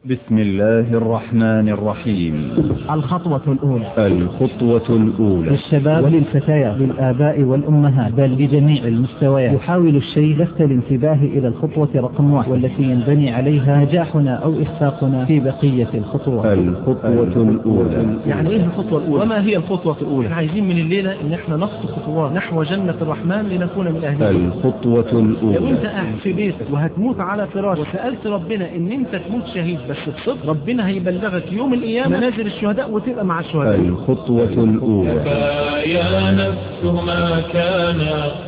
بسم الله الرحمن الرحيم الخطوة الأولى الخطوة الأولى للشباب وللفتيات للآباء والأمهات بل لجميع المستويات يحاول الشيء لفت الانتباه إلى الخطوة رقم واحد والتي ينبني عليها نجاحنا أو إخفاقنا في بقية الخطوات الخطوة الأولى يعني ايه الخطوة الأولى وما هي الخطوة الأولى احنا عايزين من الليلة ان احنا نخطو خطوات نحو جنة الرحمن لنكون من أهلها الخطوة لو انت الأولى قاعد في بيتك وهتموت على فراش وسألت ربنا ان انت تموت شهيد بس بصدق ربنا هيبلغك يوم القيامة منازل الشهداء وتبقى مع الشهداء الخطوة الأولى يا نفس ما كان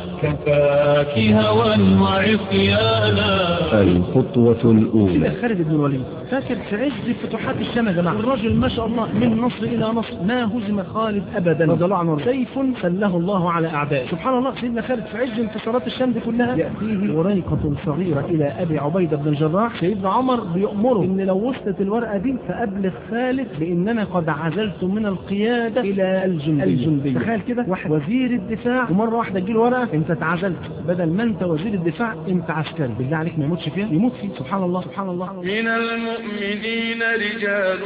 كفاك هوى وعصيانا الخطوة كده الأولى خالد بن الوليد فاكر في عز فتوحات الشام يا جماعه الرجل ما شاء الله من نصر الى نصر ما هزم خالد ابدا رضي الله عنه سيف سله الله على اعدائه سبحان الله سيدنا خالد في عز انتصارات الشام دي كلها ياتيه وريقه صغيره الى ابي عبيده بن الجراح سيدنا عمر بيامره ان لو وصلت الورقه دي فابلغ خالد باننا قد عزلت من القياده الى الجنديه الجنديه تخيل كده واحد وزير الدفاع ومره واحده تجيله ورقه انت اتعزلت بدل ما انت وزير الدفاع انت عسكري بالله عليك ما يموتش فيها يموت فيه سبحان الله سبحان الله من المؤمنين رجال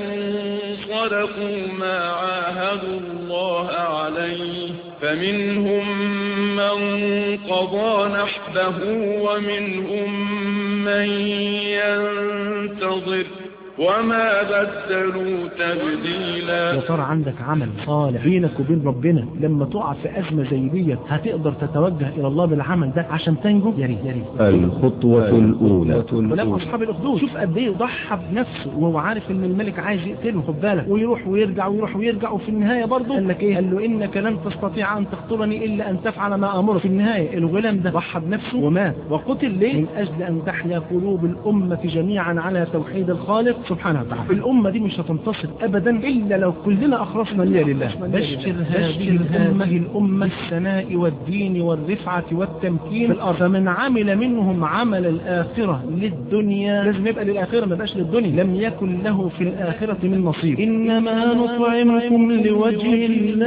صدقوا ما عاهدوا الله عليه فمنهم من قضى نحبه ومنهم من ينتظر وما بدلوا تبديلا يا ترى عندك عمل صالح بينك وبين ربنا لما تقع في أزمة زي ديت هتقدر تتوجه إلى الله بالعمل ده عشان تنجو يا ريت يا ريت الخطوة الأولى ولما أصحاب الأخدود شوف قد إيه ضحى بنفسه وهو عارف إن الملك عايز يقتله خد بالك ويروح ويرجع ويروح ويرجع وفي النهاية برضه قال لك إيه قال له إنك لن تستطيع أن تقتلني إلا أن تفعل ما أمر في النهاية الغلام ده ضحى بنفسه ومات وقتل ليه من أجل أن تحيا قلوب الأمة جميعا على توحيد الخالق سبحانه وتعالى الأمة دي مش هتنتصر أبدا إلا لو كلنا أخلصنا نية لله بشر هذه الأمة الأمة الثناء والدين والرفعة والتمكين في الأرض فمن عمل منهم عمل الآخرة للدنيا لازم يبقى للآخرة ما يبقاش للدنيا لم يكن له في الآخرة من نصيب إنما نطعمكم لوجه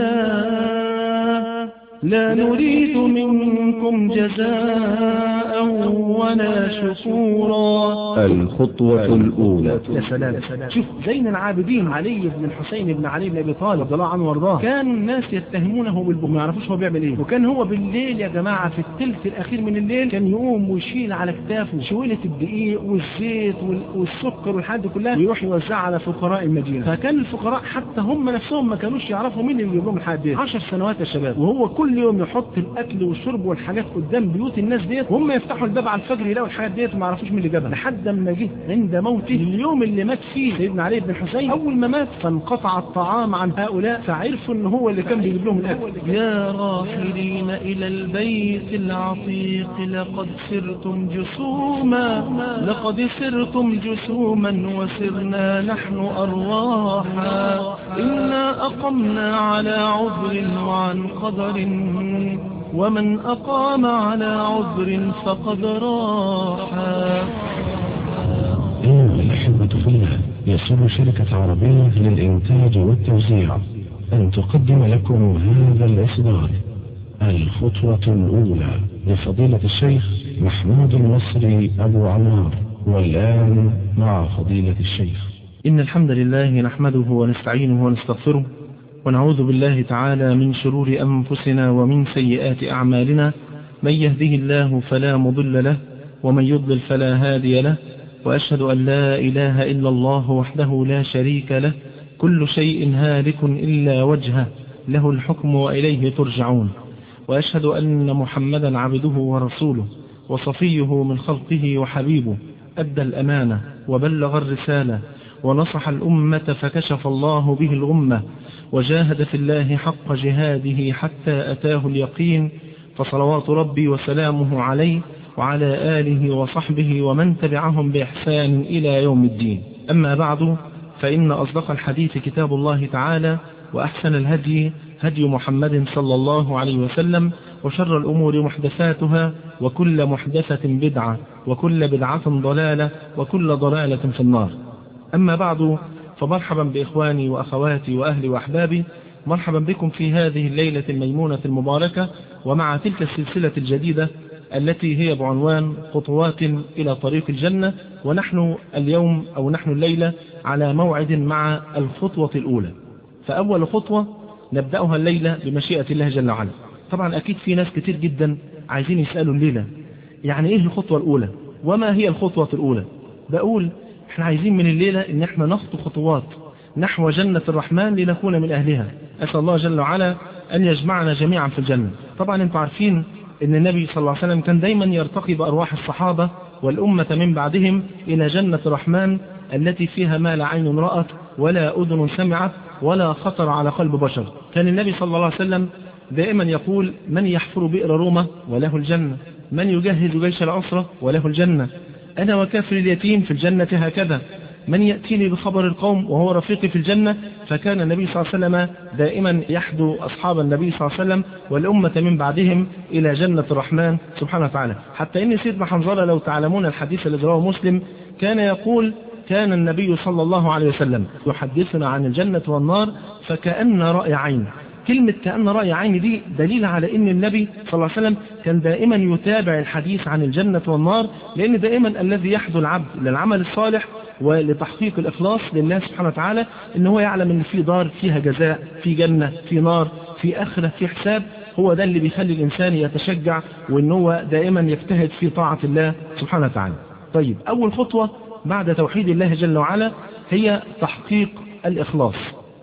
الله لا نريد منكم جزاء ولا شكورا الخطوة الأولى يا سلام شوف زين العابدين علي بن الحسين بن علي بن ابي طالب رضي الله عنه وارضاه كان الناس يتهمونه بالبخل ما يعرفوش هو بيعمل ايه وكان هو بالليل يا جماعه في الثلث الاخير من الليل كان يقوم ويشيل على كتافه شويله الدقيق والزيت وال- والسكر والحاجات دي كلها ويروح يوزعها على فقراء المدينه فكان الفقراء حتى هم نفسهم ما كانوش يعرفوا مين اللي بيجيب لهم الحاجات دي 10 سنوات يا شباب وهو كل يوم يحط الاكل والشرب والحاجات قدام بيوت الناس ديت وهم يفتحوا الباب على الفجر يلاقوا الحاجات ديت وما يعرفوش مين اللي جابها لحد ما جه عند موته اليوم اللي مات فيه سيدنا علي بن الحسين اول ما مات فانقطع الطعام عن هؤلاء فعرفوا ان هو اللي كان بيجيب لهم الاكل يا راحلين الى البيت العتيق لقد سرتم جسوما لقد سرتم جسوما وسرنا نحن ارواحا انا اقمنا على عذر وعن قدر ومن أقام على عذر فقد راحا أيها الأحبة في الله يسر شركة عربية للإنتاج والتوزيع أن تقدم لكم هذا الإصدار الخطوة الأولى لفضيلة الشيخ محمود المصري أبو عمار والآن مع فضيلة الشيخ إن الحمد لله نحمده ونستعينه ونستغفره ونعوذ بالله تعالى من شرور أنفسنا ومن سيئات أعمالنا من يهده الله فلا مضل له ومن يضلل فلا هادي له وأشهد أن لا إله إلا الله وحده لا شريك له كل شيء هالك إلا وجهه له الحكم وإليه ترجعون وأشهد أن محمدا عبده ورسوله وصفيه من خلقه وحبيبه أدى الأمانة وبلغ الرسالة ونصح الأمة فكشف الله به الغمة وجاهد في الله حق جهاده حتى أتاه اليقين فصلوات ربي وسلامه عليه وعلى آله وصحبه ومن تبعهم بإحسان إلى يوم الدين أما بعد فإن أصدق الحديث كتاب الله تعالى وأحسن الهدي هدي محمد صلى الله عليه وسلم وشر الأمور محدثاتها وكل محدثة بدعة وكل بدعة ضلالة وكل ضلالة في النار أما بعد فمرحبا بإخواني وأخواتي وأهلي وأحبابي مرحبا بكم في هذه الليلة الميمونة المباركة ومع تلك السلسلة الجديدة التي هي بعنوان خطوات إلى طريق الجنة ونحن اليوم أو نحن الليلة على موعد مع الخطوة الأولى فأول خطوة نبدأها الليلة بمشيئة الله جل وعلا طبعا أكيد في ناس كتير جدا عايزين يسألوا الليلة يعني إيه الخطوة الأولى وما هي الخطوة الأولى بقول احنا عايزين من الليلة ان احنا نخطو خطوات نحو جنة الرحمن لنكون من أهلها أسأل الله جل وعلا أن يجمعنا جميعا في الجنة طبعا انتم عارفين ان النبي صلى الله عليه وسلم كان دايما يرتقي بأرواح الصحابة والأمة من بعدهم إلى جنة الرحمن التي فيها ما لا عين رأت ولا أذن سمعت ولا خطر على قلب بشر كان النبي صلى الله عليه وسلم دائما يقول من يحفر بئر رومة وله الجنة من يجهز جيش العسرة وله الجنة أنا وكافر اليتيم في الجنة هكذا من يأتيني بخبر القوم وهو رفيقي في الجنة فكان النبي صلى الله عليه وسلم دائما يحدو أصحاب النبي صلى الله عليه وسلم والأمة من بعدهم إلى جنة الرحمن سبحانه وتعالى حتى إن سيدنا حنظلة لو تعلمون الحديث الذي رواه مسلم كان يقول كان النبي صلى الله عليه وسلم يحدثنا عن الجنة والنار فكأن رأي عين كلمة كأن رأي عين دي دليل على ان النبي صلى الله عليه وسلم كان دائما يتابع الحديث عن الجنة والنار لان دائما الذي يحدو العبد للعمل الصالح ولتحقيق الإخلاص لله سبحانه وتعالى ان هو يعلم ان في دار فيها جزاء في جنة في نار في آخرة في حساب هو ده اللي بيخلي الإنسان يتشجع وان هو دائما يجتهد في طاعة الله سبحانه وتعالى طيب أول خطوة بعد توحيد الله جل وعلا هي تحقيق الإخلاص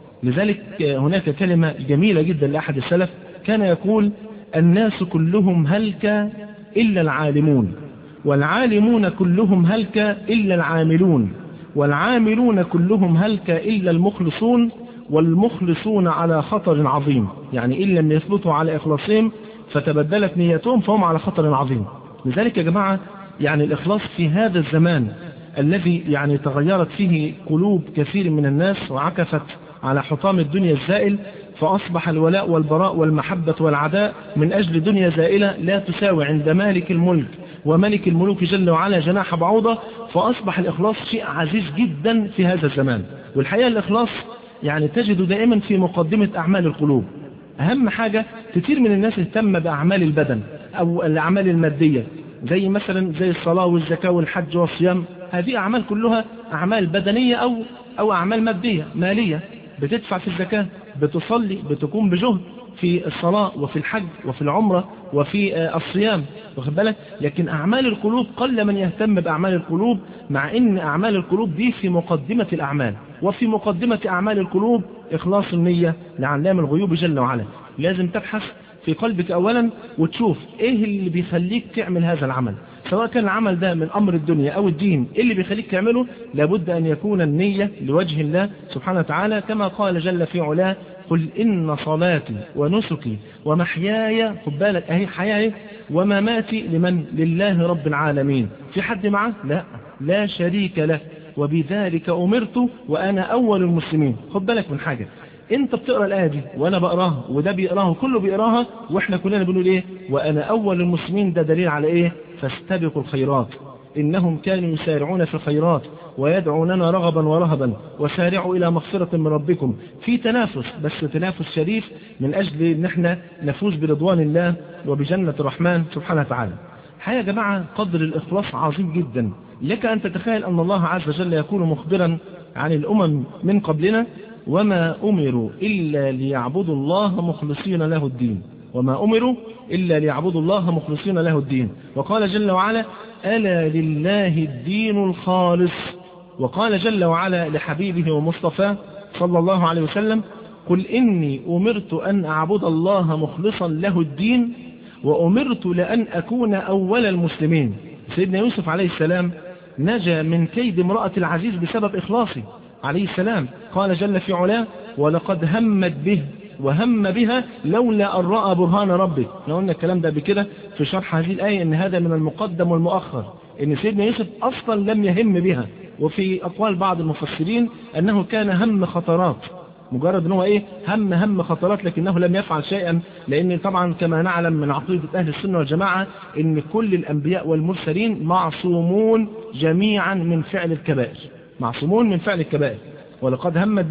لذلك هناك كلمة جميلة جدا لأحد السلف كان يقول الناس كلهم هلك إلا العالمون والعالمون كلهم هلك إلا العاملون والعاملون كلهم هلك إلا المخلصون والمخلصون على خطر عظيم يعني إن لم يثبتوا على إخلاصهم فتبدلت نيتهم فهم على خطر عظيم لذلك يا جماعة يعني الإخلاص في هذا الزمان الذي يعني تغيرت فيه قلوب كثير من الناس وعكفت على حطام الدنيا الزائل فأصبح الولاء والبراء والمحبة والعداء من أجل دنيا زائلة لا تساوي عند مالك الملك وملك الملوك جل وعلا جناح بعوضة فأصبح الإخلاص شيء عزيز جدا في هذا الزمان والحقيقة الإخلاص يعني تجد دائما في مقدمة أعمال القلوب أهم حاجة كثير من الناس اهتم بأعمال البدن أو الأعمال المادية زي مثلا زي الصلاة والزكاة والحج والصيام هذه أعمال كلها أعمال بدنية أو أو أعمال مادية مالية بتدفع في الزكاة بتصلي بتقوم بجهد في الصلاة وفي الحج وفي العمرة وفي الصيام واخد بالك لكن أعمال القلوب قل من يهتم بأعمال القلوب مع أن أعمال القلوب دي في مقدمة الأعمال وفي مقدمة أعمال القلوب إخلاص النية لعلام الغيوب جل وعلا لازم تبحث في قلبك أولا وتشوف إيه اللي بيخليك تعمل هذا العمل سواء كان العمل ده من أمر الدنيا أو الدين إيه اللي بيخليك تعمله لابد أن يكون النية لوجه الله سبحانه وتعالى كما قال جل في علاه قل إن صلاتي ونسكي ومحياي خد بالك أهي حياي ومماتي لمن لله رب العالمين في حد معه لا لا شريك له وبذلك أمرت وأنا أول المسلمين خد بالك من حاجة انت بتقرأ الآية دي وانا بقراها وده بيقراها كله بيقراها واحنا كلنا بنقول ايه وانا اول المسلمين ده دليل على ايه فاستبقوا الخيرات انهم كانوا يسارعون في الخيرات ويدعوننا رغبا ورهبا وسارعوا الى مغفرة من ربكم في تنافس بس تنافس شريف من اجل ان احنا نفوز برضوان الله وبجنة الرحمن سبحانه وتعالى حقيقة يا جماعة قدر الاخلاص عظيم جدا لك ان تتخيل ان الله عز وجل يكون مخبرا عن الامم من قبلنا وما أمروا إلا ليعبدوا الله مخلصين له الدين وما أمروا إلا ليعبدوا الله مخلصين له الدين وقال جل وعلا ألا لله الدين الخالص وقال جل وعلا لحبيبه ومصطفى صلى الله عليه وسلم قل إني أمرت أن أعبد الله مخلصا له الدين وأمرت لأن أكون أول المسلمين سيدنا يوسف عليه السلام نجا من كيد امرأة العزيز بسبب إخلاصه عليه السلام قال جل في علاه ولقد همت به وهم بها لولا أن رأى برهان ربه لو قلنا الكلام ده بكده في شرح هذه الآية ان هذا من المقدم والمؤخر ان سيدنا يوسف أصلا لم يهم بها وفي أقوال بعض المفسرين أنه كان هم خطرات مجرد ان هو ايه هم هم خطرات لكنه لم يفعل شيئا لان طبعا كما نعلم من عقيدة اهل السنة والجماعة ان كل الانبياء والمرسلين معصومون جميعا من فعل الكبائر معصومون من فعل الكبائر ولقد همت به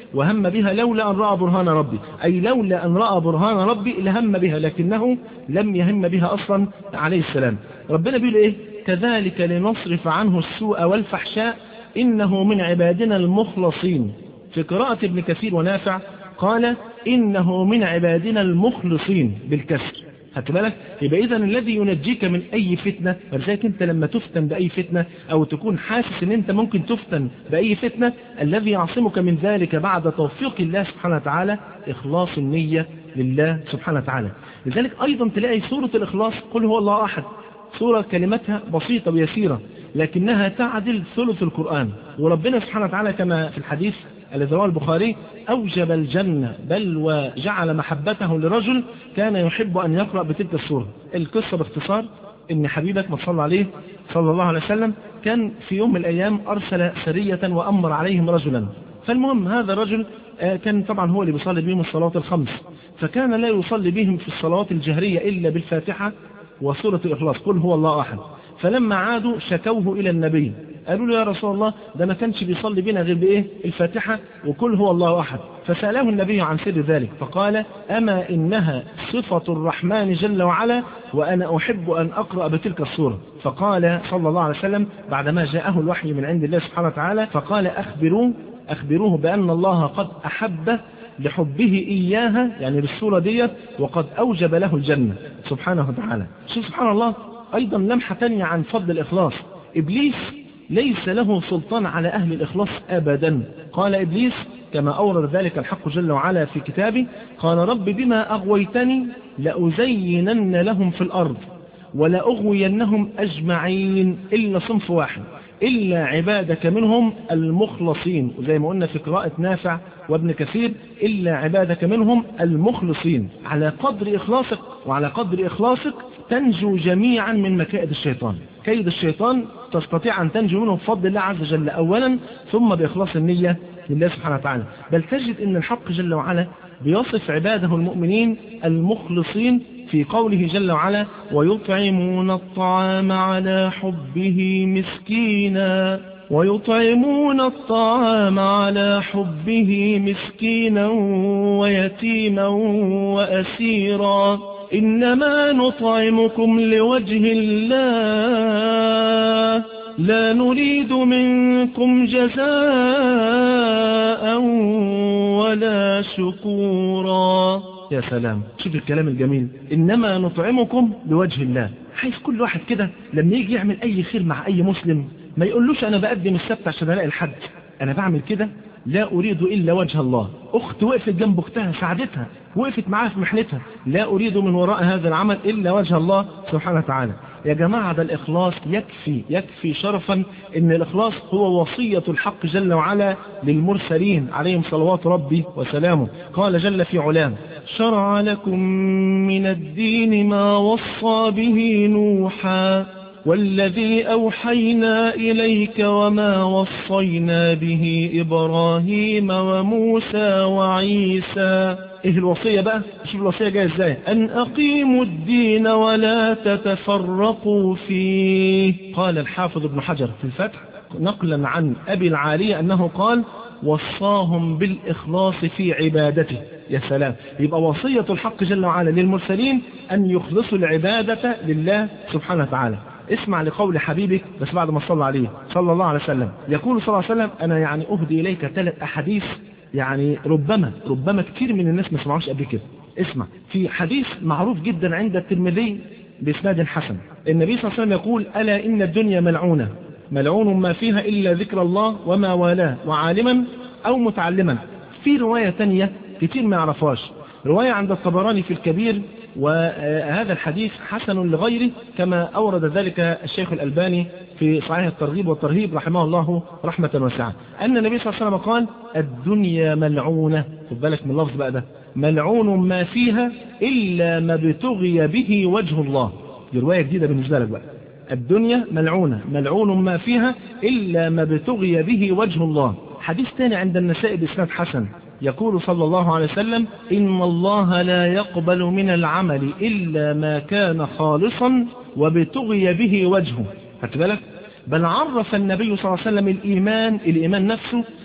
وهم بها لولا أن رأى برهان ربي أي لولا أن رأى برهان ربي لهم بها لكنه لم يهم بها أصلا عليه السلام ربنا بيقول إيه كذلك لنصرف عنه السوء والفحشاء إنه من عبادنا المخلصين في قراءة ابن كثير ونافع قال إنه من عبادنا المخلصين بالكسر خدت بالك يبقى إذا الذي ينجيك من أي فتنة ولذلك أنت لما تفتن بأي فتنة أو تكون حاسس أن أنت ممكن تفتن بأي فتنة الذي يعصمك من ذلك بعد توفيق الله سبحانه وتعالى إخلاص النية لله سبحانه وتعالى لذلك أيضا تلاقي سورة الإخلاص قل هو الله أحد سورة كلمتها بسيطة ويسيرة لكنها تعدل ثلث القرآن وربنا سبحانه وتعالى كما في الحديث الذي رواه البخاري أوجب الجنة بل وجعل محبته لرجل كان يحب أن يقرأ بتلك السورة القصة باختصار إن حبيبك ما صلى عليه صلى الله عليه وسلم كان في يوم من الأيام أرسل سرية وأمر عليهم رجلا فالمهم هذا الرجل كان طبعا هو اللي بيصلي بهم الصلاة الخمس فكان لا يصلي بهم في الصلوات الجهرية إلا بالفاتحة وسورة الإخلاص قل هو الله أحد فلما عادوا شكوه إلى النبي قالوا له يا رسول الله ده ما كانش بيصلي بنا غير بإيه الفاتحة وكل هو الله أحد فسأله النبي عن سر ذلك فقال أما إنها صفة الرحمن جل وعلا وأنا أحب أن أقرأ بتلك الصورة فقال صلى الله عليه وسلم بعدما جاءه الوحي من عند الله سبحانه وتعالى فقال أخبروه أخبروه بأن الله قد أحبه لحبه إياها يعني بالصورة ديت وقد أوجب له الجنة سبحانه وتعالى شوف سبحان الله أيضا لمحة تانية عن فضل الإخلاص إبليس ليس له سلطان على أهل الإخلاص أبدا قال إبليس كما أورد ذلك الحق جل وعلا في كتابه قال رب بما أغويتني لأزينن لهم في الأرض ولأغوينهم أجمعين إلا صنف واحد إلا عبادك منهم المخلصين وزي ما قلنا في قراءة نافع وابن كثير إلا عبادك منهم المخلصين على قدر إخلاصك وعلى قدر إخلاصك تنجو جميعا من مكائد الشيطان كيد الشيطان تستطيع أن تنجو منه بفضل الله عز وجل أولا ثم بإخلاص النية لله سبحانه وتعالى بل تجد أن الحق جل وعلا بيصف عباده المؤمنين المخلصين في قوله جل وعلا ويطعمون الطعام على حبه مسكينا ويطعمون الطعام على حبه مسكينا ويتيما وأسيرا إنما نطعمكم لوجه الله لا نريد منكم جزاء ولا شكورا يا سلام شوف الكلام الجميل إنما نطعمكم لوجه الله حيث كل واحد كده لما يجي يعمل أي خير مع أي مسلم ما يقولوش أنا بقدم السبت عشان ألاقي الحد أنا بعمل كده لا أريد إلا وجه الله أخت وقفت جنب أختها ساعدتها وقفت معاها في محنتها لا أريد من وراء هذا العمل إلا وجه الله سبحانه وتعالى يا جماعة ده الإخلاص يكفي يكفي شرفا إن الإخلاص هو وصية الحق جل وعلا للمرسلين عليهم صلوات ربي وسلامه قال جل في علام شرع لكم من الدين ما وصى به نوحا والذي أوحينا إليك وما وصينا به إبراهيم وموسى وعيسى إيه الوصية بقى شوف الوصية جاية إزاي أن أقيموا الدين ولا تتفرقوا فيه قال الحافظ ابن حجر في الفتح نقلا عن أبي العالية أنه قال وصاهم بالإخلاص في عبادته يا سلام يبقى وصية الحق جل وعلا للمرسلين أن يخلصوا العبادة لله سبحانه وتعالى اسمع لقول حبيبك بس بعد ما صلى عليه صلى الله عليه وسلم يقول صلى الله عليه وسلم أنا يعني أهدي إليك ثلاث أحاديث يعني ربما ربما كتير من الناس ما سمعوش قبل كده اسمع في حديث معروف جدا عند الترمذي بإسناد حسن النبي صلى الله عليه وسلم يقول ألا إن الدنيا ملعونة ملعون ما فيها إلا ذكر الله وما والاه وعالما أو متعلما في رواية تانية كتير ما يعرفهاش رواية عند الطبراني في الكبير وهذا الحديث حسن لغيره كما أورد ذلك الشيخ الألباني في صحيح الترغيب والترهيب رحمه الله رحمة واسعة أن النبي صلى الله عليه وسلم قال الدنيا ملعونة خد بالك من اللفظ بقى ده ملعون ما فيها إلا ما ابتغي به وجه الله دي رواية جديدة بالنسبة لك بقى الدنيا ملعونة ملعون ما فيها إلا ما ابتغي به وجه الله حديث ثاني عند النساء بإسناد حسن يقول صلى الله عليه وسلم إن الله لا يقبل من العمل إلا ما كان خالصا وابتغي به وجهه بالك بل عرف النبي صلى الله عليه وسلم الإيمان الإيمان نفسه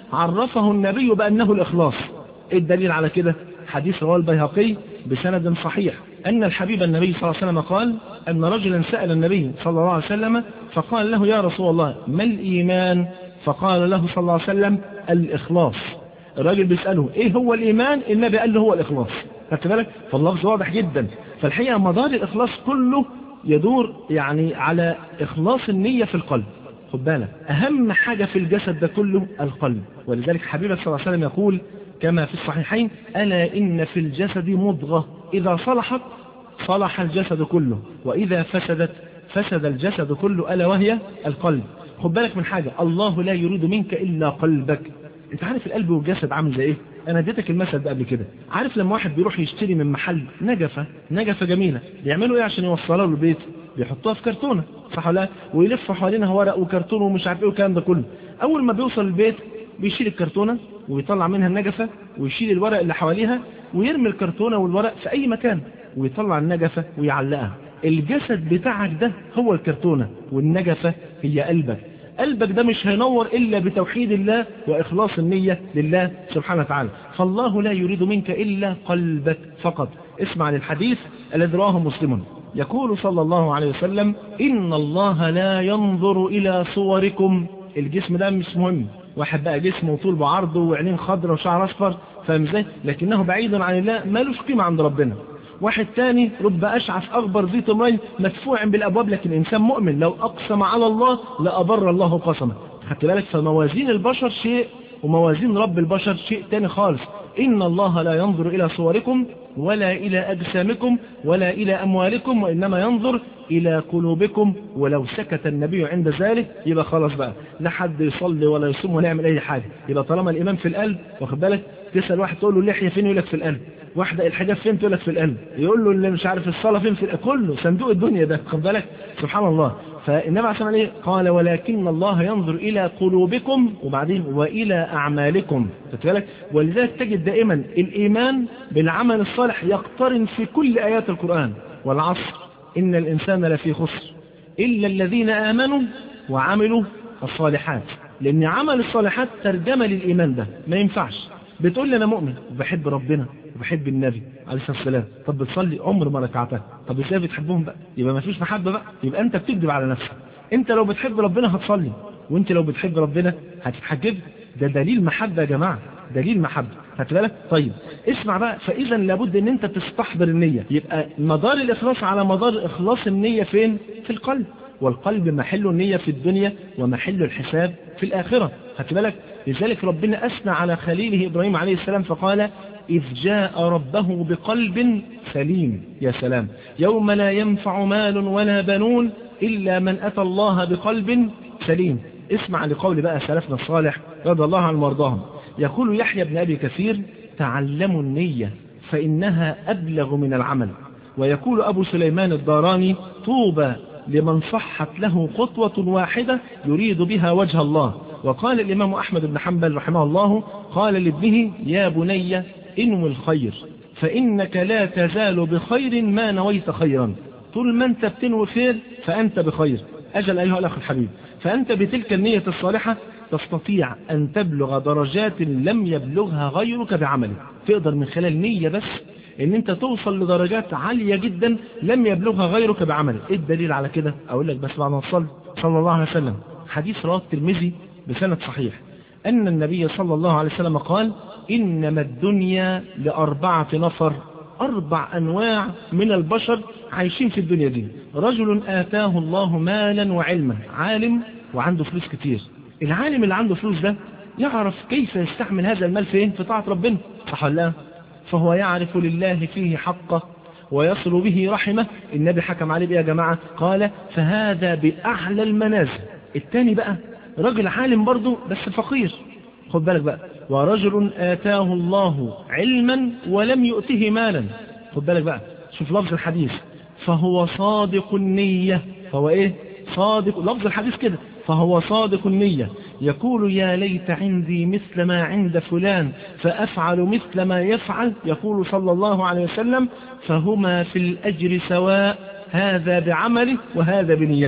عرفه النبي بأنه الإخلاص إيه الدليل على كده حديث رواه البيهقي بسند صحيح أن الحبيب النبي صلى الله عليه وسلم قال أن رجلا سأل النبي صلى الله عليه وسلم فقال له يا رسول الله ما الإيمان فقال له صلى الله عليه وسلم الإخلاص الراجل بيسأله إيه هو الإيمان النبي قال له هو الإخلاص خدت بالك فاللفظ واضح جدا فالحقيقة مدار الإخلاص كله يدور يعني على إخلاص النية في القلب خد بالك أهم حاجة في الجسد ده كله القلب ولذلك حبيبك صلى الله عليه وسلم يقول كما في الصحيحين ألا إن في الجسد مضغة إذا صلحت صلح الجسد كله وإذا فسدت فسد الجسد كله ألا وهي القلب خد بالك من حاجة الله لا يريد منك إلا قلبك انت عارف القلب والجسد عامل زي ايه انا اديتك المثل ده قبل كده عارف لما واحد بيروح يشتري من محل نجفة نجفة جميلة بيعملوا ايه عشان يوصلها له البيت بيحطوها في كرتونة صح ولا لا ويلف حوالينها ورق وكرتون ومش عارف ايه والكلام ده كله اول ما بيوصل البيت بيشيل الكرتونة ويطلع منها النجفة ويشيل الورق اللي حواليها ويرمي الكرتونة والورق في اي مكان ويطلع النجفة ويعلقها الجسد بتاعك ده هو الكرتونة والنجفة هي قلبك قلبك ده مش هينور إلا بتوحيد الله وإخلاص النية لله سبحانه وتعالى فالله لا يريد منك إلا قلبك فقط اسمع للحديث الذي رواه مسلم يقول صلى الله عليه وسلم إن الله لا ينظر إلى صوركم الجسم ده مش مهم واحد بقى جسمه طول بعرضه وعينين خضرة وشعر أصفر فاهم ازاي لكنه بعيد عن الله مالوش قيمة عند ربنا واحد تاني رب أشعث أخبر ذي تمرين مدفوع بالأبواب لكن إنسان مؤمن لو أقسم على الله لأبر الله قسمه خدت بالك فموازين البشر شيء وموازين رب البشر شيء تاني خالص إن الله لا ينظر إلى صوركم ولا إلى أجسامكم ولا إلى أموالكم وإنما ينظر إلى قلوبكم ولو سكت النبي عند ذلك يبقى خلاص بقى لا حد يصلي ولا يصوم ولا يعمل أي حاجة يبقى طالما الإيمان في القلب واخد بالك تسأل واحد تقول له اللحية فين يقول لك في القلب واحدة الحجاب فين تقول لك في القلب يقول له اللي مش عارف الصلاة فين في القلب كله صندوق الدنيا ده خد بالك سبحان الله فالنبي عليه الصلاة قال ولكن الله ينظر إلى قلوبكم وبعدين وإلى أعمالكم بالك ولذلك تجد دائما الإيمان بالعمل الصالح يقترن في كل آيات القرآن والعصر إن الإنسان لفي خسر إلا الذين آمنوا وعملوا الصالحات لأن عمل الصالحات ترجمة للإيمان ده ما ينفعش بتقول لي أنا مؤمن وبحب ربنا وبحب النبي عليه الصلاة والسلام طب بتصلي عمر ما ركعتها طب ازاي بتحبهم بقى يبقى ما فيش محبة بقى يبقى انت بتكذب على نفسك انت لو بتحب ربنا هتصلي وانت لو بتحب ربنا هتتحجب ده دليل محبة يا جماعة دليل محبة خدت بالك طيب اسمع بقى فاذا لابد ان انت تستحضر النية يبقى مدار الاخلاص على مدار اخلاص النية فين في القلب والقلب محل النية في الدنيا ومحل الحساب في الآخرة خدت بالك لذلك ربنا أثنى على خليله إبراهيم عليه السلام فقال إذ جاء ربه بقلب سليم يا سلام يوم لا ينفع مال ولا بنون إلا من أتى الله بقلب سليم اسمع لقول بقى سلفنا الصالح رضي الله عنهم وارضاهم يقول يحيى بن أبي كثير تعلموا النية فإنها أبلغ من العمل ويقول أبو سليمان الداراني طوبى لمن صحت له خطوة واحدة يريد بها وجه الله وقال الإمام أحمد بن حنبل رحمه الله قال لابنه يا بني انو الخير فإنك لا تزال بخير ما نويت خيرا طول ما أنت بتنوي خير فأنت بخير أجل أيها الأخ الحبيب فأنت بتلك النية الصالحة تستطيع أن تبلغ درجات لم يبلغها غيرك بعملك تقدر من خلال نية بس ان انت توصل لدرجات عالية جدا لم يبلغها غيرك بعملك ايه الدليل على كده اقول لك بس بعد ما تصلي صلى الله عليه وسلم حديث رواه الترمذي بسند صحيح ان النبي صلى الله عليه وسلم قال انما الدنيا لاربعة نفر اربع انواع من البشر عايشين في الدنيا دي رجل اتاه الله مالا وعلما عالم وعنده فلوس كتير العالم اللي عنده فلوس ده يعرف كيف يستعمل هذا المال فين في طاعة ربنا صح ولا لا فهو يعرف لله فيه حقه ويصل به رحمه النبي حكم عليه بيه يا جماعة قال فهذا بأعلى المنازل الثاني بقى رجل عالم برضه بس فقير خد بالك بقى ورجل آتاه الله علما ولم يؤته مالا خد بالك بقى شوف لفظ الحديث فهو صادق النية فهو ايه صادق لفظ الحديث كده فهو صادق النية يقول يا ليت عندي مثل ما عند فلان فأفعل مثل ما يفعل يقول صلى الله عليه وسلم فهما في الأجر سواء هذا بعمله وهذا بنيته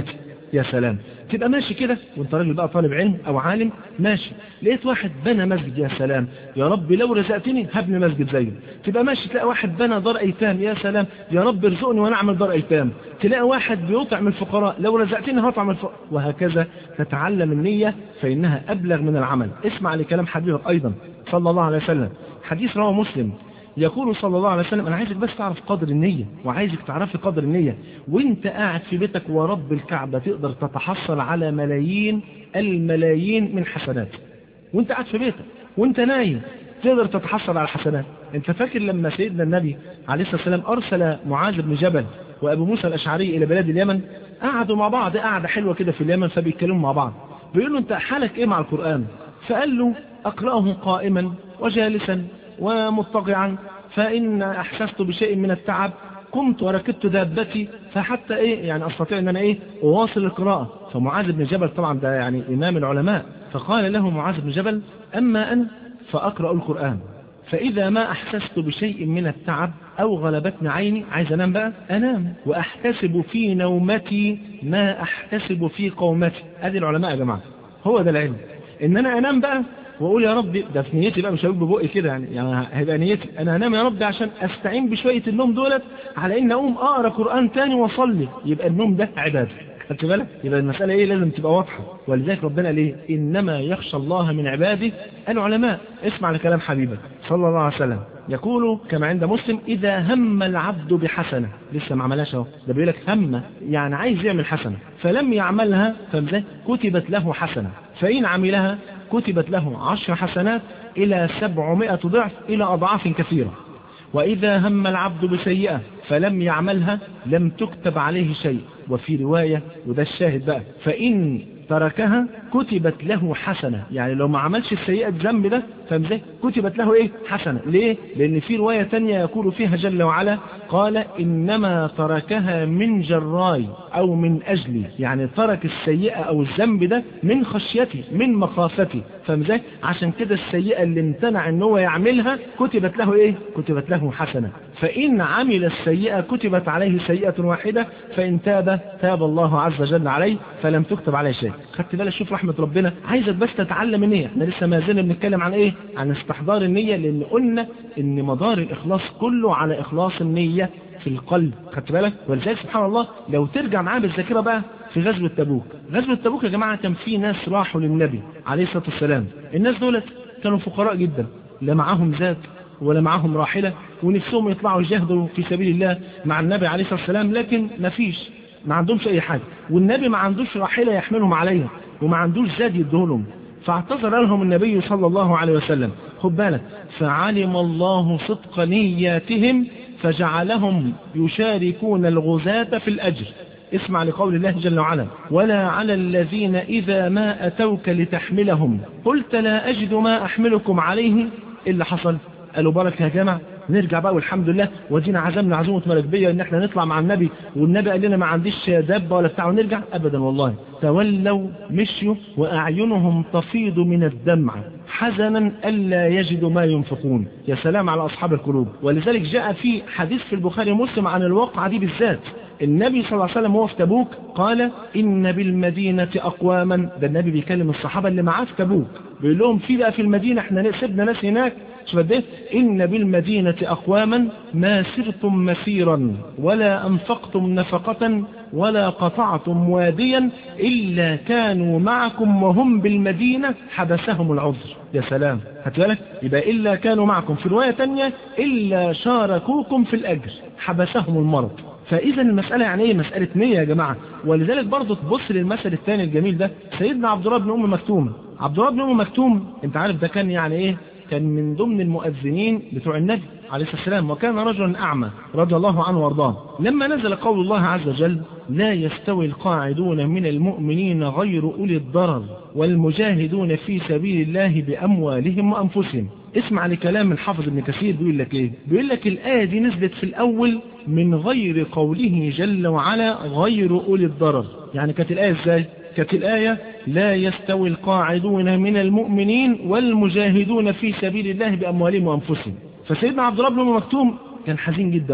يا سلام تبقى ماشي كده وانت راجل بقى طالب علم او عالم ماشي لقيت واحد بنى مسجد يا سلام يا رب لو رزقتني هبني مسجد زيه تبقى ماشي تلاقي واحد بنى دار ايتام يا سلام يا رب ارزقني وانا اعمل دار ايتام تلاقي واحد بيطعم الفقراء لو رزقتني هطعم الفقراء وهكذا تتعلم النية فإنها أبلغ من العمل اسمع لكلام حبيبك أيضا صلى الله عليه وسلم حديث رواه مسلم يقول صلى الله عليه وسلم أنا عايزك بس تعرف قدر النية وعايزك تعرفي قدر النية وانت قاعد في بيتك ورب الكعبة تقدر تتحصل على ملايين الملايين من حسنات وانت قاعد في بيتك وانت نايم تقدر تتحصل على حسنات انت فاكر لما سيدنا النبي عليه الصلاة والسلام أرسل معاذ بن جبل وأبو موسى الأشعري إلى بلاد اليمن قعدوا مع بعض قعدة حلوة كده في اليمن فبيتكلموا مع بعض بيقول له انت حالك ايه مع القرآن فقال له أقرأه قائما وجالسا ومضطجعا فإن أحسست بشيء من التعب قمت وركبت دابتي فحتى ايه يعني استطيع ان انا ايه اواصل القراءة فمعاذ بن جبل طبعا ده يعني امام العلماء فقال له معاذ بن جبل اما انا فاقرأ القرآن فاذا ما احسست بشيء من التعب او غلبتني عيني عايز انام بقى انام واحتسب في نومتي ما احتسب في قومتي ادي العلماء يا جماعة هو ده العلم ان انا انام بقى واقول يا رب ده في نيتي بقى مش هقول ببقي كده يعني يعني هيبقى نيتي انا هنام يا رب عشان استعين بشويه النوم دولت على ان اقوم اقرا قران تاني واصلي يبقى النوم ده عباده خدت بالك يبقى المساله ايه لازم تبقى واضحه ولذلك ربنا ليه انما يخشى الله من عباده العلماء اسمع لكلام حبيبك صلى الله عليه وسلم يقول كما عند مسلم اذا هم العبد بحسنه لسه ما عملهاش اهو ده بيقول لك هم يعني عايز يعمل حسنه فلم يعملها فمزه كتبت له حسنه فان عملها كتبت له عشر حسنات إلى سبعمائة ضعف إلى أضعاف كثيرة وإذا هم العبد بسيئة فلم يعملها لم تكتب عليه شيء وفي رواية وده الشاهد بقى فإن تركها كتبت له حسنة يعني لو ما عملش السيئة الذنب ده فمزه كتبت له ايه حسنة ليه لان في رواية تانية يقول فيها جل وعلا قال انما تركها من جراي او من اجلي يعني ترك السيئة او الذنب ده من خشيتي من مخافتي فمزه عشان كده السيئة اللي امتنع ان هو يعملها كتبت له ايه كتبت له حسنة فإن عمل السيئة كتبت عليه سيئة واحدة فإن تاب تاب الله عز وجل عليه فلم تكتب عليه شيء خدت بالك شوف رحمة ربنا عايزك بس تتعلم النية احنا لسه ما زلنا بنتكلم عن ايه عن استحضار النية لان قلنا ان مدار الاخلاص كله على اخلاص النية في القلب خدت بالك ولذلك سبحان الله لو ترجع معاه بالذاكرة بقى في غزوة تبوك غزوة تبوك يا جماعة كان في ناس راحوا للنبي عليه الصلاة والسلام الناس دولت كانوا فقراء جدا لا معاهم ذات ولا معاهم راحلة ونفسهم يطلعوا يجاهدوا في سبيل الله مع النبي عليه الصلاة والسلام لكن ما فيش ما عندهمش اي حاجة والنبي ما عندوش راحلة يحملهم عليها وما عندوش زاد يدهلهم فاعتذر لهم النبي صلى الله عليه وسلم خد بالك فعلم الله صدق نياتهم فجعلهم يشاركون الغزاة في الأجر اسمع لقول الله جل وعلا ولا على الذين إذا ما أتوك لتحملهم قلت لا أجد ما أحملكم عليه إيه اللي حصل قالوا بارك يا جماعة نرجع بقى والحمد لله ودينا عزمنا عزومة مراكبية ان احنا نطلع مع النبي والنبي قال لنا ما عنديش دابة ولا بتاع ونرجع ابدا والله تولوا مشيوا واعينهم تفيض من الدمع حزنا الا يجدوا ما ينفقون يا سلام على اصحاب القلوب ولذلك جاء في حديث في البخاري ومسلم عن الواقعة دي بالذات النبي صلى الله عليه وسلم وهو في تبوك قال إن بالمدينة أقواما ده النبي بيكلم الصحابة اللي معاه في تبوك بيقول لهم في بقى في المدينة احنا سيبنا ناس هناك شوف قد ايه إن بالمدينة أقواما ما سرتم مسيرا ولا أنفقتم نفقة ولا قطعتم واديا إلا كانوا معكم وهم بالمدينة حبسهم العذر يا سلام هتبالك يبقى إلا كانوا معكم في رواية تانية إلا شاركوكم في الأجر حبسهم المرض فإذا المسألة يعني ايه مسألة نية يا جماعة ولذلك برضه تبص للمثل الثاني الجميل ده سيدنا عبد الله بن أم مكتوم عبد الله بن أم مكتوم انت عارف ده كان يعني ايه كان من ضمن المؤذنين بتوع النبي عليه الصلاة والسلام وكان رجلا أعمى رضي الله عنه وارضاه لما نزل قول الله عز وجل لا يستوي القاعدون من المؤمنين غير أولي الضرر والمجاهدون في سبيل الله بأموالهم وأنفسهم اسمع لكلام الحافظ ابن كثير بيقول لك ايه بيقول لك الآية دي نزلت في الأول من غير قوله جل وعلا غير أولي الضرر يعني كانت الآية ازاي كانت الآية لا يستوي القاعدون من المؤمنين والمجاهدون في سبيل الله بأموالهم وأنفسهم فسيدنا عبد الله بن مكتوم كان حزين جدا بقى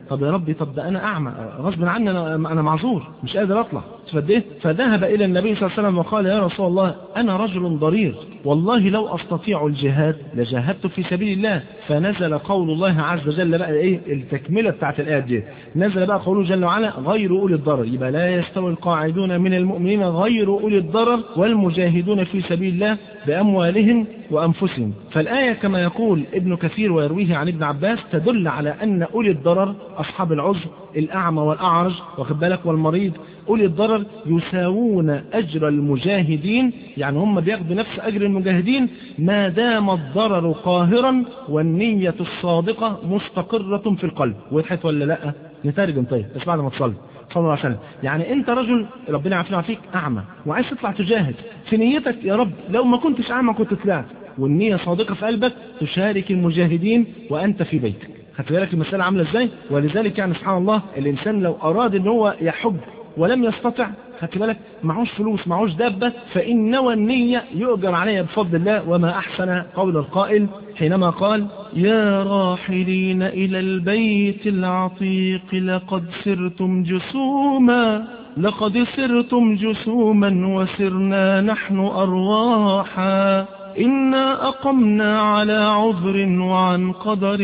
طب يا ربي طب ده انا اعمى غصب عني انا انا معذور مش قادر اطلع فد ايه فذهب الى النبي صلى الله عليه وسلم وقال يا رسول الله انا رجل ضرير والله لو استطيع الجهاد لجاهدت في سبيل الله فنزل قول الله عز وجل بقى ايه التكمله بتاعت الايه دي نزل بقى قوله جل وعلا غير اولي الضرر يبقى لا يستوي القاعدون من المؤمنين غير اولي الضرر والمجاهدون في سبيل الله باموالهم وانفسهم فالايه كما يقول ابن كثير ويرويه عن ابن عباس تدل على ان اولي الضرر اصحاب العذر الاعمى والاعرج واخد بالك والمريض أولي الضرر يساوون أجر المجاهدين يعني هم بياخدوا نفس أجر المجاهدين ما دام الضرر قاهرا والنية الصادقة مستقرة في القلب وضحت ولا لا نترجم طيب بس بعد ما تصلي صلى الله عليه وسلم يعني انت رجل ربنا يعافينا فيك اعمى وعايز تطلع تجاهد في نيتك يا رب لو ما كنتش اعمى كنت طلعت والنية صادقة في قلبك تشارك المجاهدين وانت في بيتك خدت بالك المسألة عاملة ازاي ولذلك يعني سبحان الله الانسان لو اراد ان هو يحج ولم يستطع خدت بالك معوش فلوس معوش دابة فإن نوى النية يؤجر عليها بفضل الله وما أحسن قول القائل حينما قال يا راحلين إلى البيت العتيق لقد سرتم جسوما لقد سرتم جسوما وسرنا نحن أرواحا إنا أقمنا على عذر وعن قدر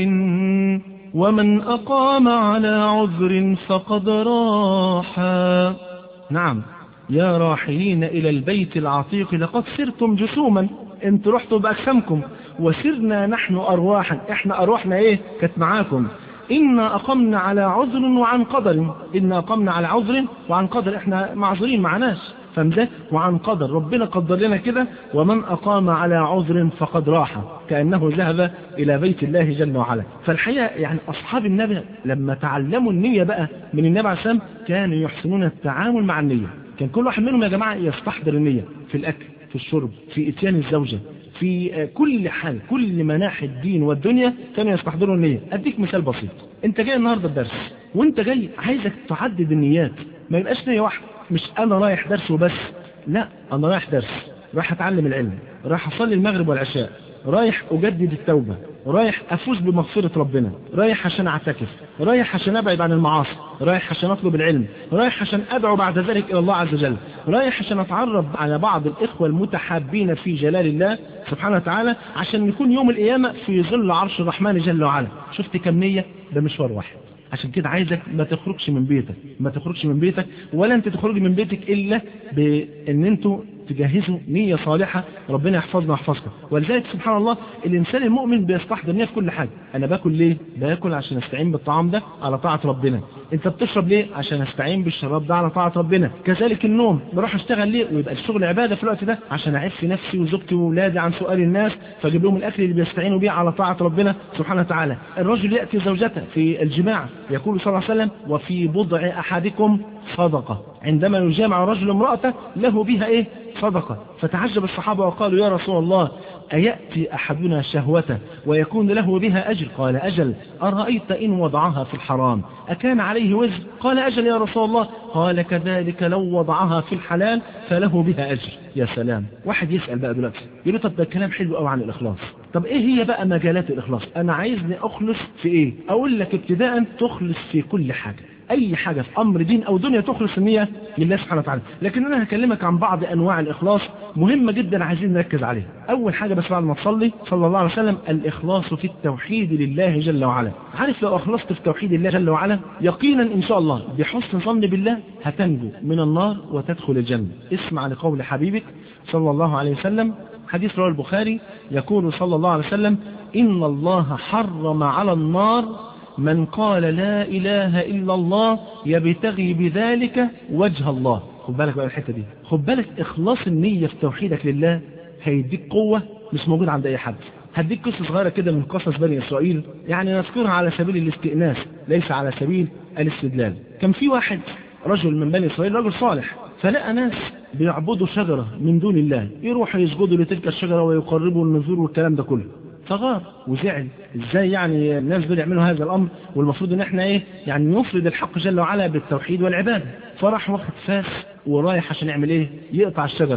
ومن أقام على عذر فقد راحا نعم يا راحلين إلى البيت العتيق لقد سرتم جسوما انتوا رحتوا بأجسامكم وسرنا نحن أرواحا احنا أرواحنا ايه كانت معاكم إنا أقمنا على عذر وعن قدر إنا أقمنا على عذر وعن قدر احنا معذورين معناش فمده وعن قدر ربنا قدر لنا كده ومن أقام على عذر فقد راح كأنه ذهب إلى بيت الله جل وعلا فالحقيقة يعني أصحاب النبي لما تعلموا النية بقى من النبي عليه السلام كانوا يحسنون التعامل مع النية كان كل واحد منهم يا جماعة يستحضر النية في الأكل في الشرب في إتيان الزوجة في كل حال كل مناحي الدين والدنيا كانوا يستحضروا النية أديك مثال بسيط أنت جاي النهاردة الدرس وأنت جاي عايزك تعدد النيات ما يبقاش نية واحدة مش أنا رايح درس وبس لا أنا رايح درس رايح أتعلم العلم رايح أصلي المغرب والعشاء رايح أجدد التوبة رايح أفوز بمغفرة ربنا رايح عشان أعتكف رايح عشان أبعد عن المعاصي رايح عشان أطلب العلم رايح عشان أدعو بعد ذلك إلى الله عز وجل رايح عشان أتعرف على بعض الإخوة المتحابين في جلال الله سبحانه وتعالى عشان نكون يوم القيامة في ظل عرش الرحمن جل وعلا شفت كم نية ده مشوار واحد عشان كده عايزك ما تخرجش من بيتك ما تخرجش من بيتك ولا انت تخرج من بيتك الا بان انتوا تجهزوا نية صالحة ربنا يحفظنا ويحفظكم ولذلك سبحان الله الإنسان المؤمن بيستحضر نية في كل حاجة أنا باكل ليه باكل عشان أستعين بالطعام ده على طاعة ربنا أنت بتشرب ليه عشان أستعين بالشراب ده على طاعة ربنا كذلك النوم بروح أشتغل ليه ويبقى الشغل عبادة في الوقت ده عشان أعف نفسي وزوجتي وولادي عن سؤال الناس فأجيب لهم الأكل اللي بيستعينوا بيه على طاعة ربنا سبحانه وتعالى الرجل يأتي زوجته في الجماع يقول صلى الله عليه وسلم وفي بضع أحدكم صدقة عندما يجامع رجل امرأته له بها ايه صدقة فتعجب الصحابة وقالوا يا رسول الله أيأتي أحدنا شهوته ويكون له بها أجر قال أجل أرأيت إن وضعها في الحرام أكان عليه وزر قال أجل يا رسول الله قال كذلك لو وضعها في الحلال فله بها أجر يا سلام واحد يسأل بقى دلوقتي يقول له طب ده كلام حلو قوي عن الإخلاص طب ايه هي بقى مجالات الإخلاص أنا عايزني أخلص في ايه أقول لك ابتداء تخلص في كل حاجة اي حاجة في امر دين او دنيا تخلص النية لله سبحانه وتعالى لكن انا هكلمك عن بعض انواع الاخلاص مهمة جدا عايزين نركز عليها اول حاجة بس بعد ما تصلي صلى الله عليه وسلم الاخلاص في التوحيد لله جل وعلا عارف لو اخلصت في توحيد الله جل وعلا يقينا ان شاء الله بحسن ظن بالله هتنجو من النار وتدخل الجنة اسمع لقول حبيبك صلى الله عليه وسلم حديث رواه البخاري يقول صلى الله عليه وسلم إن الله حرم على النار من قال لا إله إلا الله يبتغي بذلك وجه الله خد بالك بقى الحتة دي خد بالك إخلاص النية في توحيدك لله هيديك قوة مش موجود عند أي حد هديك قصة صغيرة كده من قصص بني إسرائيل يعني نذكرها على سبيل الاستئناس ليس على سبيل الاستدلال كان في واحد رجل من بني إسرائيل رجل صالح فلقى ناس بيعبدوا شجرة من دون الله يروحوا يسجدوا لتلك الشجرة ويقربوا النذور والكلام ده كله فغار وزعل ازاي يعني الناس دول يعملوا هذا الامر والمفروض ان احنا ايه يعني نفرد الحق جل وعلا بالتوحيد والعباده فراح واخد فاس ورايح عشان يعمل ايه يقطع الشجره دي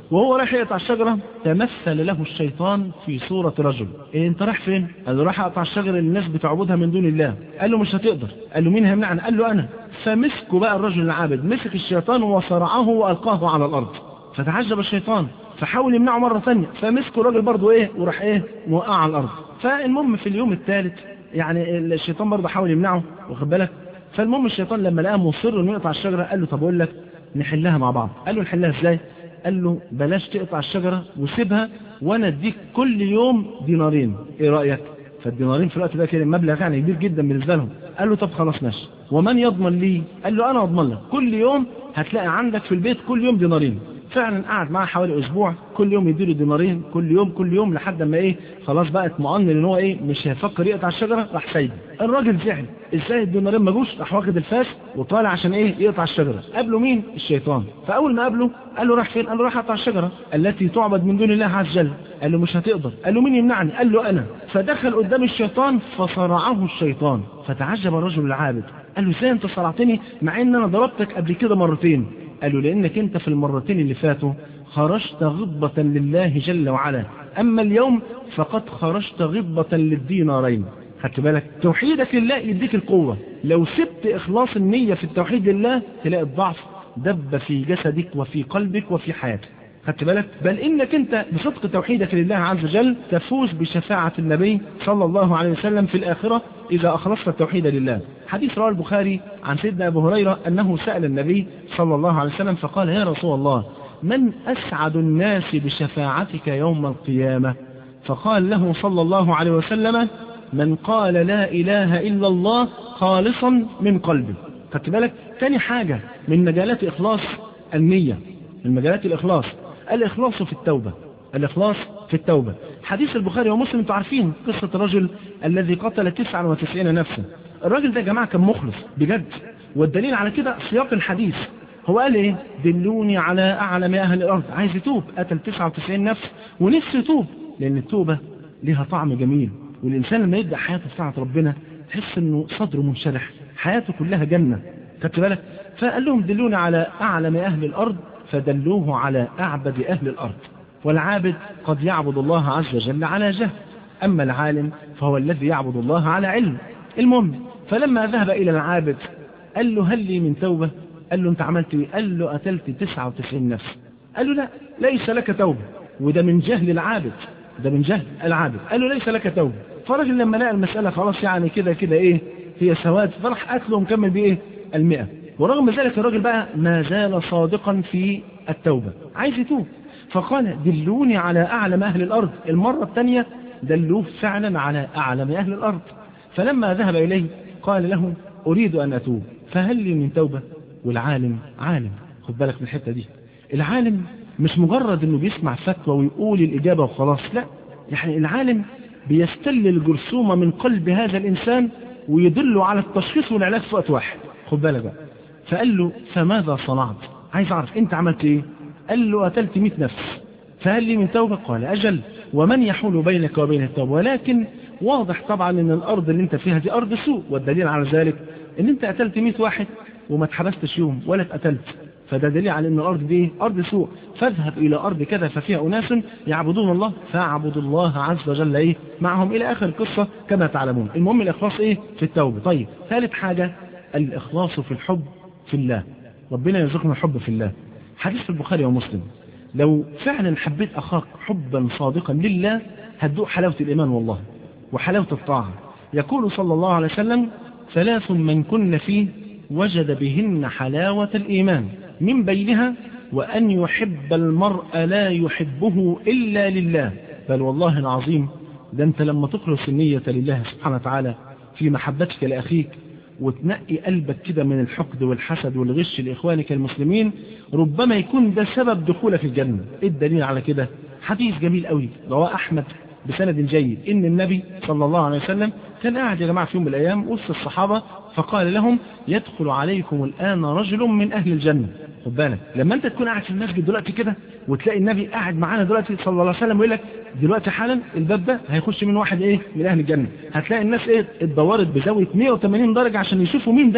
وهو رايح يقطع الشجرة تمثل له الشيطان في صورة رجل إيه انت رايح فين قال له رايح اقطع الشجرة اللي الناس بتعبدها من دون الله قال له مش هتقدر قال له مين هيمنعني قال له انا فمسكه بقى الرجل العابد مسك الشيطان وصرعه والقاه على الارض فتعجب الشيطان فحاول يمنعه مرة ثانية فمسكه الراجل برضه ايه وراح ايه موقع على الارض فالمهم في اليوم الثالث يعني الشيطان برضه حاول يمنعه واخد بالك فالمهم الشيطان لما لقاه مصر انه يقطع الشجرة قال له طب اقول لك نحلها مع بعض قال له نحلها ازاي قال له بلاش تقطع الشجرة وسيبها وانا اديك كل يوم دينارين ايه رأيك فالدينارين في الوقت ده كده مبلغ يعني كبير جدا بالنسبة لهم قال له طب خلاص ماشي ومن يضمن لي قال له انا اضمن لك كل يوم هتلاقي عندك في البيت كل يوم دينارين فعلا قعد معاه حوالي اسبوع كل يوم يديله دينارين كل يوم كل يوم لحد ما ايه خلاص بقى اطمئن ان هو ايه مش هيفكر يقطع الشجره راح سايبه الراجل زعل ازاي الدينارين ما جوش راح واخد الفاس وطالع عشان ايه يقطع الشجره قابله مين الشيطان فاول ما قابله قال له راح فين قال له راح اقطع الشجره التي تعبد من دون الله عز وجل قال له مش هتقدر قال له مين يمنعني قال له انا فدخل قدام الشيطان فصرعه الشيطان فتعجب الرجل العابد قال له ازاي انت صرعتني مع ان انا ضربتك قبل كده مرتين قال له لانك انت في المرتين اللي فاتوا خرجت غضبة لله جل وعلا اما اليوم فقد خرجت غضبة للدينارين خدت بالك توحيدك لله يديك القوة لو سبت اخلاص النية في التوحيد لله تلاقي الضعف دب في جسدك وفي قلبك وفي حياتك خدت بالك بل انك انت بصدق توحيدك لله عز وجل تفوز بشفاعة النبي صلى الله عليه وسلم في الاخرة اذا اخلصت التوحيد لله حديث رواه البخاري عن سيدنا ابو هريرة انه سأل النبي صلى الله عليه وسلم فقال يا رسول الله من اسعد الناس بشفاعتك يوم القيامة فقال له صلى الله عليه وسلم من قال لا اله الا الله خالصا من قلبه خدت بالك تاني حاجة من مجالات اخلاص النية من مجالات الاخلاص الإخلاص في التوبة الإخلاص في التوبة حديث البخاري ومسلم انتوا عارفين قصة الرجل الذي قتل 99 نفسا الراجل ده يا جماعة كان مخلص بجد والدليل على كده سياق الحديث هو قال ايه دلوني على أعلم أهل الأرض عايز يتوب قتل 99 نفس ونفسه يتوب لأن التوبة لها طعم جميل والإنسان لما يبدأ حياته في طاعة ربنا تحس انه صدره منشرح حياته كلها جنة خدت بالك فقال لهم دلوني على أعلم أهل الأرض فدلوه على أعبد أهل الأرض والعابد قد يعبد الله عز وجل على جهل أما العالم فهو الذي يعبد الله على علم المهم فلما ذهب إلى العابد قال له هل لي من توبة قال له انت عملت ايه قال له قتلت 99 نفس قال له لا ليس لك توبة وده من جهل العابد ده من جهل العابد قال له ليس لك توبة فرجل لما لقى المسألة خلاص يعني كده كده ايه هي سواد فراح قتله ومكمل بايه المئة ورغم ذلك الراجل بقى ما زال صادقا في التوبة عايز يتوب فقال دلوني على أعلم أهل الأرض المرة الثانية دلوه فعلا على أعلم أهل الأرض فلما ذهب إليه قال له أريد أن أتوب فهل لي من توبة والعالم عالم خد بالك من الحتة دي العالم مش مجرد انه بيسمع فتوى ويقول الإجابة وخلاص لا يعني العالم بيستل الجرثومة من قلب هذا الإنسان ويدله على التشخيص والعلاج في وقت واحد خد بالك بقى فقال له فماذا صنعت عايز أعرف أنت عملت إيه قال له قتلت 100 نفس فهل لي من توبة قال أجل ومن يحول بينك وبين التوبة ولكن واضح طبعا ان الأرض اللي انت فيها دي أرض سوء والدليل على ذلك ان انت قتلت 100 واحد وما اتحبستش يوم ولا اتقتلت فده دليل على ان الأرض دي أرض سوء فاذهب إلى أرض كذا ففيها أناس يعبدون الله فاعبدوا الله عز وجل إيه معهم إلى آخر القصة كما تعلمون المهم الإخلاص إيه في التوبة طيب ثالث حاجة الإخلاص في الحب في الله ربنا يرزقنا الحب في الله حديث في البخاري ومسلم لو فعلا حبيت أخاك حبا صادقا لله هتدوق حلاوة الإيمان والله وحلاوة الطاعة يقول صلى الله عليه وسلم ثلاث من كن فيه وجد بهن حلاوة الإيمان من بينها وأن يحب المرء لا يحبه إلا لله بل والله العظيم ده أنت لما تخلص النية لله سبحانه وتعالى في محبتك لأخيك وتنقي قلبك كده من الحقد والحسد والغش لإخوانك المسلمين ربما يكون ده سبب دخولك الجنة إيه الدليل على كده حديث جميل قوي رواه أحمد بسند جيد إن النبي صلى الله عليه وسلم كان قاعد يا جماعة في يوم من الأيام وسط الصحابة فقال لهم يدخل عليكم الآن رجل من أهل الجنة خد بالك لما أنت تكون قاعد في المسجد دلوقتي كده وتلاقي النبي قاعد معانا دلوقتي صلى الله عليه وسلم ويقول لك دلوقتي حالا الباب ده هيخش من واحد ايه من اهل الجنه هتلاقي الناس ايه اتدورت بزاويه 180 درجه عشان يشوفوا مين ده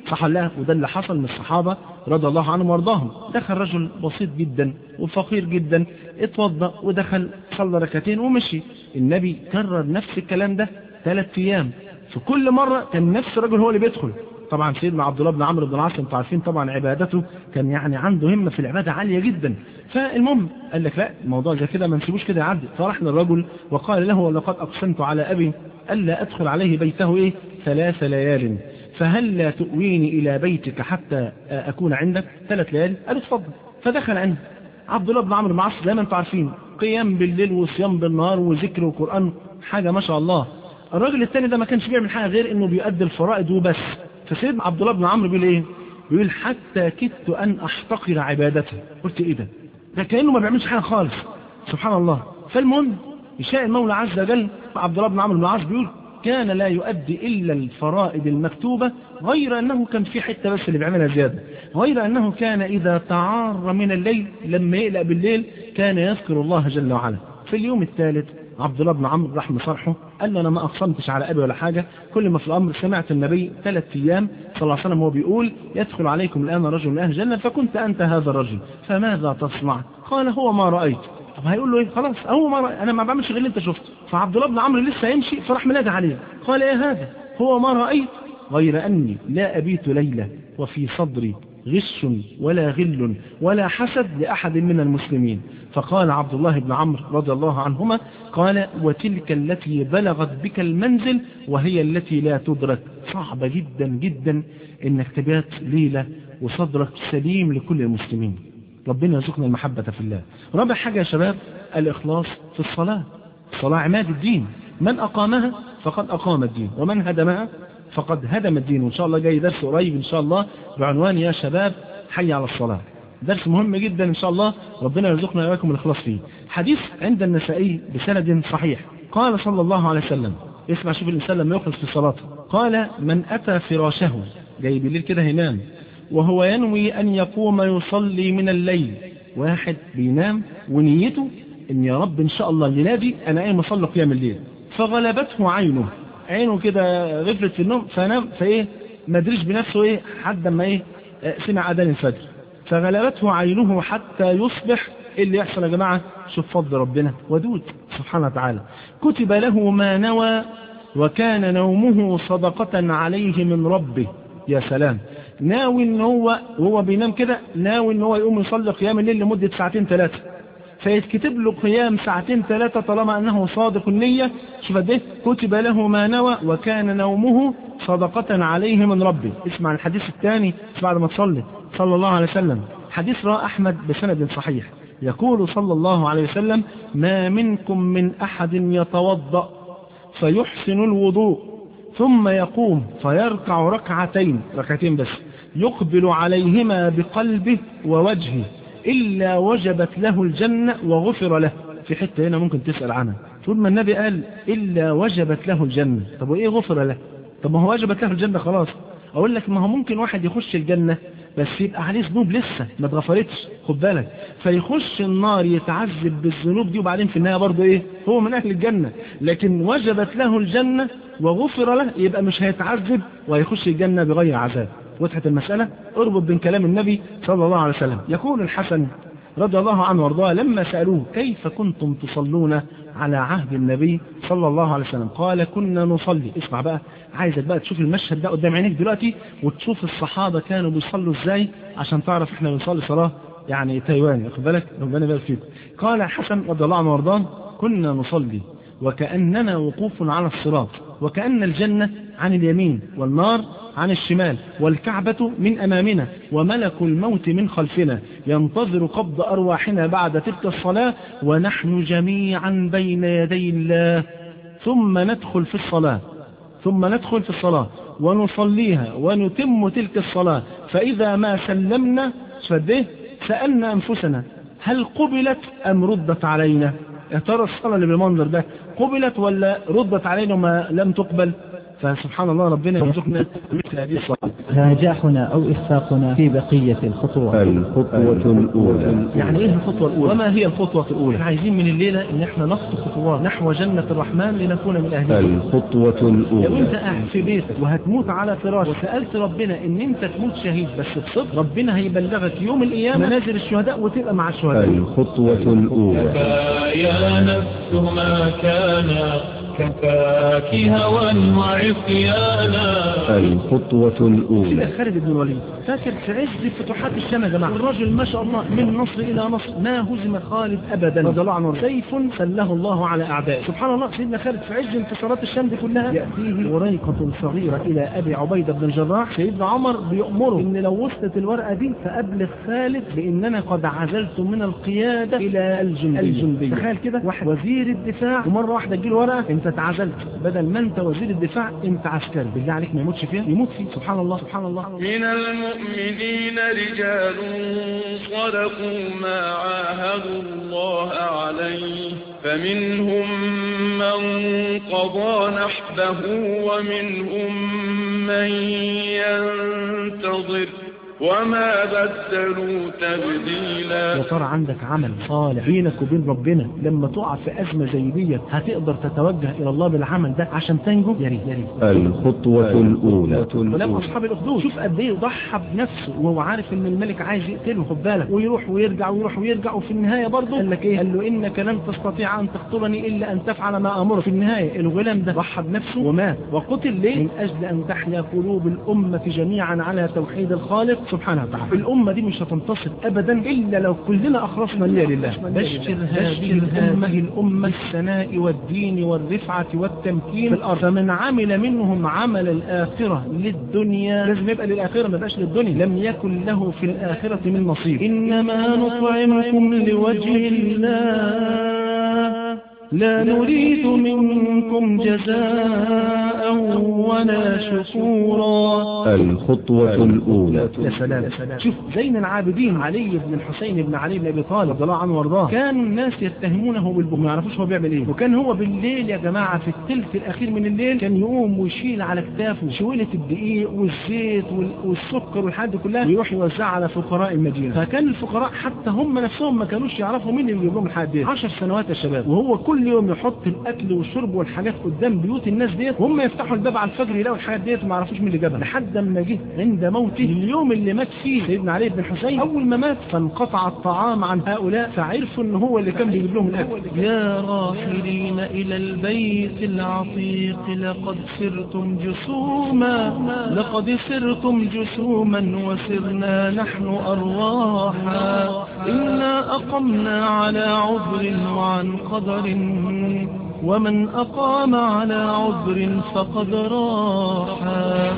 صح ولا لا وده اللي حصل من الصحابة رضي الله عنهم وارضاهم دخل رجل بسيط جدا وفقير جدا اتوضى ودخل صلى ركعتين ومشي النبي كرر نفس الكلام ده ثلاث ايام في كل مرة كان نفس الرجل هو اللي بيدخل طبعا سيدنا عبد الله بن عمرو بن العاص انتوا عارفين طبعا عبادته كان يعني عنده همه في العباده عاليه جدا فالمهم قال لك لا الموضوع زي كده ما نسيبوش كده يعدي فراح للرجل وقال له ولقد اقسمت على ابي الا ادخل عليه بيته ايه ثلاث ليال فهل لا تؤويني الى بيتك حتى اكون عندك ثلاث ليالي قال اتفضل فدخل عنده عبد الله بن عمرو بن العاص زي ما انتوا عارفين قيام بالليل وصيام بالنهار وذكر وقران حاجه ما شاء الله الراجل الثاني ده ما كانش بيعمل حاجه غير انه بيؤدي الفرائض وبس فسيدنا عبد الله بن عمرو بيقول ايه بيقول حتى كدت ان احتقر عبادته قلت ايه ده ده كانه ما بيعملش حاجه خالص سبحان الله فالمهم يشاء المولى عز وجل عبد الله بن عمرو بن العاص بيقول كان لا يؤدي الا الفرائض المكتوبه غير انه كان في حته بس اللي بيعملها زياده غير انه كان اذا تعار من الليل لما يقلق بالليل كان يذكر الله جل وعلا في اليوم الثالث عبد الله بن عمرو راح مصارحه قال له انا ما اقسمتش على ابي ولا حاجه كل ما في الامر سمعت النبي ثلاث ايام صلى الله عليه وسلم وهو بيقول يدخل عليكم الان رجل من اهل الجنه فكنت انت هذا الرجل فماذا تصنع؟ قال هو ما رايت طب هيقول له ايه خلاص هو ما رأي. انا ما بعملش غير اللي انت شفته فعبد الله بن عمرو لسه يمشي فراح منادى عليه قال ايه هذا هو ما رايت غير اني لا ابيت ليله وفي صدري غش ولا غل ولا حسد لأحد من المسلمين فقال عبد الله بن عمرو رضي الله عنهما قال وتلك التي بلغت بك المنزل وهي التي لا تدرك صعبة جدا جدا انك تبات ليلة وصدرك سليم لكل المسلمين ربنا يرزقنا المحبة في الله رابع حاجة يا شباب الإخلاص في الصلاة الصلاة عماد الدين من أقامها فقد أقام الدين ومن هدمها فقد هدم الدين وإن شاء الله جاي درس قريب إن شاء الله بعنوان يا شباب حي على الصلاة درس مهم جدا إن شاء الله ربنا يرزقنا وإياكم الإخلاص فيه حديث عند النسائي بسند صحيح قال صلى الله عليه وسلم اسمع شوف الإنسان لما يخلص في صلاته قال من أتى فراشه جاي بالليل كده ينام وهو ينوي أن يقوم يصلي من الليل واحد بينام ونيته ان يا رب ان شاء الله الليله دي انا قايم اصلي قيام الليل فغلبته عينه عينه كده غفلت في النوم فنام فايه ما ادريش بنفسه ايه حد ما ايه سمع اذان الفجر فغلبته عينه حتى يصبح ايه اللي يحصل يا جماعه شوف فضل ربنا ودود سبحانه وتعالى كتب له ما نوى وكان نومه صدقة عليه من ربه يا سلام ناوي ان هو وهو بينام كده ناوي ان هو يقوم يصلي قيام الليل لمدة ساعتين ثلاثة فيتكتب له قيام ساعتين ثلاثة طالما أنه صادق النية شوف ده كتب له ما نوى وكان نومه صدقة عليه من ربه اسمع الحديث الثاني بعد ما تصلي صلى الله عليه وسلم حديث رأى أحمد بسند صحيح يقول صلى الله عليه وسلم ما منكم من أحد يتوضأ فيحسن الوضوء ثم يقوم فيركع ركعتين ركعتين بس يقبل عليهما بقلبه ووجهه إلا وجبت له الجنة وغفر له في حتة هنا ممكن تسأل عنها طول ما النبي قال إلا وجبت له الجنة طب وإيه غفر له طب ما هو وجبت له الجنة خلاص أقول لك ما هو ممكن واحد يخش الجنة بس يبقى عليه ذنوب لسه ما اتغفرتش خد بالك فيخش النار يتعذب بالذنوب دي وبعدين في النهاية برضه إيه هو من أهل الجنة لكن وجبت له الجنة وغفر له يبقى مش هيتعذب وهيخش الجنة بغير عذاب وضحت المسألة اربط بين كلام النبي صلى الله عليه وسلم يقول الحسن رضي الله عنه وارضاه لما سألوه كيف كنتم تصلون على عهد النبي صلى الله عليه وسلم قال كنا نصلي اسمع بقى عايزك بقى تشوف المشهد ده قدام عينيك دلوقتي وتشوف الصحابة كانوا بيصلوا ازاي عشان تعرف احنا بنصلي صلاة يعني تايواني واخد بالك ربنا يبارك فيكم قال حسن رضي الله عنه وارضاه كنا نصلي وكأننا وقوف على الصراط وكأن الجنة عن اليمين والنار عن الشمال والكعبة من أمامنا وملك الموت من خلفنا ينتظر قبض أرواحنا بعد تلك الصلاة ونحن جميعا بين يدي الله ثم ندخل في الصلاة ثم ندخل في الصلاة ونصليها ونتم تلك الصلاة فإذا ما سلمنا فده سألنا أنفسنا هل قبلت أم ردت علينا يا ترى الصلاة اللي بالمنظر ده قبلت ولا ردت علينا وما لم تقبل فسبحان الله ربنا يرزقنا مثل هذه الصلاة نجاحنا أو إخفاقنا في بقية الخطوات الخطوة الأولى يعني ايه الخطوة الأولى وما هي الخطوة الأولى احنا عايزين من الليلة ان احنا نخطو خطوات نحو جنة الرحمن لنكون من أهلها الخطوة لو الأولى انت قاعد في بيتك وهتموت على فراش وسألت ربنا ان انت تموت شهيد بس بصدق ربنا هيبلغك يوم القيامة منازل الشهداء وتبقى مع الشهداء الخطوة الأولى يا نفس ما كان كفاك هوى وعصيانا الخطوة الأولى سيدنا خالد بن الوليد فاكر في عز فتوحات الشام يا جماعه الرجل ما شاء الله من نصر الى نصر ما هزم خالد ابدا رضي الله عنه سيف سله الله على اعدائه سبحان الله سيدنا خالد في عز انتصارات الشام دي كلها ياتيه وريقه صغيره الى ابي عبيده بن الجراح سيدنا عمر بيامره ان لو وصلت الورقه دي فابلغ خالد باننا قد عزلت من القياده الى الجنديه الجنديه تخيل كده واحد وزير الدفاع ومره واحده تجي له ورقه انت اتعزلت بدل ما انت وزير الدفاع انت عسكري بالله عليك ما يموتش فيها يموت فيه سبحان الله سبحان الله من المؤمنين رجال صدقوا ما عاهدوا الله عليه فمنهم من قضى نحبه ومنهم من ينتظر وما بدلوا تبديلا يا ترى عندك عمل صالح بينك وبين ربنا لما تقع في أزمة زي ديت هتقدر تتوجه إلى الله بالعمل ده عشان تنجو يا ريت يا ريت الخطوة الأولى ولما أصحاب الأخدود شوف قد إيه ضحى بنفسه وهو عارف إن الملك عايز يقتله خد بالك ويروح ويرجع ويروح ويرجع وفي النهاية برضه قال لك إيه قال له إنك لن تستطيع أن تقتلني إلا أن تفعل ما أمرك في النهاية الغلام ده ضحى بنفسه ومات وقتل ليه من أجل أن تحيا قلوب الأمة جميعا على توحيد الخالق سبحانه وتعالى الأمة دي مش هتنتصر أبدا إلا لو كلنا أخلصنا نية لله بشر هذه الأمة الأمة الثناء والدين والرفعة والتمكين في الأرض فمن عمل منهم عمل الآخرة للدنيا لازم يبقى للآخرة ما يبقاش للدنيا لم يكن له في الآخرة من نصيب إنما نطعمكم لوجه الله لا نريد منكم جزاء ولا شكورا الخطوة الأولى يا سلام شوف زين العابدين علي بن الحسين بن علي بن ابي طالب رضي الله عنه وارضاه كان الناس يتهمونه بالبخل ما يعرفوش هو بيعمل ايه وكان هو بالليل يا جماعه في الثلث الاخير من الليل كان يقوم ويشيل على كتافه شويله الدقيق والزيت وال- والسكر والحاجات دي كلها ويروح يوزعها على فقراء المدينه فكان الفقراء حتى هم نفسهم ما كانوش يعرفوا مين اللي بيجيب لهم الحاجات دي 10 سنوات يا شباب وهو كل يوم يحط الاكل والشرب والحاجات قدام بيوت الناس ديت وهم يفتحوا الباب على الفجر يلاقوا الحاجات ديت وما يعرفوش مين اللي جابها لحد ما جه عند موته اليوم اللي مات فيه سيدنا علي بن الحسين اول ما مات فانقطع الطعام عن هؤلاء فعرفوا ان هو اللي كان بيجيب لهم الاكل يا راحلين الى البيت العتيق لقد سرتم جسوما لقد سرتم جسوما وسرنا نحن ارواحا انا اقمنا على عذر وعن قدر ومن أقام على عذر فقد راحا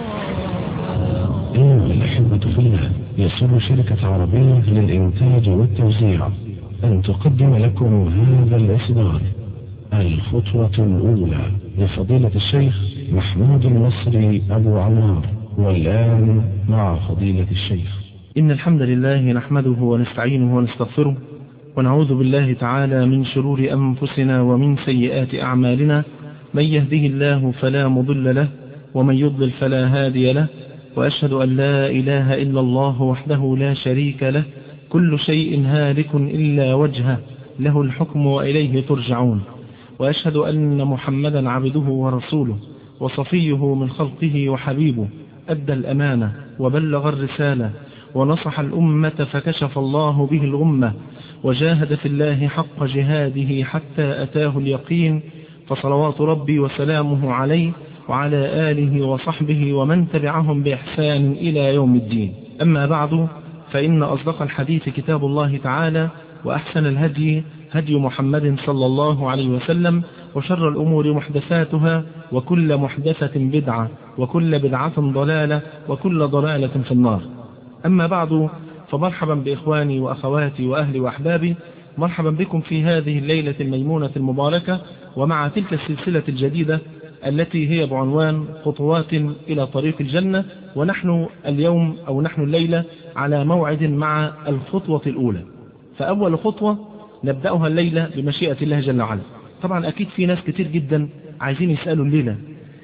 أيها الأحبة في الله يسر شركة عربية للإنتاج والتوزيع أن تقدم لكم هذا الإصدار الخطوة الأولى لفضيلة الشيخ محمود المصري أبو عمار والآن مع فضيلة الشيخ إن الحمد لله نحمده ونستعينه ونستغفره ونعوذ بالله تعالى من شرور أنفسنا ومن سيئات أعمالنا من يهده الله فلا مضل له ومن يضلل فلا هادي له وأشهد أن لا إله إلا الله وحده لا شريك له كل شيء هالك إلا وجهه له الحكم وإليه ترجعون وأشهد أن محمدا عبده ورسوله وصفيه من خلقه وحبيبه أدى الأمانة وبلغ الرسالة ونصح الأمة فكشف الله به الغمة وجاهد في الله حق جهاده حتى أتاه اليقين فصلوات ربي وسلامه عليه وعلى آله وصحبه ومن تبعهم بإحسان إلى يوم الدين أما بعد فإن أصدق الحديث كتاب الله تعالى وأحسن الهدي هدي محمد صلى الله عليه وسلم وشر الأمور محدثاتها وكل محدثة بدعة وكل بدعة ضلالة وكل ضلالة في النار أما بعد فمرحبا بإخواني وأخواتي وأهلي وأحبابي مرحبا بكم في هذه الليلة الميمونة المباركة ومع تلك السلسلة الجديدة التي هي بعنوان خطوات إلى طريق الجنة ونحن اليوم أو نحن الليلة على موعد مع الخطوة الأولى فأول خطوة نبدأها الليلة بمشيئة الله جل وعلا طبعا أكيد في ناس كتير جدا عايزين يسألوا الليلة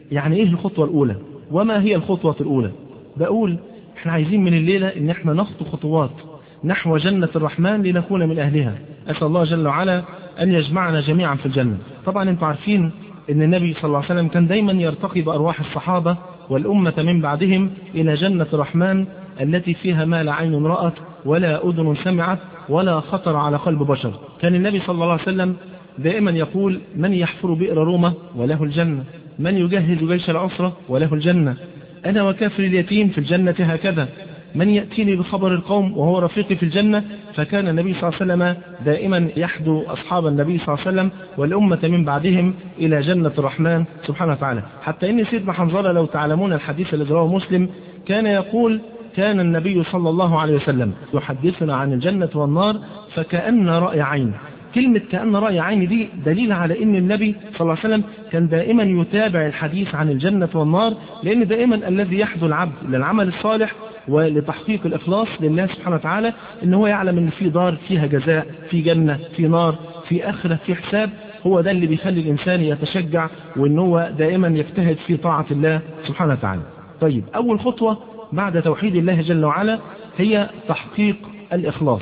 يعني ايه الخطوة الاولى وما هي الخطوة الاولى بقول احنا عايزين من الليلة ان احنا نخطو خطوات نحو جنة الرحمن لنكون من اهلها اسأل الله جل وعلا ان يجمعنا جميعا في الجنة طبعا انتم عارفين ان النبي صلى الله عليه وسلم كان دايما يرتقي بارواح الصحابة والامة من بعدهم الى جنة الرحمن التي فيها ما لا عين رأت ولا أذن سمعت ولا خطر على قلب بشر كان النبي صلى الله عليه وسلم دائما يقول من يحفر بئر رومة وله الجنة من يجهز جيش العسرة وله الجنة أنا وكافر اليتيم في الجنة هكذا من يأتيني بخبر القوم وهو رفيقي في الجنة فكان النبي صلى الله عليه وسلم دائما يحدو أصحاب النبي صلى الله عليه وسلم والأمة من بعدهم إلى جنة الرحمن سبحانه وتعالى حتى إن سيدنا حنظلة لو تعلمون الحديث الذي رواه مسلم كان يقول كان النبي صلى الله عليه وسلم يحدثنا عن الجنة والنار فكأن رأي عين كلمة كأن رأي عين دي دليل على ان النبي صلى الله عليه وسلم كان دائما يتابع الحديث عن الجنة والنار لان دائما الذي يحدو العبد للعمل الصالح ولتحقيق الإخلاص لله سبحانه وتعالى ان هو يعلم ان في دار فيها جزاء في جنة في نار في آخرة في حساب هو ده اللي بيخلي الإنسان يتشجع وان هو دائما يجتهد في طاعة الله سبحانه وتعالى طيب أول خطوة بعد توحيد الله جل وعلا هي تحقيق الإخلاص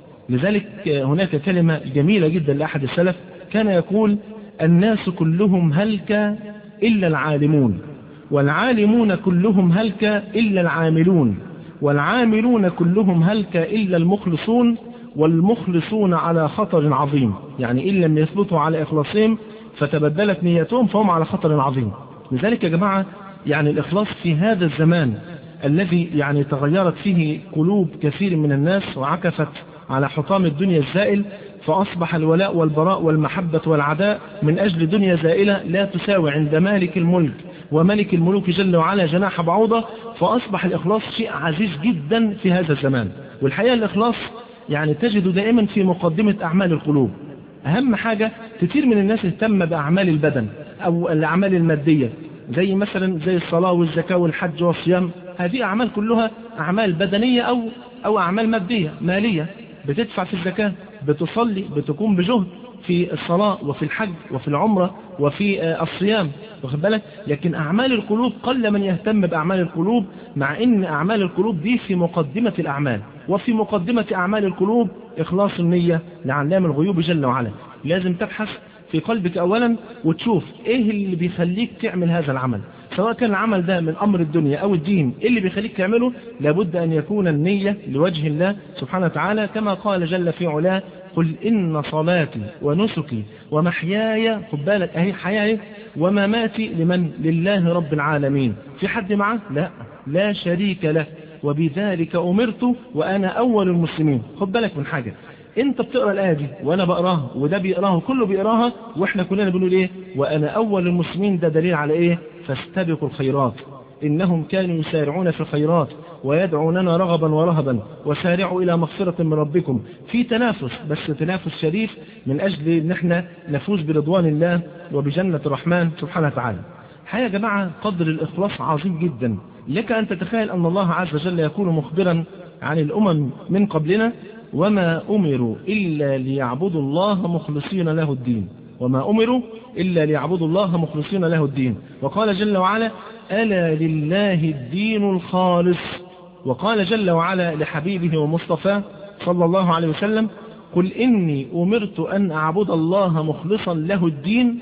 لذلك هناك كلمة جميلة جدا لأحد السلف كان يقول الناس كلهم هلك إلا العالمون والعالمون كلهم هلك إلا العاملون والعاملون كلهم هلك إلا المخلصون والمخلصون على خطر عظيم يعني إن لم يثبتوا على إخلاصهم فتبدلت نيتهم فهم على خطر عظيم لذلك يا جماعة يعني الإخلاص في هذا الزمان الذي يعني تغيرت فيه قلوب كثير من الناس وعكفت على حطام الدنيا الزائل فأصبح الولاء والبراء والمحبة والعداء من أجل دنيا زائلة لا تساوي عند مالك الملك وملك الملوك جل وعلا جناح بعوضة فأصبح الإخلاص شيء عزيز جدا في هذا الزمان والحقيقة الإخلاص يعني تجد دائما في مقدمة أعمال القلوب أهم حاجة كثير من الناس اهتم بأعمال البدن أو الأعمال المادية زي مثلا زي الصلاة والزكاة والحج والصيام هذه أعمال كلها أعمال بدنية أو أو أعمال مادية مالية بتدفع في الزكاة بتصلي بتقوم بجهد في الصلاة وفي الحج وفي العمرة وفي الصيام واخد بالك لكن أعمال القلوب قل من يهتم بأعمال القلوب مع أن أعمال القلوب دي في مقدمة الأعمال وفي مقدمة أعمال القلوب إخلاص النية لعلام الغيوب جل وعلا لازم تبحث في قلبك أولا وتشوف إيه اللي بيخليك تعمل هذا العمل سواء كان العمل ده من أمر الدنيا أو الدين إيه اللي بيخليك تعمله لابد أن يكون النية لوجه الله سبحانه وتعالى كما قال جل في علاه قل إن صلاتي ونسكي ومحياي خد بالك أهي حياي ومماتي لمن لله رب العالمين في حد معه لا لا شريك له وبذلك أمرت وأنا أول المسلمين خد بالك من حاجة انت بتقرأ الآية دي وانا بقراها وده بيقراها كله بيقراها واحنا كلنا بنقول ايه وانا اول المسلمين ده دليل على ايه فاستبقوا الخيرات انهم كانوا يسارعون في الخيرات ويدعوننا رغبا ورهبا وسارعوا الى مغفرة من ربكم في تنافس بس تنافس شريف من اجل ان احنا نفوز برضوان الله وبجنة الرحمن سبحانه وتعالى حقيقة يا جماعة قدر الاخلاص عظيم جدا لك ان تتخيل ان الله عز وجل يكون مخبرا عن الامم من قبلنا وما أمروا إلا ليعبدوا الله مخلصين له الدين وما أمروا إلا ليعبدوا الله مخلصين له الدين وقال جل وعلا ألا لله الدين الخالص وقال جل وعلا لحبيبه ومصطفى صلى الله عليه وسلم قل إني أمرت أن أعبد الله مخلصا له الدين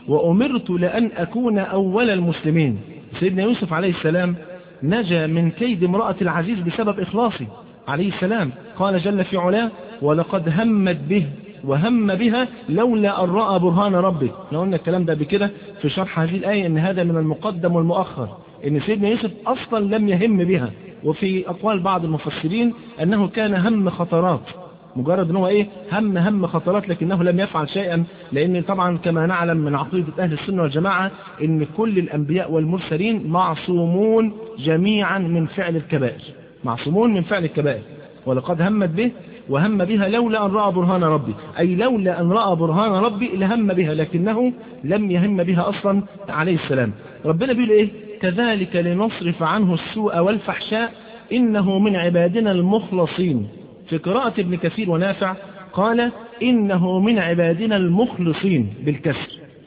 وأمرت لأن أكون أول المسلمين سيدنا يوسف عليه السلام نجا من كيد امرأة العزيز بسبب إخلاصه عليه السلام قال جل في علاه ولقد همت به وهم بها لولا أن رأى برهان ربه لو قلنا الكلام ده بكده في شرح هذه الآية ان هذا من المقدم والمؤخر ان سيدنا يوسف أصلا لم يهم بها وفي أقوال بعض المفسرين أنه كان هم خطرات مجرد أنه إيه هم هم خطرات لكنه لم يفعل شيئا لأن طبعا كما نعلم من عقيدة أهل السنة والجماعة أن كل الأنبياء والمرسلين معصومون جميعا من فعل الكبائر معصومون من فعل الكبائر ولقد همت به وهم بها لولا أن رأى برهان ربي أي لولا أن رأى برهان ربي لهم بها لكنه لم يهم بها أصلا عليه السلام ربنا بيقول إيه كذلك لنصرف عنه السوء والفحشاء إنه من عبادنا المخلصين في قراءة ابن كثير ونافع قال إنه من عبادنا المخلصين بالكسر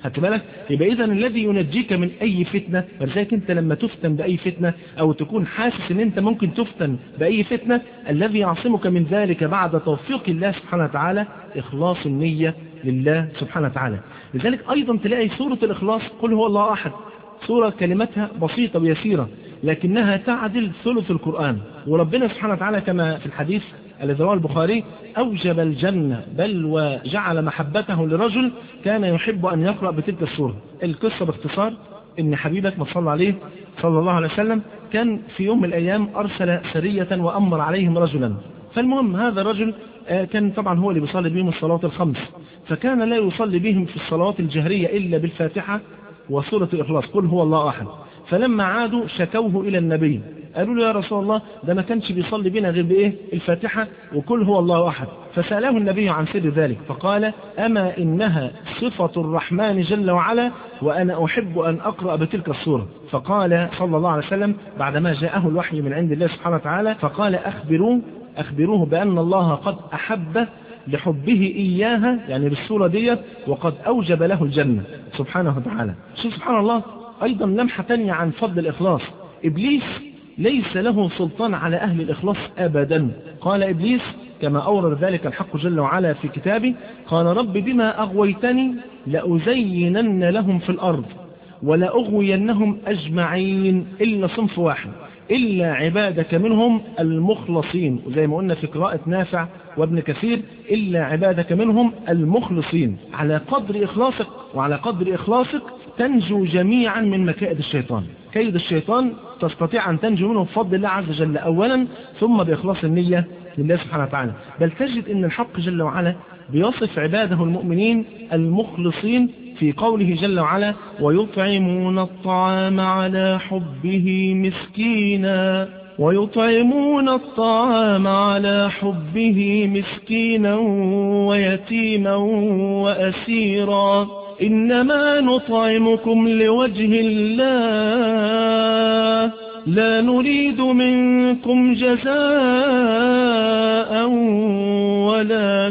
خدت بالك يبقى اذا الذي ينجيك من اي فتنه ولذلك انت لما تفتن باي فتنه او تكون حاسس ان انت ممكن تفتن باي فتنه الذي يعصمك من ذلك بعد توفيق الله سبحانه وتعالى اخلاص النيه لله سبحانه وتعالى لذلك ايضا تلاقي سوره الاخلاص قل هو الله احد سوره كلمتها بسيطه ويسيره لكنها تعدل ثلث القران وربنا سبحانه وتعالى كما في الحديث الذي رواه البخاري أوجب الجنة بل وجعل محبته لرجل كان يحب أن يقرأ بتلك السورة القصة باختصار إن حبيبك ما صلى عليه صلى الله عليه وسلم كان في يوم من الأيام أرسل سرية وأمر عليهم رجلا فالمهم هذا الرجل كان طبعا هو اللي بيصلي بهم الصلاة الخمس فكان لا يصلي بهم في الصلوات الجهرية إلا بالفاتحة وسورة الإخلاص قل هو الله أحد فلما عادوا شكوه إلى النبي قالوا له يا رسول الله ده ما كانش بيصلي بنا غير بإيه الفاتحة وكل هو الله أحد فسأله النبي عن سر ذلك فقال أما إنها صفة الرحمن جل وعلا وأنا أحب أن أقرأ بتلك الصورة فقال صلى الله عليه وسلم بعدما جاءه الوحي من عند الله سبحانه وتعالى فقال أخبروه أخبروه بأن الله قد أحب لحبه إياها يعني بالصورة دي وقد أوجب له الجنة سبحانه وتعالى شوف سبحان الله أيضا لمحة تانية عن فضل الإخلاص إبليس ليس له سلطان على أهل الإخلاص أبدا قال إبليس كما أورد ذلك الحق جل وعلا في كتابه قال رب بما أغويتني لأزينن لهم في الأرض ولأغوينهم أجمعين إلا صنف واحد إلا عبادك منهم المخلصين وزي ما قلنا في قراءة نافع وابن كثير إلا عبادك منهم المخلصين على قدر إخلاصك وعلى قدر إخلاصك تنجو جميعا من مكائد الشيطان كيد الشيطان تستطيع أن تنجو منه بفضل الله عز وجل أولا ثم بإخلاص النية لله سبحانه وتعالى بل تجد أن الحق جل وعلا بيصف عباده المؤمنين المخلصين في قوله جل وعلا ويطعمون الطعام على حبه مسكينا ويطعمون الطعام على حبه مسكينا ويتيما وأسيرا إنما نطعمكم لوجه الله لا نريد منكم جزاء ولا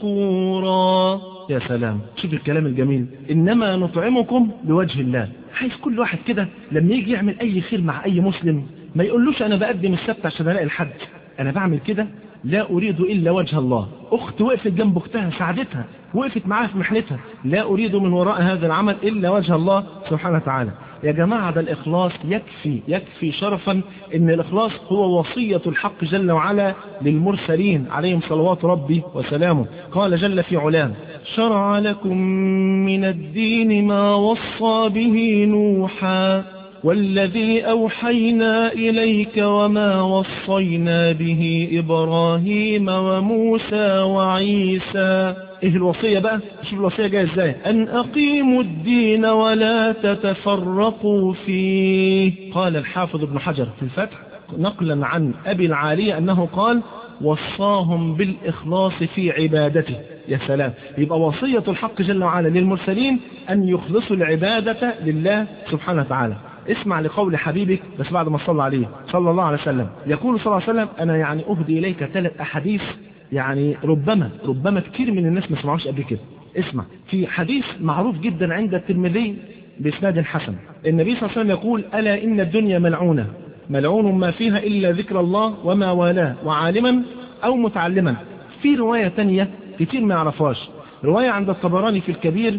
شكورا يا سلام شوف الكلام الجميل إنما نطعمكم لوجه الله عايز كل واحد كده لما يجي يعمل أي خير مع أي مسلم ما يقولوش أنا بقدم السبت عشان ألاقي الحد أنا بعمل كده لا أريد إلا وجه الله أخت وقفت جنب أختها ساعدتها وقفت معاها في محنتها لا أريد من وراء هذا العمل إلا وجه الله سبحانه وتعالى يا جماعة ده الإخلاص يكفي يكفي شرفا إن الإخلاص هو وصية الحق جل وعلا للمرسلين عليهم صلوات ربي وسلامه قال جل في علام شرع لكم من الدين ما وصى به نوحا والذي أوحينا إليك وما وصينا به إبراهيم وموسى وعيسى إيه الوصية بقى شوف الوصية جاية إزاي أن أقيموا الدين ولا تتفرقوا فيه قال الحافظ ابن حجر في الفتح نقلا عن أبي العالية أنه قال وصاهم بالإخلاص في عبادته يا سلام يبقى وصية الحق جل وعلا للمرسلين أن يخلصوا العبادة لله سبحانه وتعالى اسمع لقول حبيبك بس بعد ما صلى عليه صلى الله عليه وسلم يقول صلى الله عليه وسلم أنا يعني أهدي إليك ثلاث أحاديث يعني ربما ربما كتير من الناس ما سمعوش قبل كده اسمع في حديث معروف جدا عند الترمذي بإسناد حسن النبي صلى الله عليه وسلم يقول ألا إن الدنيا ملعونة ملعون ما فيها إلا ذكر الله وما والاه وعالما أو متعلما في رواية تانية كتير ما يعرفهاش رواية عند الطبراني في الكبير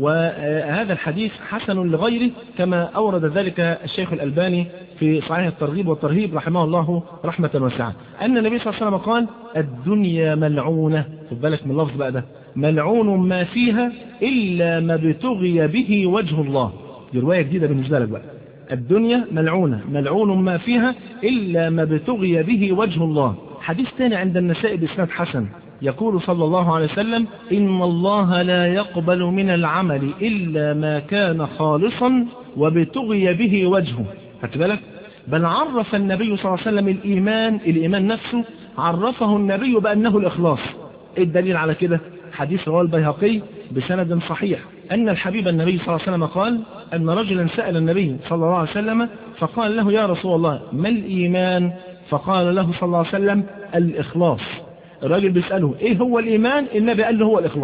وهذا الحديث حسن لغيره كما أورد ذلك الشيخ الألباني في صحيح الترغيب والترهيب رحمه الله رحمة واسعة أن النبي صلى الله عليه وسلم قال الدنيا ملعونة خد بالك من اللفظ بقى ده ملعون ما فيها إلا ما ابتغي به وجه الله دي رواية جديدة بالنسبة لك بقى الدنيا ملعونة ملعون ما فيها إلا ما ابتغي به وجه الله حديث ثاني عند النساء بإسناد حسن يقول صلى الله عليه وسلم إن الله لا يقبل من العمل إلا ما كان خالصا وابتغي به وجهه خدت بالك بل عرف النبي صلى الله عليه وسلم الإيمان الإيمان نفسه عرفه النبي بأنه الإخلاص إيه الدليل على كده حديث رواه البيهقي بسند صحيح أن الحبيب النبي صلى الله عليه وسلم قال أن رجلا سأل النبي صلى الله عليه وسلم فقال له يا رسول الله ما الإيمان فقال له صلى الله عليه وسلم الإخلاص الراجل بيسأله ايه هو الايمان النبي قال له هو الاخلاص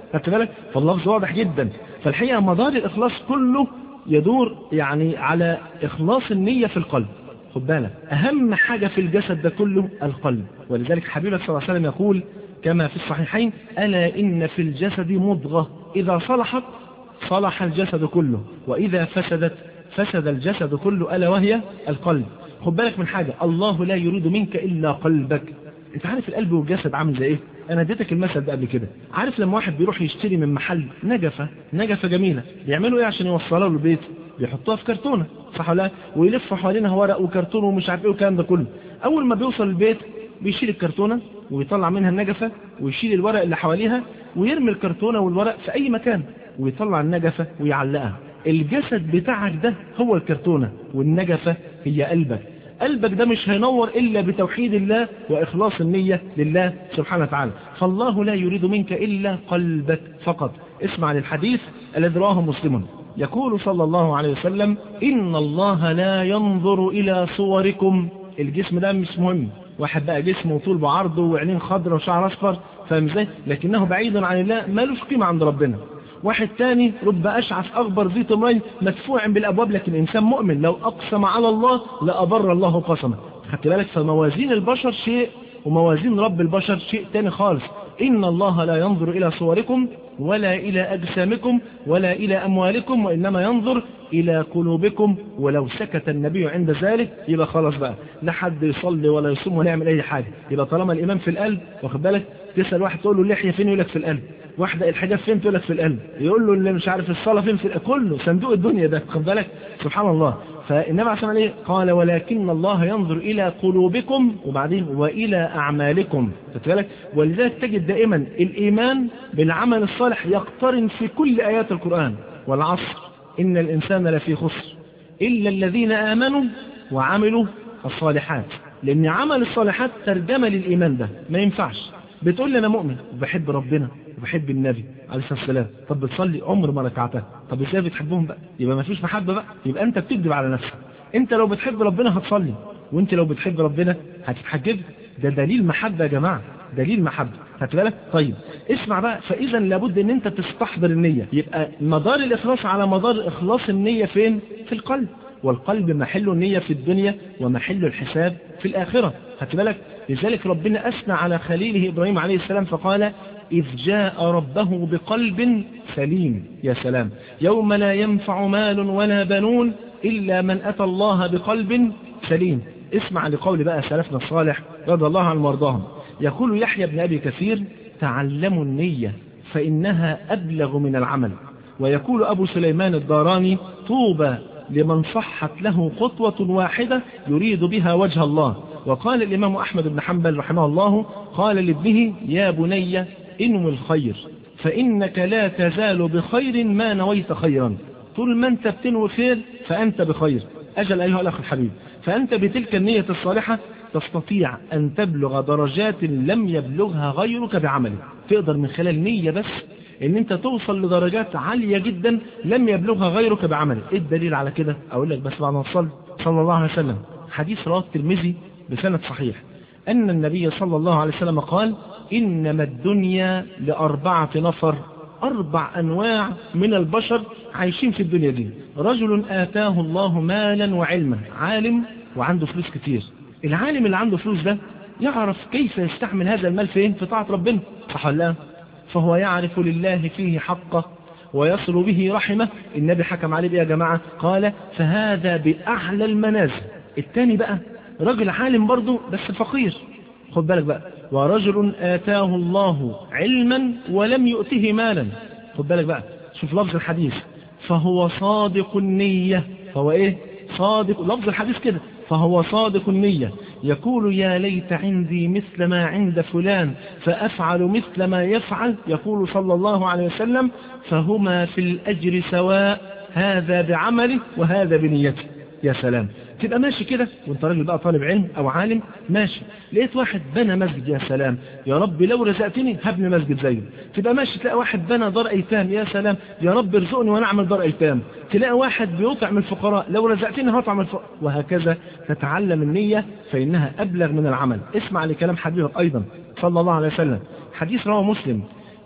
خدت بالك فاللفظ واضح جدا فالحقيقة مدار الإخلاص كله يدور يعني على إخلاص النية في القلب خد بالك أهم حاجة في الجسد ده كله القلب ولذلك حبيبك صلى الله عليه وسلم يقول كما في الصحيحين ألا إن في الجسد مضغة إذا صلحت صلح الجسد كله وإذا فسدت فسد الجسد كله ألا وهي القلب خد بالك من حاجة الله لا يريد منك إلا قلبك انت عارف القلب والجسد عامل زي ايه انا اديتك المثل ده قبل كده عارف لما واحد بيروح يشتري من محل نجفة نجفة جميلة بيعملوا ايه عشان يوصلها له البيت بيحطوها في كرتونة صح ولا لا ويلفوا حوالينها ورق وكرتون ومش عارف ايه والكلام ده كله اول ما بيوصل البيت بيشيل الكرتونة ويطلع منها النجفة ويشيل الورق اللي حواليها ويرمي الكرتونة والورق في اي مكان ويطلع النجفة ويعلقها الجسد بتاعك ده هو الكرتونة والنجفة هي قلبك قلبك ده مش هينور إلا بتوحيد الله وإخلاص النية لله سبحانه وتعالى فالله لا يريد منك إلا قلبك فقط اسمع للحديث الذي رواه مسلم يقول صلى الله عليه وسلم إن الله لا ينظر إلى صوركم الجسم ده مش مهم واحد بقى جسمه طول بعرضه وعينين خضرة وشعر أصفر فاهم ازاي لكنه بعيد عن الله مالوش قيمة عند ربنا واحد تاني رب أشعث أخبر ذي تمرين مدفوع بالأبواب لكن إنسان مؤمن لو أقسم على الله لأبر الله قسمه خدت بالك فموازين البشر شيء وموازين رب البشر شيء تاني خالص إن الله لا ينظر إلى صوركم ولا إلى أجسامكم ولا إلى أموالكم وإنما ينظر إلى قلوبكم ولو سكت النبي عند ذلك يبقى خلاص بقى لا حد يصلي ولا يصوم ولا يعمل أي حاجة يبقى طالما الإمام في القلب واخد بالك تسأل واحد تقول له اللحية فين يقول لك في القلب واحدة الحجاب فين تقول لك في القلب يقول له اللي مش عارف الصلاة فين في القلب كله صندوق الدنيا ده خد بالك سبحان الله فالنبي عليه الصلاة والسلام قال ولكن الله ينظر إلى قلوبكم وبعدين وإلى أعمالكم بالك ولذلك تجد دائما الإيمان بالعمل الصالح يقترن في كل آيات القرآن والعصر إن الإنسان لفي خسر إلا الذين آمنوا وعملوا الصالحات لأن عمل الصالحات ترجمة للإيمان ده ما ينفعش بتقول لي أنا مؤمن وبحب ربنا وبحب النبي عليه الصلاة والسلام طب بتصلي عمر ما ركعتها طب ازاي بتحبهم بقى يبقى ما فيش محبة بقى يبقى أنت بتكذب على نفسك أنت لو بتحب ربنا هتصلي وأنت لو بتحب ربنا هتتحجب ده دليل محبة يا جماعة دليل محبة خدت بالك طيب اسمع بقى فاذا لابد ان انت تستحضر النية يبقى مدار الاخلاص على مدار اخلاص النية فين في القلب والقلب محل النية في الدنيا ومحل الحساب في الآخرة خدت بالك لذلك ربنا أثنى على خليله إبراهيم عليه السلام فقال إذ جاء ربه بقلب سليم يا سلام يوم لا ينفع مال ولا بنون إلا من أتى الله بقلب سليم اسمع لقول بقى سلفنا الصالح رضي الله عنهم وارضاهم يقول يحيى بن أبي كثير تعلموا النية فإنها أبلغ من العمل ويقول أبو سليمان الداراني طوبى لمن صحت له خطوة واحدة يريد بها وجه الله وقال الإمام أحمد بن حنبل رحمه الله قال لابنه يا بني انوي الخير فإنك لا تزال بخير ما نويت خيرا طول ما أنت بتنوي خير فأنت بخير أجل أيها الأخ الحبيب فأنت بتلك النية الصالحة تستطيع أن تبلغ درجات لم يبلغها غيرك بعملك تقدر من خلال نية بس ان انت توصل لدرجات عالية جدا لم يبلغها غيرك بعملك ايه الدليل على كده اقول لك بس بعد ما وصل صلى الله عليه وسلم حديث رواه الترمذي بسند صحيح ان النبي صلى الله عليه وسلم قال انما الدنيا لاربعة نفر اربع انواع من البشر عايشين في الدنيا دي رجل اتاه الله مالا وعلما عالم وعنده فلوس كتير العالم اللي عنده فلوس ده يعرف كيف يستعمل هذا المال فين في طاعة ربنا صح ولا لا فهو يعرف لله فيه حقه ويصل به رحمه النبي حكم عليه يا جماعة قال فهذا بأعلى المنازل الثاني بقى رجل عالم برضه بس فقير خد بالك بقى ورجل آتاه الله علما ولم يؤته مالا خد بالك بقى شوف لفظ الحديث فهو صادق النية فهو ايه صادق لفظ الحديث كده فهو صادق النية يقول يا ليت عندي مثل ما عند فلان فأفعل مثل ما يفعل يقول صلى الله عليه وسلم فهما في الأجر سواء هذا بعمله وهذا بنيته يا سلام تبقى ماشي كده وانت راجل بقى طالب علم او عالم ماشي لقيت واحد بنى مسجد يا سلام يا رب لو رزقتني هبني مسجد زيه تبقى ماشي تلاقي واحد بنى دار ايتام يا سلام يا رب ارزقني وانا اعمل دار ايتام تلاقي واحد بيطعم الفقراء لو رزقتني هطعم الفقراء وهكذا تتعلم النية فإنها أبلغ من العمل اسمع لكلام حبيبك أيضا صلى الله عليه وسلم حديث رواه مسلم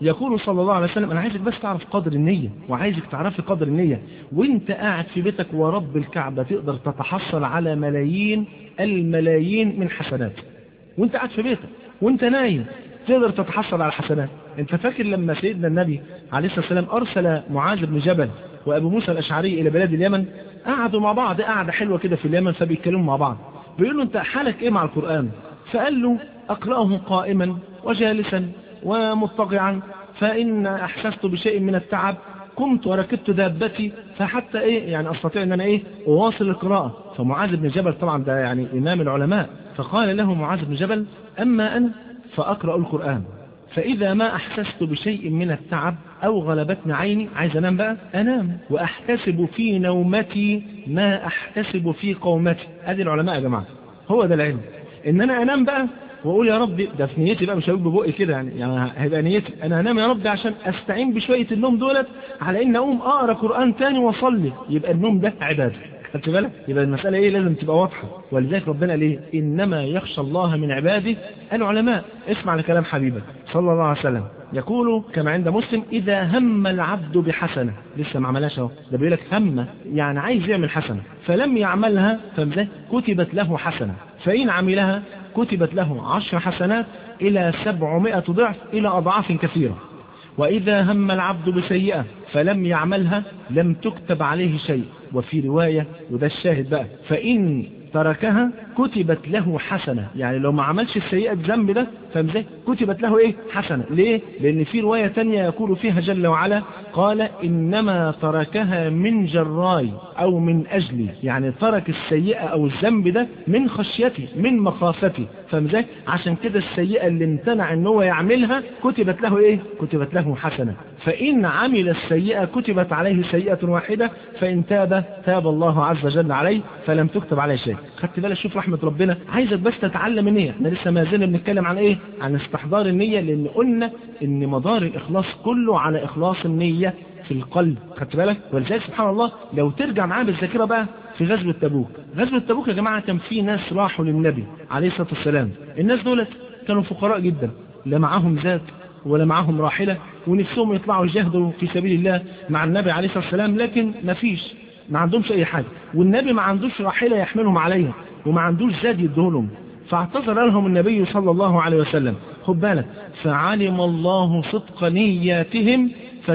يقول صلى الله عليه وسلم أنا عايزك بس تعرف قدر النية وعايزك تعرفي قدر النية وانت قاعد في بيتك ورب الكعبة تقدر تتحصل على ملايين الملايين من حسنات وانت قاعد في بيتك وانت نايم تقدر تتحصل على حسنات انت فاكر لما سيدنا النبي عليه الصلاة والسلام أرسل معاذ بن جبل وأبو موسى الأشعري إلى بلاد اليمن قعدوا مع بعض قعدة حلوة كده في اليمن فبيتكلموا مع بعض بيقول له انت حالك ايه مع القرآن فقال له أقرأه قائما وجالسا ومضطجعا فإن أحسست بشيء من التعب قمت وركبت دابتي فحتى ايه يعني استطيع ان انا ايه اواصل القراءة فمعاذ بن جبل طبعا ده يعني امام العلماء فقال له معاذ بن جبل اما انا فاقرأ القرآن فإذا ما أحسست بشيء من التعب أو غلبتني عيني عايز أنام بقى أنام وأحتسب في نومتي ما أحتسب في قومتي هذه العلماء يا جماعة هو ده العلم إن أنا أنام بقى واقول يا رب ده في نيتي بقى مش هقول ببقي كده يعني يعني هيبقى نيتي انا هنام يا رب عشان استعين بشويه النوم دولت على ان اقوم اقرا قران تاني واصلي يبقى النوم ده عباده خدت بالك يبقى المساله ايه لازم تبقى واضحه ولذلك ربنا قال ايه انما يخشى الله من عباده العلماء اسمع لكلام حبيبك صلى الله عليه وسلم يقول كما عند مسلم اذا هم العبد بحسنه لسه ما عملهاش اهو ده بيقول لك هم يعني عايز يعمل حسنه فلم يعملها فمزه كتبت له حسنه فان عملها كتبت له عشر حسنات إلى سبعمائة ضعف إلى أضعاف كثيرة وإذا هم العبد بسيئة فلم يعملها لم تكتب عليه شيء وفي رواية وده الشاهد بقى فإن تركها كتبت له حسنة يعني لو ما عملش السيئة الذنب ده فمزه كتبت له ايه حسنة ليه لان في رواية تانية يقول فيها جل وعلا قال انما تركها من جراي او من اجلي يعني ترك السيئة او الذنب ده من خشيتي من مخافتي فمزه عشان كده السيئة اللي امتنع ان هو يعملها كتبت له ايه كتبت له حسنة فان عمل السيئة كتبت عليه سيئة واحدة فان تاب تاب الله عز وجل عليه فلم تكتب عليه شيء خدت بالك شوف رحمة ربنا عايزك بس تتعلم النية احنا لسه ما زلنا بنتكلم عن ايه عن استحضار النية لان قلنا ان مدار الاخلاص كله على اخلاص النية في القلب خدت بالك ولذلك سبحان الله لو ترجع معاه بالذاكرة بقى في غزوة تبوك غزوة تبوك يا جماعة كان في ناس راحوا للنبي عليه الصلاة والسلام الناس دولت كانوا فقراء جدا لا معاهم ذات ولا معاهم راحلة ونفسهم يطلعوا يجاهدوا في سبيل الله مع النبي عليه الصلاة والسلام لكن ما فيش ما عندهمش اي حاجة والنبي ما عندوش راحلة يحملهم عليها وما عندوش زاد يدهلهم فاعتذر لهم النبي صلى الله عليه وسلم خد بالك فعلم الله صدق نياتهم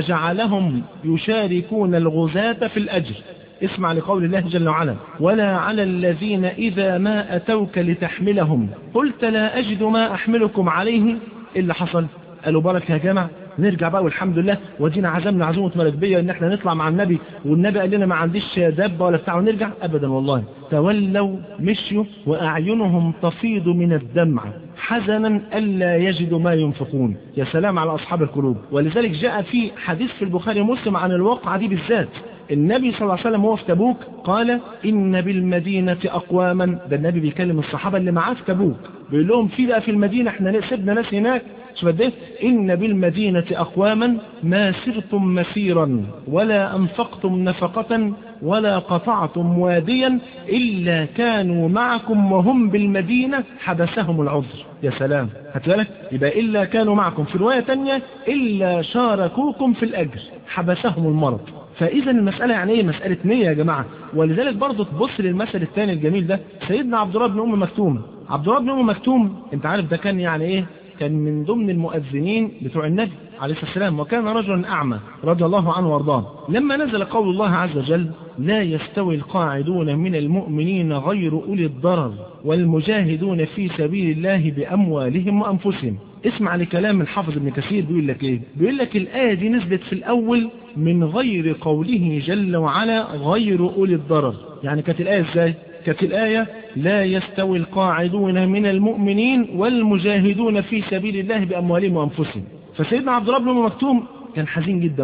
فجعلهم يشاركون الغزاة في الأجر اسمع لقول الله جل وعلا ولا على الذين إذا ما أتوك لتحملهم قلت لا أجد ما أحملكم عليه إلا حصل قالوا بركة يا جماعة نرجع بقى والحمد لله ودينا عزمنا عزومة مراكبية ان احنا نطلع مع النبي والنبي قال لنا ما عنديش دابة ولا بتاع ونرجع ابدا والله تولوا مشيوا واعينهم تفيض من الدمع حزنا الا يجدوا ما ينفقون يا سلام على اصحاب القلوب ولذلك جاء في حديث في البخاري ومسلم عن الواقعة دي بالذات النبي صلى الله عليه وسلم وهو في تبوك قال إن بالمدينة أقواما ده النبي بيكلم الصحابة اللي معاه في تبوك بيقول لهم في بقى في المدينة احنا سيبنا ناس هناك شوف قد ايه إن بالمدينة أقواما ما سرتم مسيرا ولا أنفقتم نفقة ولا قطعتم واديا إلا كانوا معكم وهم بالمدينة حبسهم العذر يا سلام هتبالك يبقى إلا كانوا معكم في رواية تانية إلا شاركوكم في الأجر حبسهم المرض فإذا المسألة يعني ايه مسألة نية يا جماعة ولذلك برضه تبص للمثل الثاني الجميل ده سيدنا عبد الله بن أم مكتوم عبد الله بن أم مكتوم انت عارف ده كان يعني ايه كان من ضمن المؤذنين بتوع النبي عليه الصلاة والسلام وكان رجلا أعمى رضي الله عنه وارضاه لما نزل قول الله عز وجل لا يستوي القاعدون من المؤمنين غير أولي الضرر والمجاهدون في سبيل الله بأموالهم وأنفسهم اسمع لكلام الحافظ ابن كثير بيقول لك ايه بيقول لك الآية دي نزلت في الأول من غير قوله جل وعلا غير أولي الضرر يعني كانت الآية ازاي كانت الآية لا يستوي القاعدون من المؤمنين والمجاهدون في سبيل الله بأموالهم وأنفسهم فسيدنا عبد الله بن مكتوم كان حزين جدا بقى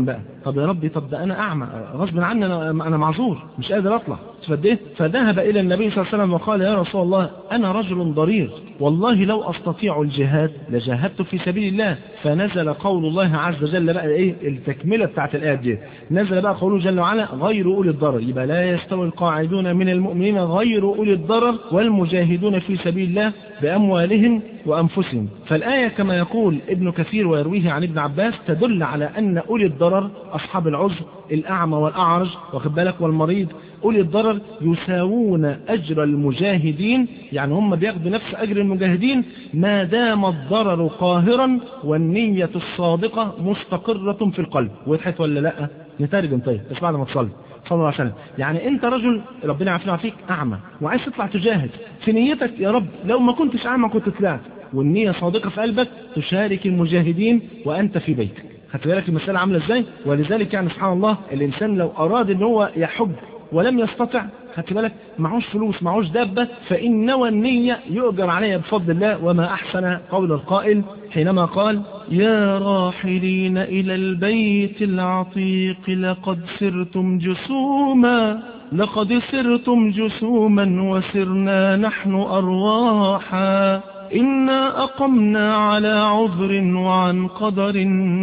طب يا ربي طب ده انا اعمى غصب عني انا انا معذور مش قادر اطلع فد ايه فذهب الى النبي صلى الله عليه وسلم وقال يا رسول الله انا رجل ضرير والله لو استطيع الجهاد لجاهدت في سبيل الله فنزل قول الله عز وجل بقى ايه التكمله بتاعت الايه دي نزل بقى قوله جل وعلا غير اولي الضرر يبقى لا يستوي القاعدون من المؤمنين غير اولي الضرر والمجاهدون في سبيل الله باموالهم وانفسهم فالايه كما يقول ابن كثير ويرويه عن ابن عباس تدل على ان اولي الضرر اصحاب العذر الاعمى والاعرج واخد بالك والمريض أولي الضرر يساوون أجر المجاهدين يعني هم بياخدوا نفس أجر المجاهدين ما دام الضرر قاهرا والنية الصادقة مستقرة في القلب وضحت ولا لا نترجم طيب بس بعد ما تصلي صلى الله عليه وسلم يعني انت رجل ربنا يعافينا فيك اعمى وعايز تطلع تجاهد في نيتك يا رب لو ما كنتش اعمى كنت طلعت والنية صادقة في قلبك تشارك المجاهدين وانت في بيتك خدت بالك المسألة عاملة ازاي ولذلك يعني سبحان الله الانسان لو اراد ان هو يحب ولم يستطع خدت بالك معوش فلوس معوش دابة فإن نوى النية يؤجر عليها بفضل الله وما أحسن قول القائل حينما قال يا راحلين إلى البيت العتيق لقد سرتم جسوما لقد سرتم جسوما وسرنا نحن أرواحا إنا أقمنا على عذر وعن قدر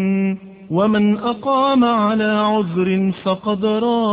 ومن أقام على عذر فقد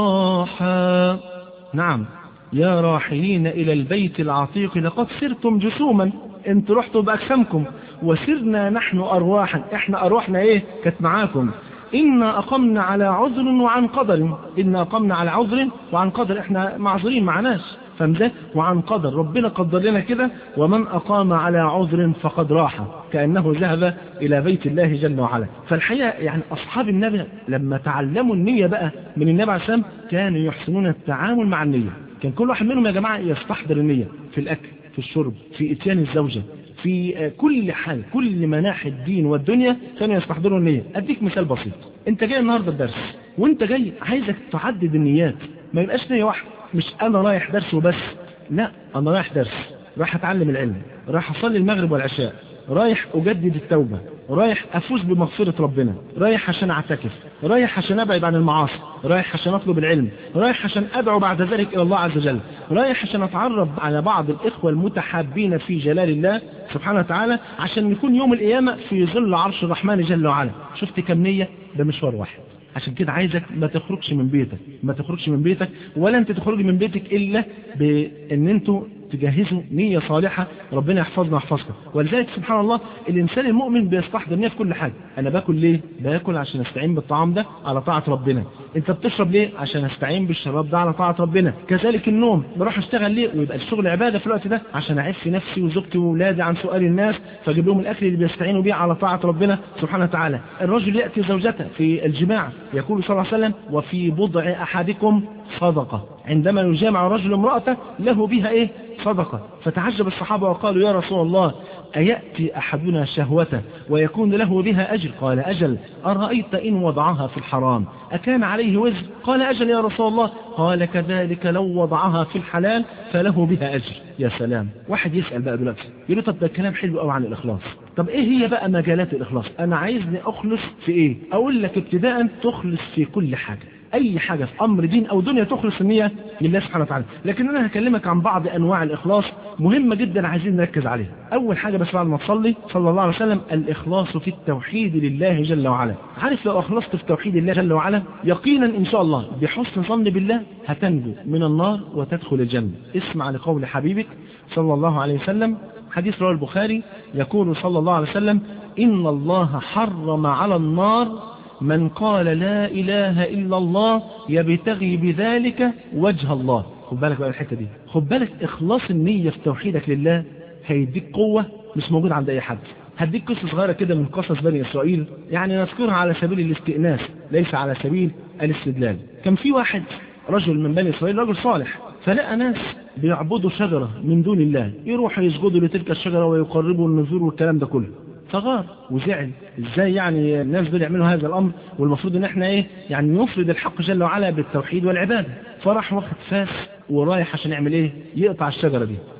راحا نعم يا راحلين إلى البيت العتيق لقد سرتم جسوما انتوا رحتوا بأجسامكم وسرنا نحن أرواحا احنا أرواحنا ايه كانت معاكم إنا أقمنا على عذر وعن قدر إنا أقمنا على عذر وعن قدر احنا معذورين معناش فمده وعن قدر ربنا قدر لنا كده ومن أقام على عذر فقد راح كأنه ذهب إلى بيت الله جل وعلا فالحقيقة يعني أصحاب النبي لما تعلموا النية بقى من النبي عليه السلام كانوا يحسنون التعامل مع النية كان كل واحد منهم يا جماعة يستحضر النية في الأكل في الشرب في إتيان الزوجة في كل حال كل مناحي الدين والدنيا كانوا يستحضروا النية أديك مثال بسيط أنت جاي النهاردة الدرس وأنت جاي عايزك تعدد النيات ما يبقاش نية واحدة مش أنا رايح درس وبس لا أنا رايح درس رايح أتعلم العلم رايح أصلي المغرب والعشاء رايح أجدد التوبة رايح أفوز بمغفرة ربنا رايح عشان أعتكف رايح عشان أبعد عن المعاصي رايح عشان أطلب العلم رايح عشان أدعو بعد ذلك إلى الله عز وجل رايح عشان أتعرف على بعض الإخوة المتحابين في جلال الله سبحانه وتعالى عشان نكون يوم القيامة في ظل عرش الرحمن جل وعلا شفت كم نية ده مشوار واحد عشان كده عايزك ما تخرجش من بيتك ما تخرجش من بيتك ولا انت تخرجي من بيتك الا بان انتوا تجهزوا نية صالحة ربنا يحفظنا ويحفظكم ولذلك سبحان الله الإنسان المؤمن بيستحضر نية في كل حاجة أنا باكل ليه؟ باكل عشان أستعين بالطعام ده على طاعة ربنا أنت بتشرب ليه؟ عشان أستعين بالشراب ده على طاعة ربنا كذلك النوم بروح أشتغل ليه؟ ويبقى الشغل عبادة في الوقت ده عشان أعف نفسي وزوجتي وولادي عن سؤال الناس فأجيب لهم الأكل اللي بيستعينوا بيه على طاعة ربنا سبحانه وتعالى الرجل يأتي زوجته في الجماع يقول صلى الله عليه وسلم وفي بضع أحدكم صدقة عندما يجامع رجل امرأته له بها إيه؟ صدقة فتعجب الصحابة وقالوا يا رسول الله أيأتي أحدنا شهوته ويكون له بها أجر قال أجل أرأيت إن وضعها في الحرام أكان عليه وزر قال أجل يا رسول الله قال كذلك لو وضعها في الحلال فله بها أجر يا سلام واحد يسأل بقى دلوقتي يقول له طب ده كلام حلو قوي عن الإخلاص طب إيه هي بقى مجالات الإخلاص أنا عايزني أخلص في إيه أقول لك ابتداء تخلص في كل حاجة اي حاجة في امر دين او دنيا تخلص النية لله سبحانه وتعالى لكن انا هكلمك عن بعض انواع الاخلاص مهمة جدا عايزين نركز عليها اول حاجة بس بعد ما تصلي صلى الله عليه وسلم الاخلاص في التوحيد لله جل وعلا عارف لو اخلصت في توحيد الله جل وعلا يقينا ان شاء الله بحسن ظن بالله هتنجو من النار وتدخل الجنة اسمع لقول حبيبك صلى الله عليه وسلم حديث رواه البخاري يقول صلى الله عليه وسلم ان الله حرم على النار من قال لا إله إلا الله يبتغي بذلك وجه الله خد بالك بقى الحتة دي خد بالك إخلاص النية في توحيدك لله هيديك قوة مش موجود عند أي حد هديك قصة صغيرة كده من قصص بني إسرائيل يعني نذكرها على سبيل الاستئناس ليس على سبيل الاستدلال كان في واحد رجل من بني إسرائيل رجل صالح فلقى ناس بيعبدوا شجرة من دون الله يروحوا يسجدوا لتلك الشجرة ويقربوا النذور والكلام ده كله فغار وزعل ازاي يعني الناس دول يعملوا هذا الامر والمفروض ان احنا ايه يعني نفرد الحق جل وعلا بالتوحيد والعبادة فراح واخد فاس ورايح عشان يعمل ايه يقطع الشجرة دي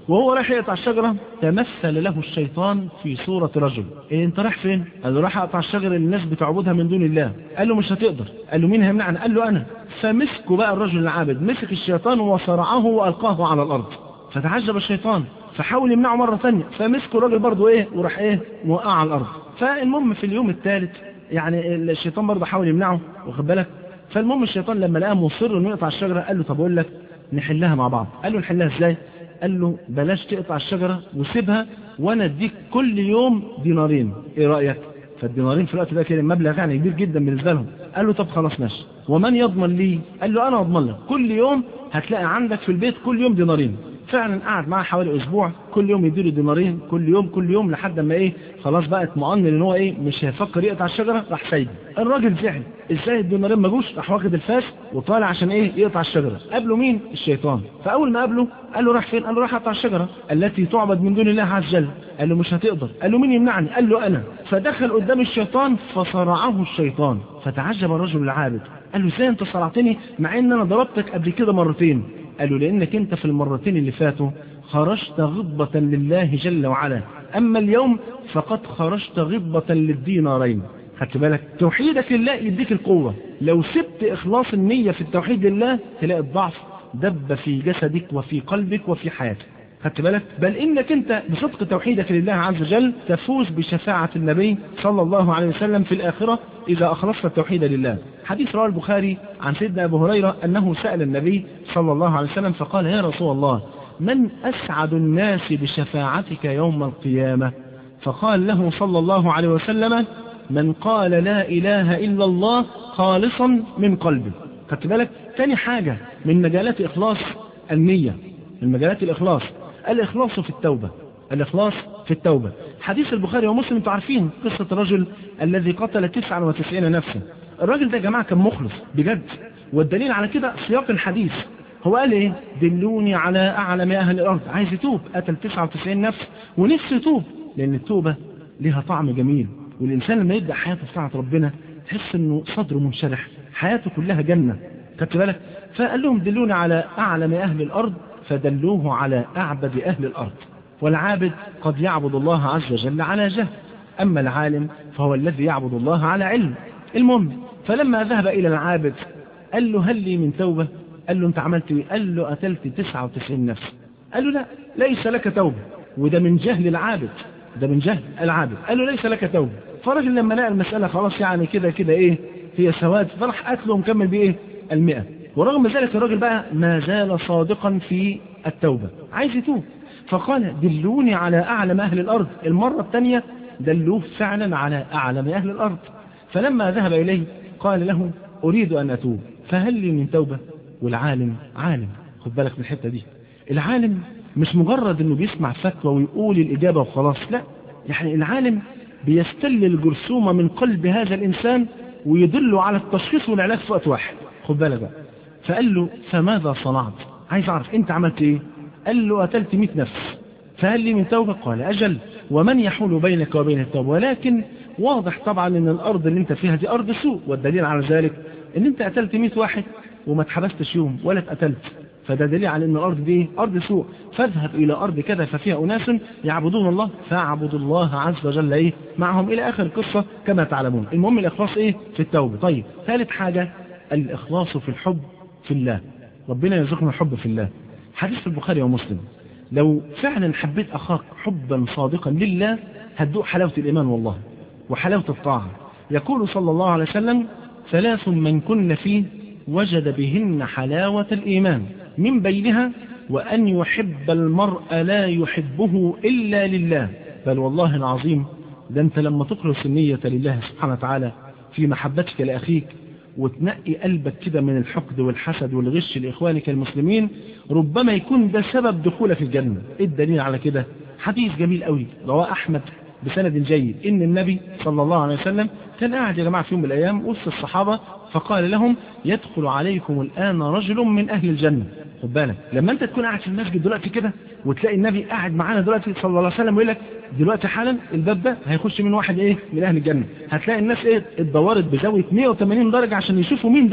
وهو رايح يقطع الشجرة تمثل له الشيطان في صورة رجل إيه انت رايح فين قال له رايح اقطع الشجرة اللي الناس بتعبدها من دون الله قال له مش هتقدر قال له مين هيمنعني قال له انا فمسكه بقى الرجل العابد مسك الشيطان وصرعه والقاه على الارض فتعجب الشيطان فحاول يمنعه مرة ثانية فمسكه الراجل برضه ايه وراح ايه موقع على الارض فالمهم في اليوم الثالث يعني الشيطان برضه حاول يمنعه واخد بالك فالمهم الشيطان لما لقاه مصر انه يقطع الشجرة قال له طب اقول لك نحلها مع بعض قال له نحلها ازاي قال له بلاش تقطع الشجرة وسيبها وانا اديك كل يوم دينارين ايه رأيك فالدينارين في الوقت ده كده مبلغ يعني كبير جدا بالنسبة لهم قال له طب خلاص ماشي ومن يضمن لي قال له انا اضمن لك كل يوم هتلاقي عندك في البيت كل يوم دينارين فعلا قعد معاه حوالي اسبوع كل يوم يديله دينارين كل يوم كل يوم لحد ما ايه خلاص بقى اطمئن ان هو ايه مش هيفكر يقطع الشجره راح سايبه الراجل زعل ازاي الدينارين ما جوش راح واخد الفاس وطالع عشان ايه يقطع الشجره قابله مين الشيطان فاول ما قابله قال له راح فين قال له راح اقطع الشجره التي تعبد من دون الله عز وجل قال له مش هتقدر قال له مين يمنعني قال له انا فدخل قدام الشيطان فصرعه الشيطان فتعجب الرجل العابد قال له ازاي انت صرعتني مع ان انا ضربتك قبل كده مرتين قال له لانك انت في المرتين اللي فاتوا خرجت غضبة لله جل وعلا اما اليوم فقد خرجت غضبة للدينارين خدت بالك توحيدك لله يديك القوة لو سبت اخلاص النية في التوحيد لله تلاقي الضعف دب في جسدك وفي قلبك وفي حياتك خدت بالك بل انك انت بصدق توحيدك لله عز وجل تفوز بشفاعة النبي صلى الله عليه وسلم في الاخرة اذا اخلصت التوحيد لله حديث رواه البخاري عن سيدنا ابو هريرة انه سأل النبي صلى الله عليه وسلم فقال يا رسول الله من اسعد الناس بشفاعتك يوم القيامة فقال له صلى الله عليه وسلم من قال لا اله الا الله خالصا من قلبه خدت بالك تاني حاجة من مجالات اخلاص النية من مجالات الاخلاص الإخلاص في التوبة الإخلاص في التوبة حديث البخاري ومسلم انتوا عارفين قصة الرجل الذي قتل 99 نفسا الراجل ده يا جماعة كان مخلص بجد والدليل على كده سياق الحديث هو قال ايه دلوني على أعلم أهل الأرض عايز يتوب قتل 99 نفس ونفسه يتوب لأن التوبة لها طعم جميل والإنسان لما يبدأ حياته في طاعة ربنا تحس انه صدره منشرح حياته كلها جنة خدت بالك فقال لهم دلوني على أعلم أهل الأرض فدلوه على أعبد أهل الأرض والعابد قد يعبد الله عز وجل على جهل أما العالم فهو الذي يعبد الله على علم المهم فلما ذهب إلى العابد قال له هل لي من توبة قال له أنت عملت ايه قال له قتلت 99 نفس قال له لا ليس لك توبة وده من جهل العابد ده من جهل العابد قال له ليس لك توبة فرجل لما لقى المسألة خلاص يعني كده كده ايه هي سواد فراح قتله ومكمل بايه المئة ورغم ذلك الراجل بقى ما زال صادقا في التوبة عايز يتوب فقال دلوني على أعلم أهل الأرض المرة الثانية دلوه فعلا على أعلم أهل الأرض فلما ذهب إليه قال له أريد أن أتوب فهل لي من توبة والعالم عالم خد بالك من الحتة دي العالم مش مجرد أنه بيسمع فتوى ويقول الإجابة وخلاص لا يعني العالم بيستل الجرثومة من قلب هذا الإنسان ويدله على التشخيص والعلاج في وقت واحد خد بالك بقى فقال له فماذا صنعت عايز اعرف انت عملت ايه قال له قتلت 100 نفس فهل لي من توبة قال اجل ومن يحول بينك وبين التوبة ولكن واضح طبعا ان الارض اللي انت فيها دي ارض سوء والدليل على ذلك ان انت قتلت 100 واحد وما اتحبستش يوم ولا اتقتلت فده دليل على ان الارض دي ارض سوء فاذهب الى ارض كذا ففيها اناس يعبدون الله فاعبدوا الله عز وجل ايه معهم الى اخر القصة كما تعلمون المهم الاخلاص ايه في التوبة طيب ثالث حاجة الاخلاص في الحب في الله ربنا يرزقنا الحب في الله حديث البخاري ومسلم لو فعلا حبيت أخاك حبا صادقا لله هتدوق حلاوة الإيمان والله وحلاوة الطاعة يقول صلى الله عليه وسلم ثلاث من كن فيه وجد بهن حلاوة الإيمان من بينها وأن يحب المرء لا يحبه إلا لله بل والله العظيم ده أنت لما تخلص النية لله سبحانه وتعالى في محبتك لأخيك وتنقي قلبك كده من الحقد والحسد والغش لإخوانك المسلمين ربما يكون ده سبب دخولك الجنة إيه الدليل على كده حديث جميل قوي رواه أحمد بسند جيد إن النبي صلى الله عليه وسلم كان قاعد يا جماعة في يوم من الأيام وسط الصحابة فقال لهم يدخل عليكم الآن رجل من أهل الجنة خد بالك لما أنت تكون قاعد في المسجد دلوقتي كده وتلاقي النبي قاعد معانا دلوقتي صلى الله عليه وسلم ويقول لك دلوقتي حالا الباب ده هيخش من واحد ايه من اهل الجنة هتلاقي الناس ايه اتدورت بزاوية 180 درجة عشان يشوفوا مين ده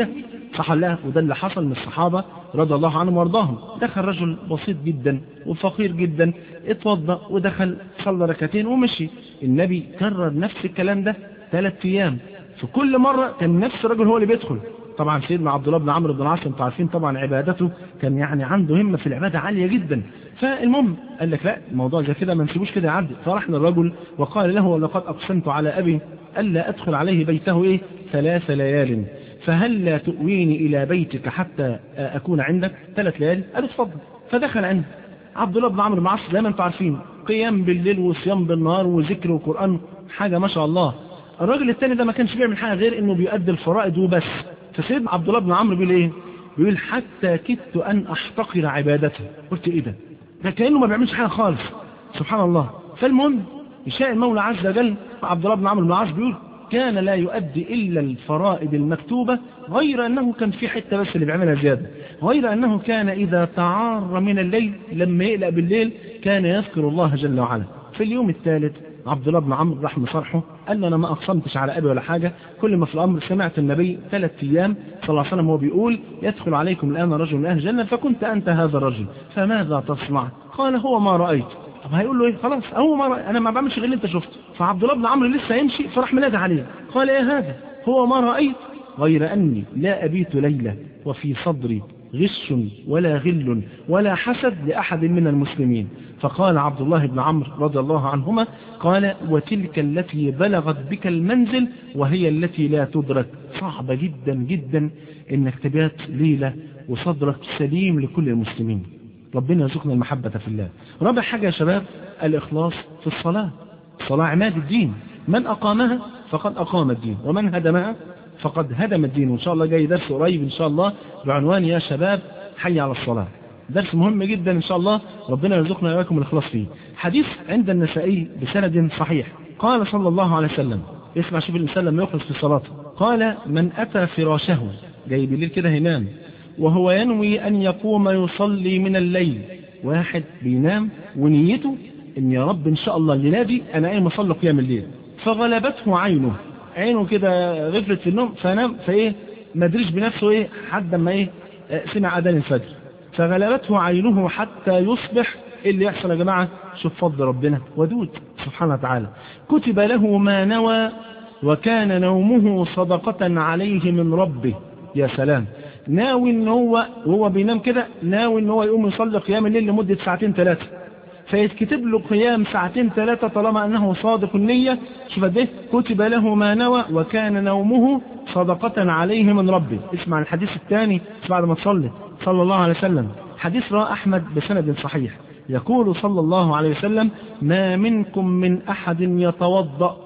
صح ولا لا وده اللي حصل من الصحابة رضي الله عنهم وارضاهم دخل رجل بسيط جدا وفقير جدا اتوضى ودخل صلى ركعتين ومشي النبي كرر نفس الكلام ده ثلاث ايام في كل مرة كان نفس الرجل هو اللي بيدخل طبعا سيدنا عبد الله بن عمرو بن العاص انتوا عارفين طبعا عبادته كان يعني عنده همة في العبادة عالية جدا فالمهم قال لك لا الموضوع زي كده ما نسيبوش كده يعدي فراح للرجل وقال له ولقد اقسمت على ابي الا ادخل عليه بيته ايه ثلاث ليال فهل لا تؤويني الى بيتك حتى اكون عندك ثلاث ليالي قال اتفضل فدخل عنده عبد الله بن عمرو بن العاص زي ما انتوا عارفين قيام بالليل وصيام بالنهار وذكر وقران حاجه ما شاء الله الراجل الثاني ده ما كانش بيعمل حاجه غير انه بيؤدي الفرائض وبس فسيدنا عبد الله بن عمرو بيقول ايه بيقول حتى كدت ان احتقر عبادته قلت ايه ده ده كانه ما بيعملش حاجه خالص سبحان الله فالمهم يشاء المولى عز وجل عبد الله بن عمرو بن العاص بيقول كان لا يؤدي إلا الفرائض المكتوبة غير أنه كان في حتة بس اللي بيعملها زيادة غير أنه كان إذا تعار من الليل لما يقلق بالليل كان يذكر الله جل وعلا في اليوم الثالث عبد الله بن عمرو راح مصارحه قال له أنا ما أقسمتش على أبي ولا حاجة كل ما في الأمر سمعت النبي ثلاث أيام صلى الله عليه وسلم هو بيقول يدخل عليكم الآن رجل من أهل الجنة فكنت أنت هذا الرجل فماذا تصنع قال هو ما رأيت طب هيقول له ايه خلاص هو ما رأي. انا ما بعملش غير اللي انت شفته فعبد الله بن عمرو لسه يمشي فراح منادى عليه قال ايه هذا هو ما رأيت غير اني لا ابيت ليلة وفي صدري غش ولا غل ولا حسد لأحد من المسلمين فقال عبد الله بن عمرو رضي الله عنهما قال وتلك التي بلغت بك المنزل وهي التي لا تدرك صعبة جدا جدا انك تبات ليلة وصدرك سليم لكل المسلمين ربنا يرزقنا المحبة في الله رابع حاجة يا شباب الإخلاص في الصلاة الصلاة عماد الدين من أقامها فقد أقام الدين ومن هدمها فقد هدم الدين وإن شاء الله جاي درس قريب إن شاء الله بعنوان يا شباب حي على الصلاة درس مهم جدا إن شاء الله ربنا يرزقنا وإياكم الإخلاص فيه حديث عند النسائي بسند صحيح قال صلى الله عليه وسلم اسمع شوف الإنسان لما يخلص في صلاته قال من أتى فراشه جاي بالليل كده هينام وهو ينوي أن يقوم يصلي من الليل واحد بينام ونيته ان يا رب ان شاء الله الليلة دي انا قايم اصلي قيام الليل فغلبته عينه عينه كده غفلت في النوم فنام فايه ما ادريش بنفسه ايه حد ما ايه سمع اذان الفجر فغلبته عينه حتى يصبح ايه اللي يحصل يا جماعة شوف فضل ربنا ودود سبحانه وتعالى كتب له ما نوى وكان نومه صدقة عليه من ربه يا سلام ناوي ان هو وهو بينام كده ناوي ان هو يقوم يصلي قيام الليل لمدة ساعتين ثلاثة فيتكتب له قيام ساعتين ثلاثة طالما انه صادق النية شوف ده كتب له ما نوى وكان نومه صدقة عليه من ربه اسمع الحديث الثاني بعد ما تصلي صلى الله عليه وسلم حديث رأى أحمد بسند صحيح يقول صلى الله عليه وسلم ما منكم من أحد يتوضأ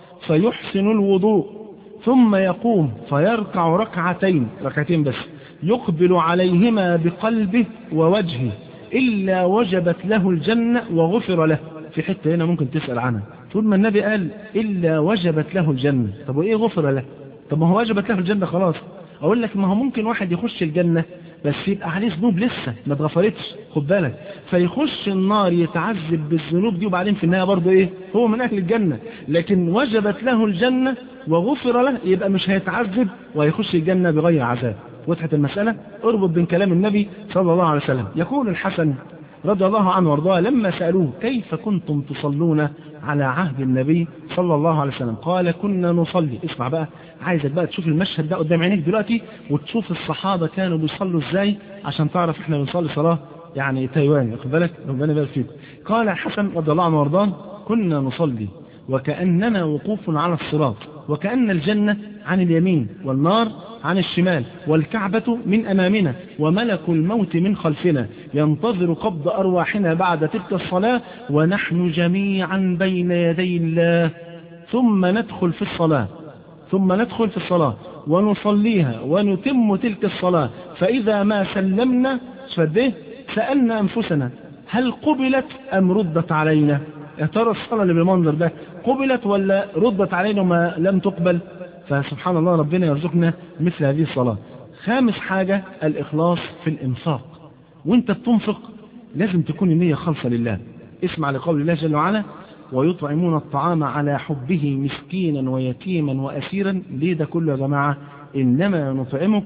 فيحسن الوضوء ثم يقوم فيركع ركعتين ركعتين بس يقبل عليهما بقلبه ووجهه إلا وجبت له الجنة وغفر له في حتة هنا ممكن تسأل عنها تقول ما النبي قال إلا وجبت له الجنة طب وإيه غفر له طب ما هو وجبت له الجنة خلاص أقول لك ما هو ممكن واحد يخش الجنة بس يبقى عليه ذنوب لسه ما اتغفرتش خد بالك فيخش النار يتعذب بالذنوب دي وبعدين في النهايه برضه ايه هو من اهل الجنه لكن وجبت له الجنه وغفر له يبقى مش هيتعذب وهيخش الجنه بغير عذاب وضحت المساله اربط بين كلام النبي صلى الله عليه وسلم يقول الحسن رضي الله عنه وارضاه لما سالوه كيف كنتم تصلون على عهد النبي صلى الله عليه وسلم قال كنا نصلي اسمع بقى عايزك بقى تشوف المشهد ده قدام عينيك دلوقتي وتشوف الصحابة كانوا بيصلوا ازاي عشان تعرف احنا بنصلي صلاة يعني تايواني واخد بالك ربنا يبارك فيكم قال الحسن رضي الله عنه وارضاه كنا نصلي وكأننا وقوف على الصراط وكأن الجنة عن اليمين والنار عن الشمال والكعبة من أمامنا وملك الموت من خلفنا ينتظر قبض أرواحنا بعد تلك الصلاة ونحن جميعا بين يدي الله ثم ندخل في الصلاة ثم ندخل في الصلاة ونصليها ونتم تلك الصلاة فإذا ما سلمنا فده سألنا أنفسنا هل قبلت أم ردت علينا يا ترى الصلاة اللي بالمنظر ده قبلت ولا ردت علينا وما لم تقبل فسبحان الله ربنا يرزقنا مثل هذه الصلاة خامس حاجة الإخلاص في الإنفاق وانت بتنفق لازم تكون النية خالصة لله اسمع لقول الله جل وعلا ويطعمون الطعام على حبه مسكينا ويتيما وأسيرا ليه ده كله يا جماعة إنما نطعمكم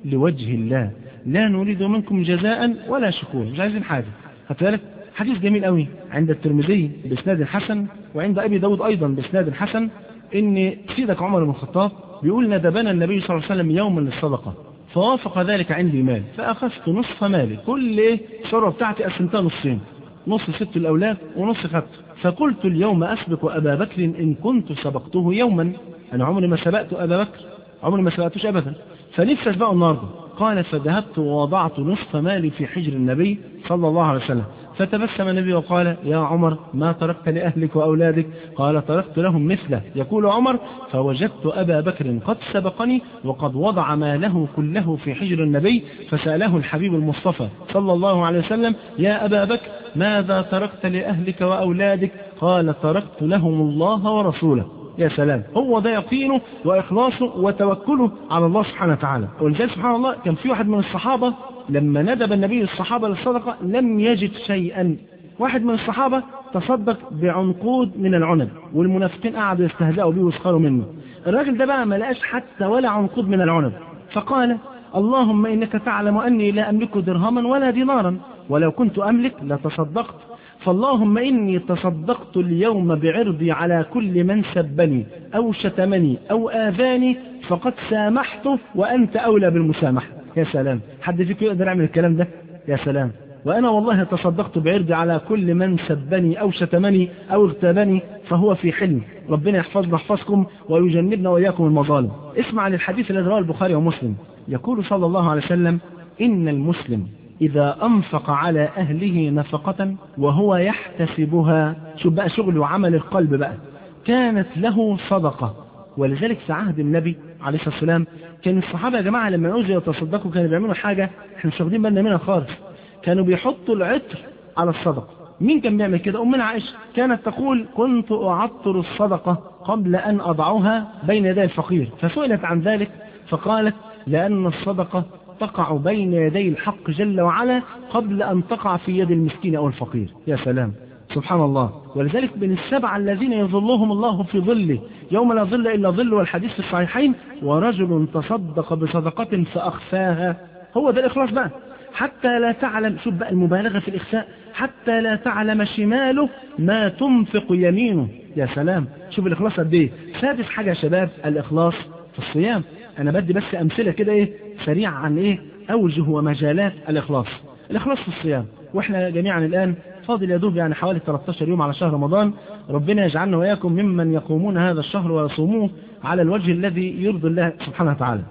لوجه الله لا نريد منكم جزاء ولا شكور مش عايزين حاجة خدت بالك حديث جميل قوي عند الترمذي بإسناد حسن وعند أبي داود أيضا بإسناد حسن إن سيدك عمر بن الخطاب بيقول ندبنا النبي صلى الله عليه وسلم يوما للصدقة فوافق ذلك عندي مال فأخذت نصف مالي كل ثروة بتاعتي قسمتها نصين نص ست الأولاد ونص خدت فقلت اليوم أسبق أبا بكر إن كنت سبقته يوما أنا عمري ما سبقت أبا بكر عمري ما سبقتوش أبدا فنفسي أسبقه النهارده قال فذهبت ووضعت نصف مالي في حجر النبي صلى الله عليه وسلم فتبسم النبي وقال يا عمر ما تركت لأهلك وأولادك قال تركت لهم مثله يقول عمر فوجدت أبا بكر قد سبقني وقد وضع ماله كله في حجر النبي فسأله الحبيب المصطفى صلى الله عليه وسلم يا أبا بكر ماذا تركت لأهلك وأولادك قال تركت لهم الله ورسوله يا سلام هو ده يقينه وإخلاصه وتوكله على الله سبحانه وتعالى ولذلك سبحان الله كان في واحد من الصحابة لما ندب النبي الصحابة للصدقة لم يجد شيئا واحد من الصحابة تصدق بعنقود من العنب والمنافقين قعدوا يستهزئوا بيه ويسخروا منه الراجل ده بقى ما لقاش حتى ولا عنقود من العنب فقال اللهم إنك تعلم أني لا أملك درهما ولا دينارا ولو كنت أملك لتصدقت فاللهم إني تصدقت اليوم بعرضي على كل من سبني أو شتمني أو آذاني فقد سامحته وأنت أولى بالمسامحة يا سلام حد فيكم يقدر يعمل الكلام ده يا سلام وأنا والله تصدقت بعرضي على كل من سبني أو شتمني أو اغتابني فهو في حلم ربنا يحفظنا يحفظكم ويجنبنا وإياكم المظالم اسمع للحديث الذي رواه البخاري ومسلم يقول صلى الله عليه وسلم إن المسلم إذا أنفق على أهله نفقة وهو يحتسبها شوف بقى شغل وعمل القلب بقى كانت له صدقة ولذلك في عهد النبي عليه الصلاة والسلام كان الصحابة يا جماعة لما يعوزوا يتصدقوا كانوا بيعملوا حاجة احنا مش واخدين بالنا منها خالص كانوا بيحطوا العطر على الصدقة مين كان بيعمل كده أمنا عائشة كانت تقول كنت أعطر الصدقة قبل أن أضعها بين يدي الفقير فسئلت عن ذلك فقالت لأن الصدقة تقع بين يدي الحق جل وعلا قبل أن تقع في يد المسكين أو الفقير يا سلام سبحان الله ولذلك من السبعة الذين يظلهم الله في ظله يوم لا ظل إلا ظل والحديث في الصحيحين ورجل تصدق بصدقة فأخفاها هو ده الإخلاص بقى حتى لا تعلم شوف بقى المبالغة في الإخفاء حتى لا تعلم شماله ما تنفق يمينه يا سلام شوف الإخلاص قد إيه سادس حاجة يا شباب الإخلاص في الصيام أنا بدي بس أمثلة كده إيه سريعة عن إيه أوجه ومجالات الإخلاص الإخلاص في الصيام وإحنا جميعا الآن فاضل يدوب يعني حوالي 13 يوم على شهر رمضان ربنا يجعلنا وإياكم ممن يقومون هذا الشهر ويصوموه على الوجه الذي يرضي الله سبحانه وتعالى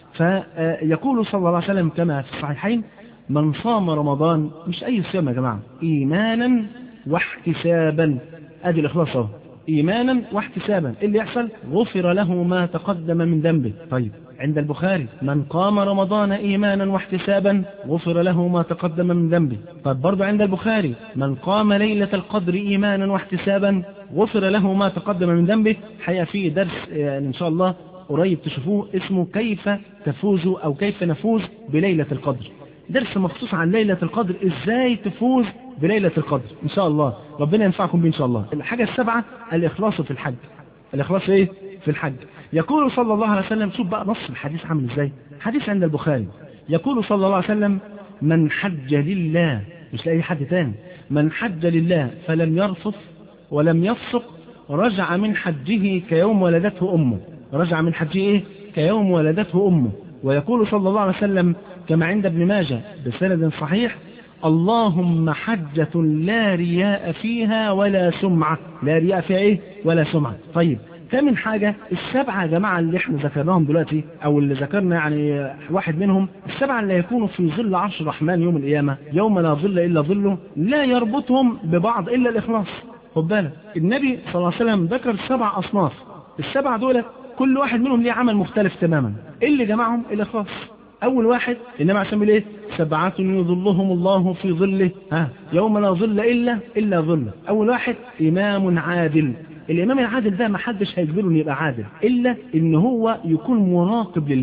فيقول صلى الله عليه وسلم كما في الصحيحين من صام رمضان مش أي صيام يا جماعة إيمانا واحتسابا أدي الإخلاص اهو إيمانا واحتسابا إيه اللي يحصل غفر له ما تقدم من ذنبه طيب عند البخاري من قام رمضان إيمانا واحتسابا غفر له ما تقدم من ذنبه طيب برضه عند البخاري من قام ليلة القدر إيمانا واحتسابا غفر له ما تقدم من ذنبه حقيقة فيه درس يعني إن شاء الله قريب تشوفوه اسمه كيف تفوز أو كيف نفوز بليلة القدر درس مخصوص عن ليلة القدر ازاي تفوز بليلة القدر ان شاء الله ربنا ينفعكم بيه ان شاء الله الحاجة السبعة الاخلاص في الحج الاخلاص ايه في الحج يقول صلى الله عليه وسلم شوف بقى نص الحديث عامل ازاي حديث عند البخاري يقول صلى الله عليه وسلم من حج لله مش لاي حد تاني من حج لله فلم يرفث ولم يفسق رجع من حجه كيوم ولدته امه رجع من حجه ايه كيوم ولدته امه ويقول صلى الله عليه وسلم كما عند ابن ماجه بسند صحيح اللهم حجة لا رياء فيها ولا سمعة لا رياء فيها ايه ولا سمعة طيب ثامن حاجة السبعة يا جماعة اللي احنا ذكرناهم دلوقتي او اللي ذكرنا يعني واحد منهم السبعة اللي يكونوا في ظل عرش الرحمن يوم القيامة يوم لا ظل الا ظله لا يربطهم ببعض الا الاخلاص خد بالك النبي صلى الله عليه وسلم ذكر سبع اصناف السبعة دول كل واحد منهم ليه عمل مختلف تماما ايه اللي جمعهم الاخلاص اول واحد انما عشان ايه سبعة يظلهم الله في ظله ها يوم لا ظل الا الا ظله اول واحد امام عادل الامام العادل ده ما حدش هيجبره انه يبقى عادل الا ان هو يكون مراقب لله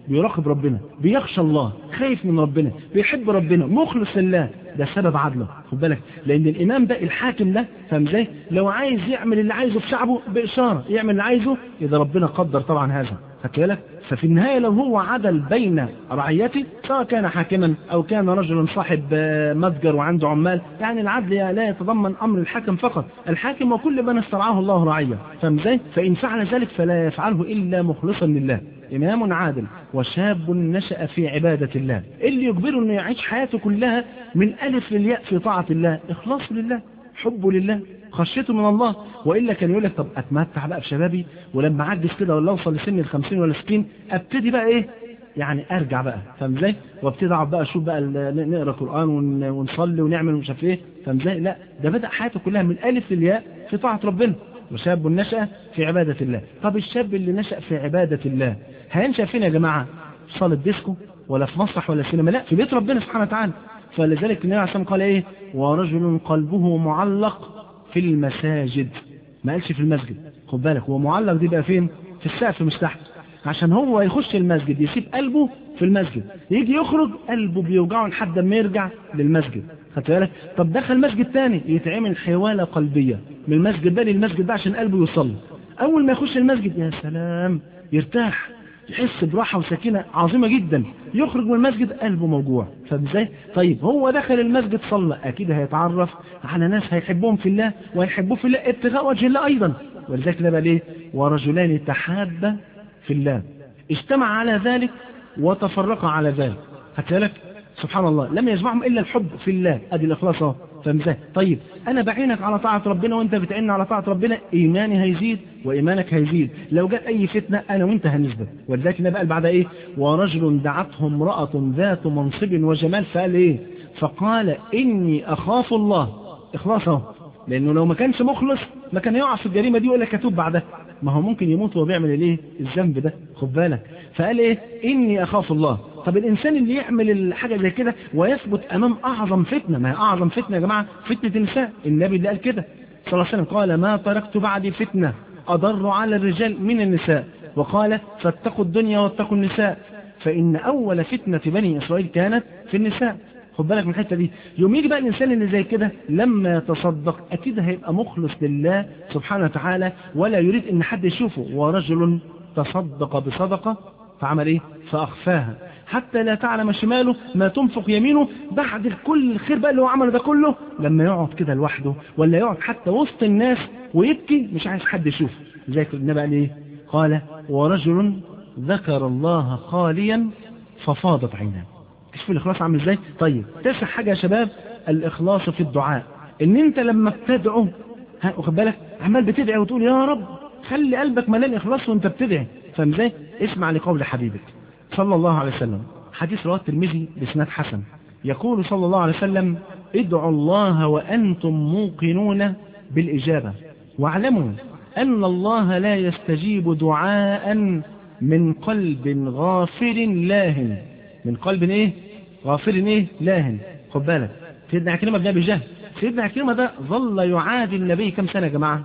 بيراقب ربنا بيخشى الله خايف من ربنا بيحب ربنا مخلص لله ده سبب عدله خد بالك لان الامام ده الحاكم ده فاهم ازاي لو عايز يعمل اللي عايزه في شعبه باشاره يعمل اللي عايزه اذا ربنا قدر طبعا هذا خدت بالك ففي النهايه لو هو عدل بين رعيته سواء كان حاكما او كان رجلا صاحب آه، متجر وعنده عمال يعني العدل لا يتضمن امر الحاكم فقط الحاكم وكل من استرعاه الله رعيه فاهم ازاي فان فعل ذلك فلا يفعله الا مخلصا لله إمام عادل وشاب نشأ في عبادة الله اللي يجبره أنه يعيش حياته كلها من ألف للياء في طاعة الله إخلاص لله حبه لله خشيته من الله وإلا كان يقول لك طب أتمتع بقى بشبابي ولما أعجز كده ولا أوصل لسن الخمسين ولا ستين أبتدي بقى إيه يعني ارجع بقى فاهم ازاي وابتدي اقعد بقى اشوف بقى ال- نقرا قران ون- ونصلي ونعمل مش عارف ايه فاهم ازاي لا ده بدا حياته كلها من الف للياء في طاعه ربنا وشاب نشأ في عبادة الله طب الشاب اللي نشأ في عبادة الله هينشأ فين يا جماعة في صالة ديسكو ولا في مسرح ولا سينما لا في بيت ربنا سبحانه وتعالى فلذلك النبي عليه الصلاة والسلام قال ايه ورجل قلبه معلق في المساجد ما قالش في المسجد خد بالك هو معلق دي بقى فين في السقف مش تحت عشان هو يخش المسجد يسيب قلبه في المسجد يجي يخرج قلبه بيوجعه لحد ما يرجع للمسجد خدت بالك طب دخل مسجد تاني يتعمل حوالة قلبية من المسجد ده للمسجد ده عشان قلبه يوصل اول ما يخش المسجد يا سلام يرتاح يحس براحة وسكينة عظيمة جدا يخرج من المسجد قلبه موجوع فاهم ازاي طيب هو دخل المسجد صلى اكيد هيتعرف على ناس هيحبهم في الله وهيحبوه في الله ابتغاء وجه الله ايضا ولذلك ده بقى ليه ورجلان تحابا في الله اجتمع على ذلك وتفرقا على ذلك خدت بالك سبحان الله لم يجمعهم الا الحب في الله ادي الاخلاص اهو فاهم ازاي طيب انا بعينك على طاعه ربنا وانت بتعيني على طاعه ربنا ايماني هيزيد وايمانك هيزيد لو جت اي فتنه انا وانت هنثبت ولذلك النبي قال بعد ايه ورجل دعته امراه ذات منصب وجمال فقال ايه فقال اني اخاف الله اخلاص اهو لانه لو ما كانش مخلص ما كان يقع في الجريمه دي ولا كتوب بعدها ما هو ممكن يموت وهو بيعمل الايه الذنب ده خد بالك فقال ايه اني اخاف الله طب الانسان اللي يعمل الحاجه زي كده ويثبت امام اعظم فتنه ما هي اعظم فتنه يا جماعه فتنه النساء النبي اللي قال كده صلى الله عليه وسلم قال ما تركت بعدي فتنه اضر على الرجال من النساء وقال فاتقوا الدنيا واتقوا النساء فان اول فتنه بني اسرائيل كانت في النساء خد بالك من الحته دي يوم يجي بقى الانسان اللي زي كده لما يتصدق اكيد هيبقى مخلص لله سبحانه وتعالى ولا يريد ان حد يشوفه ورجل تصدق بصدقه فعمل ايه فاخفاها حتى لا تعلم شماله ما تنفق يمينه بعد كل الخير بقى اللي هو عمله ده كله لما يقعد كده لوحده ولا يقعد حتى وسط الناس ويبكي مش عايز حد يشوفه زي النبي قال ايه قال ورجل ذكر الله خاليا ففاضت عيناه شوف الاخلاص عامل ازاي طيب تسع حاجه يا شباب الاخلاص في الدعاء ان انت لما بتدعو ها واخد بالك عمال بتدعي وتقول يا رب خلي قلبك مليان اخلاص وانت بتدعي فاهم ازاي اسمع لقول حبيبك صلى الله عليه وسلم حديث رواه الترمذي باسناد حسن يقول صلى الله عليه وسلم ادعوا الله وانتم موقنون بالاجابه واعلموا ان الله لا يستجيب دعاء من قلب غافر لاهن من قلب ايه غافر ايه لاهن خد بالك سيدنا عكرمة بن ابي جهل سيدنا عكرمة ده ظل يعادي النبي كم سنة يا جماعة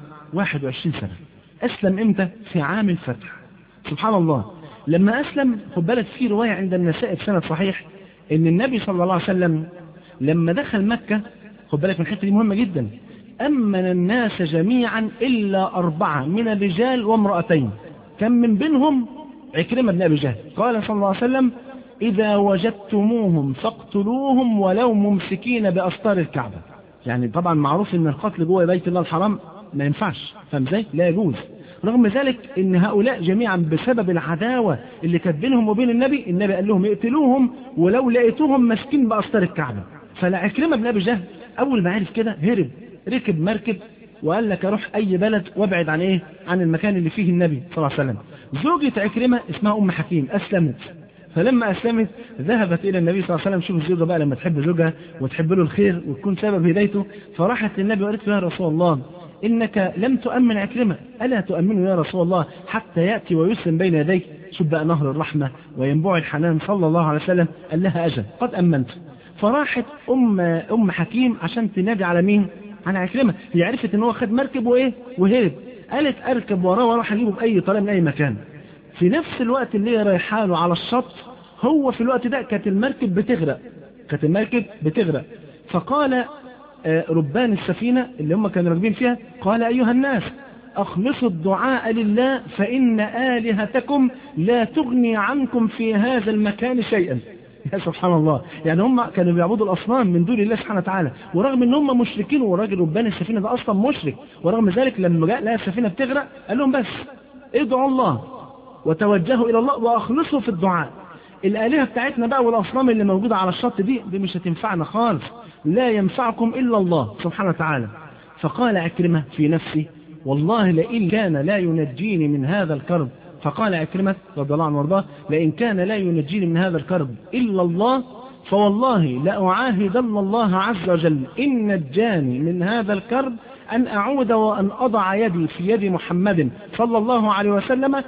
21 سنة اسلم امتى في عام الفتح سبحان الله لما اسلم خد بالك في رواية عند النساء في سنة صحيح ان النبي صلى الله عليه وسلم لما دخل مكة خد بالك من الحتة دي مهمة جدا امن الناس جميعا الا اربعة من الرجال وامرأتين كان من بينهم عكرمة بن ابي جهل قال صلى الله عليه وسلم إذا وجدتموهم فاقتلوهم ولو ممسكين بأسطار الكعبة يعني طبعا معروف ان القتل جوه بيت الله الحرام ما ينفعش فاهم ازاي لا يجوز رغم ذلك ان هؤلاء جميعا بسبب العداوة اللي كانت بينهم وبين النبي النبي قال لهم اقتلوهم ولو لقيتوهم ماسكين بأسطار الكعبة فالعكرمة بن ابي جهل اول ما عرف كده هرب ركب مركب وقال لك اروح اي بلد وابعد عن ايه عن المكان اللي فيه النبي صلى الله عليه وسلم زوجة عكرمة اسمها ام حكيم اسلمت فلما أسلمت ذهبت إلى النبي صلى الله عليه وسلم شوف الزوجة بقى لما تحب زوجها وتحب له الخير وتكون سبب هدايته فراحت للنبي وقالت له يا رسول الله إنك لم تؤمن عكرمة ألا تؤمنه يا رسول الله حتى يأتي ويسلم بين يديك شوف بقى نهر الرحمة وينبوع الحنان صلى الله عليه وسلم قال لها أجل قد أمنت فراحت أم, أم حكيم عشان تنادي على مين على عكرمة هي عرفت ان هو خد مركب وايه وهرب قالت اركب وراه واروح اجيبه باي طريقه من اي مكان في نفس الوقت اللي هي رايحه له على الشط هو في الوقت ده كانت المركب بتغرق كانت المركب بتغرق فقال آه، ربان السفينة اللي هم كانوا راكبين فيها قال أيها الناس أخلصوا الدعاء لله فإن آلهتكم لا تغني عنكم في هذا المكان شيئا يا سبحان الله يعني هم كانوا بيعبدوا الأصنام من دون الله سبحانه وتعالى ورغم ان هم مشركين والراجل ربان السفينة ده أصلا مشرك ورغم ذلك لما جاء لقى السفينة بتغرق قال لهم بس ادعوا الله وتوجهوا إلى الله وأخلصوا في الدعاء الآلهة بتاعتنا بقى والأصنام اللي موجودة على الشط دي دي مش هتنفعنا خالص لا ينفعكم إلا الله سبحانه وتعالى فقال عكرمة في نفسي والله لئن كان لا ينجيني من هذا الكرب فقال عكرمة رضي الله عنه وارضاه لئن كان لا ينجيني من هذا الكرب إلا الله فوالله لأعاهدن الله عز وجل إن نجاني من هذا الكرب أن أعود وأن أضع يدي في يد محمد صلى الله عليه وسلم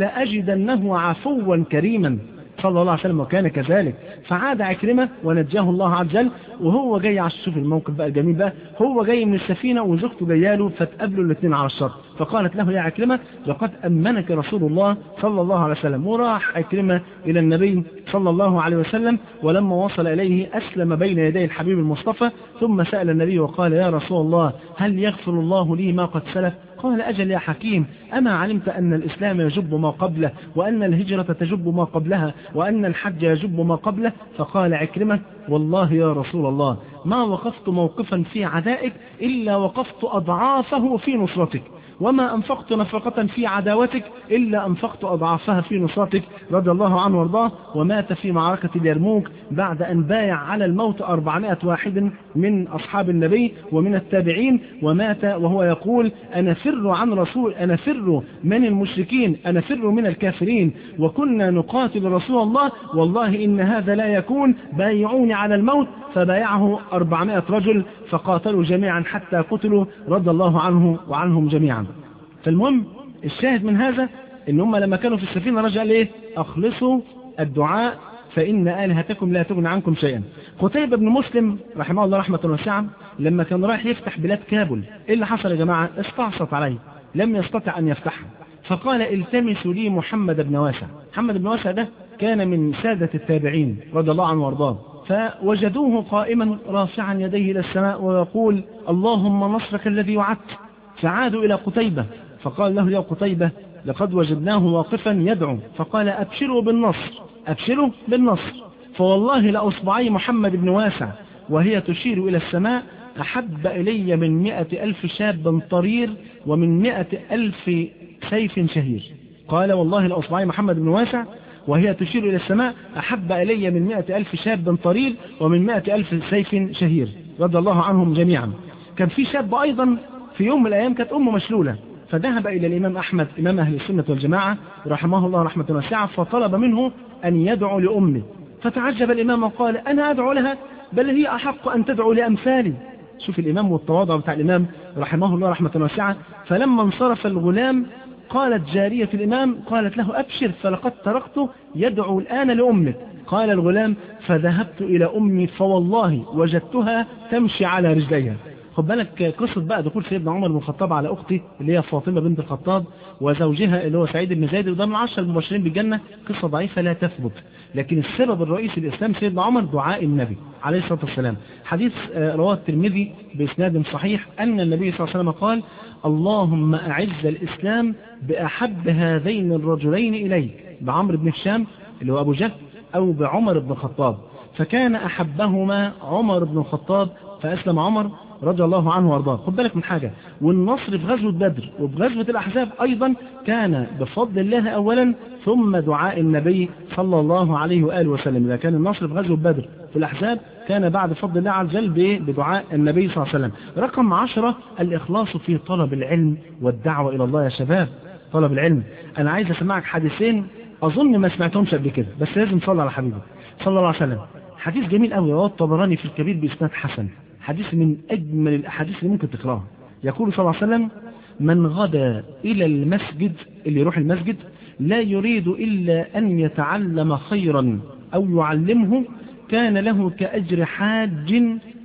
فلأجدنه عفوا كريما صلى الله عليه وسلم وكان كذلك فعاد عكرمة ونجاه الله عز وجل وهو جاي على شوف الموقف بقى الجميل بقى هو جاي من السفينة وزوجته جايه له فتقابلوا الاثنين على الشط فقالت له يا عكرمة لقد أمنك رسول الله صلى الله عليه وسلم وراح عكرمة إلى النبي صلى الله عليه وسلم ولما وصل إليه أسلم بين يدي الحبيب المصطفى ثم سأل النبي وقال يا رسول الله هل يغفر الله لي ما قد سلف قال أجل يا حكيم أما علمت أن الإسلام يجب ما قبله وأن الهجرة تجب ما قبلها وأن الحج يجب ما قبله فقال عكرمة والله يا رسول الله ما وقفت موقفا في عدائك إلا وقفت أضعافه في نصرتك وما أنفقت نفقة في عداوتك إلا أنفقت أضعافها في نصرتك رضي الله عنه وارضاه ومات في معركة اليرموك بعد أن بايع على الموت أربعمائة واحد من أصحاب النبي ومن التابعين ومات وهو يقول أنا فر عن رسول أنا فر من المشركين أنا فر من الكافرين وكنا نقاتل رسول الله والله إن هذا لا يكون بايعوني على الموت فبايعه أربعمائة رجل فقاتلوا جميعا حتى قتلوا رضي الله عنه وعنهم جميعا فالمهم الشاهد من هذا ان هم لما كانوا في السفينة رجع ليه اخلصوا الدعاء فإن آلهتكم لا تغني عنكم شيئا قتيبة بن مسلم رحمه الله رحمة واسعة لما كان رايح يفتح بلاد كابل ايه اللي حصل يا جماعة استعصت عليه لم يستطع أن يفتحها فقال التمسوا لي محمد بن واسع محمد بن واسع ده كان من سادة التابعين رضي الله عنه وارضاه فوجدوه قائما رافعا يديه إلى السماء ويقول اللهم نصرك الذي وعدت فعادوا إلى قتيبة فقال له يا قتيبة لقد وجدناه واقفا يدعو فقال أبشروا بالنصر أبشروا بالنصر فوالله لأصبعي محمد بن واسع وهي تشير إلى السماء أحب إلي من مئة ألف شاب طرير ومن مئة ألف سيف شهير قال والله لأصبعي محمد بن واسع وهي تشير إلى السماء أحب إلي من مئة ألف شاب طرير ومن مئة ألف سيف شهير رضي الله عنهم جميعا كان في شاب أيضا في يوم من الأيام كانت أمه مشلولة فذهب إلى الإمام أحمد إمام أهل السنة والجماعة رحمه الله رحمة واسعة فطلب منه أن يدعو لأمه فتعجب الإمام وقال أنا أدعو لها بل هي أحق أن تدعو لأمثالي شوف الإمام والتواضع بتاع الإمام رحمه الله رحمة واسعة فلما انصرف الغلام قالت جارية الإمام قالت له أبشر فلقد تركته يدعو الآن لأمك قال الغلام فذهبت إلى أمي فوالله وجدتها تمشي على رجليها خد بالك قصة بقى دخول سيدنا عمر بن الخطاب على أختي اللي هي فاطمة بنت الخطاب وزوجها اللي هو سعيد بن زيد وده من عشر المبشرين بالجنة قصة ضعيفة لا تثبت لكن السبب الرئيسي للإسلام سيدنا عمر دعاء النبي عليه الصلاة والسلام حديث رواه الترمذي بإسناد صحيح أن النبي صلى الله عليه وسلم قال اللهم أعز الإسلام بأحب هذين الرجلين إليك بعمر بن هشام اللي هو أبو جهل أو بعمر بن الخطاب فكان أحبهما عمر بن الخطاب فأسلم عمر رضي الله عنه وارضاه خد بالك من حاجة والنصر في غزوة بدر وفي غزوة الأحزاب أيضا كان بفضل الله أولا ثم دعاء النبي صلى الله عليه وآله وسلم إذا كان النصر في غزوة بدر في الأحزاب كان بعد فضل الله عز وجل بدعاء النبي صلى الله عليه وسلم رقم عشرة الإخلاص في طلب العلم والدعوة إلى الله يا شباب طلب العلم أنا عايز أسمعك حديثين أظن ما سمعتهمش قبل كده بس لازم تصلي على حبيبي صلى الله عليه وسلم حديث جميل قوي رواه الطبراني في الكبير بإسناد حسن حديث من أجمل الأحاديث اللي ممكن تقراها يقول صلى الله عليه وسلم من غدا إلى المسجد اللي يروح المسجد لا يريد إلا أن يتعلم خيرا أو يعلمه كان له كأجر حاج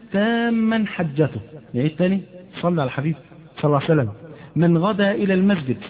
تاما حجته يعني الثاني صلى على الحبيب صلى الله عليه وسلم من غدا إلى المسجد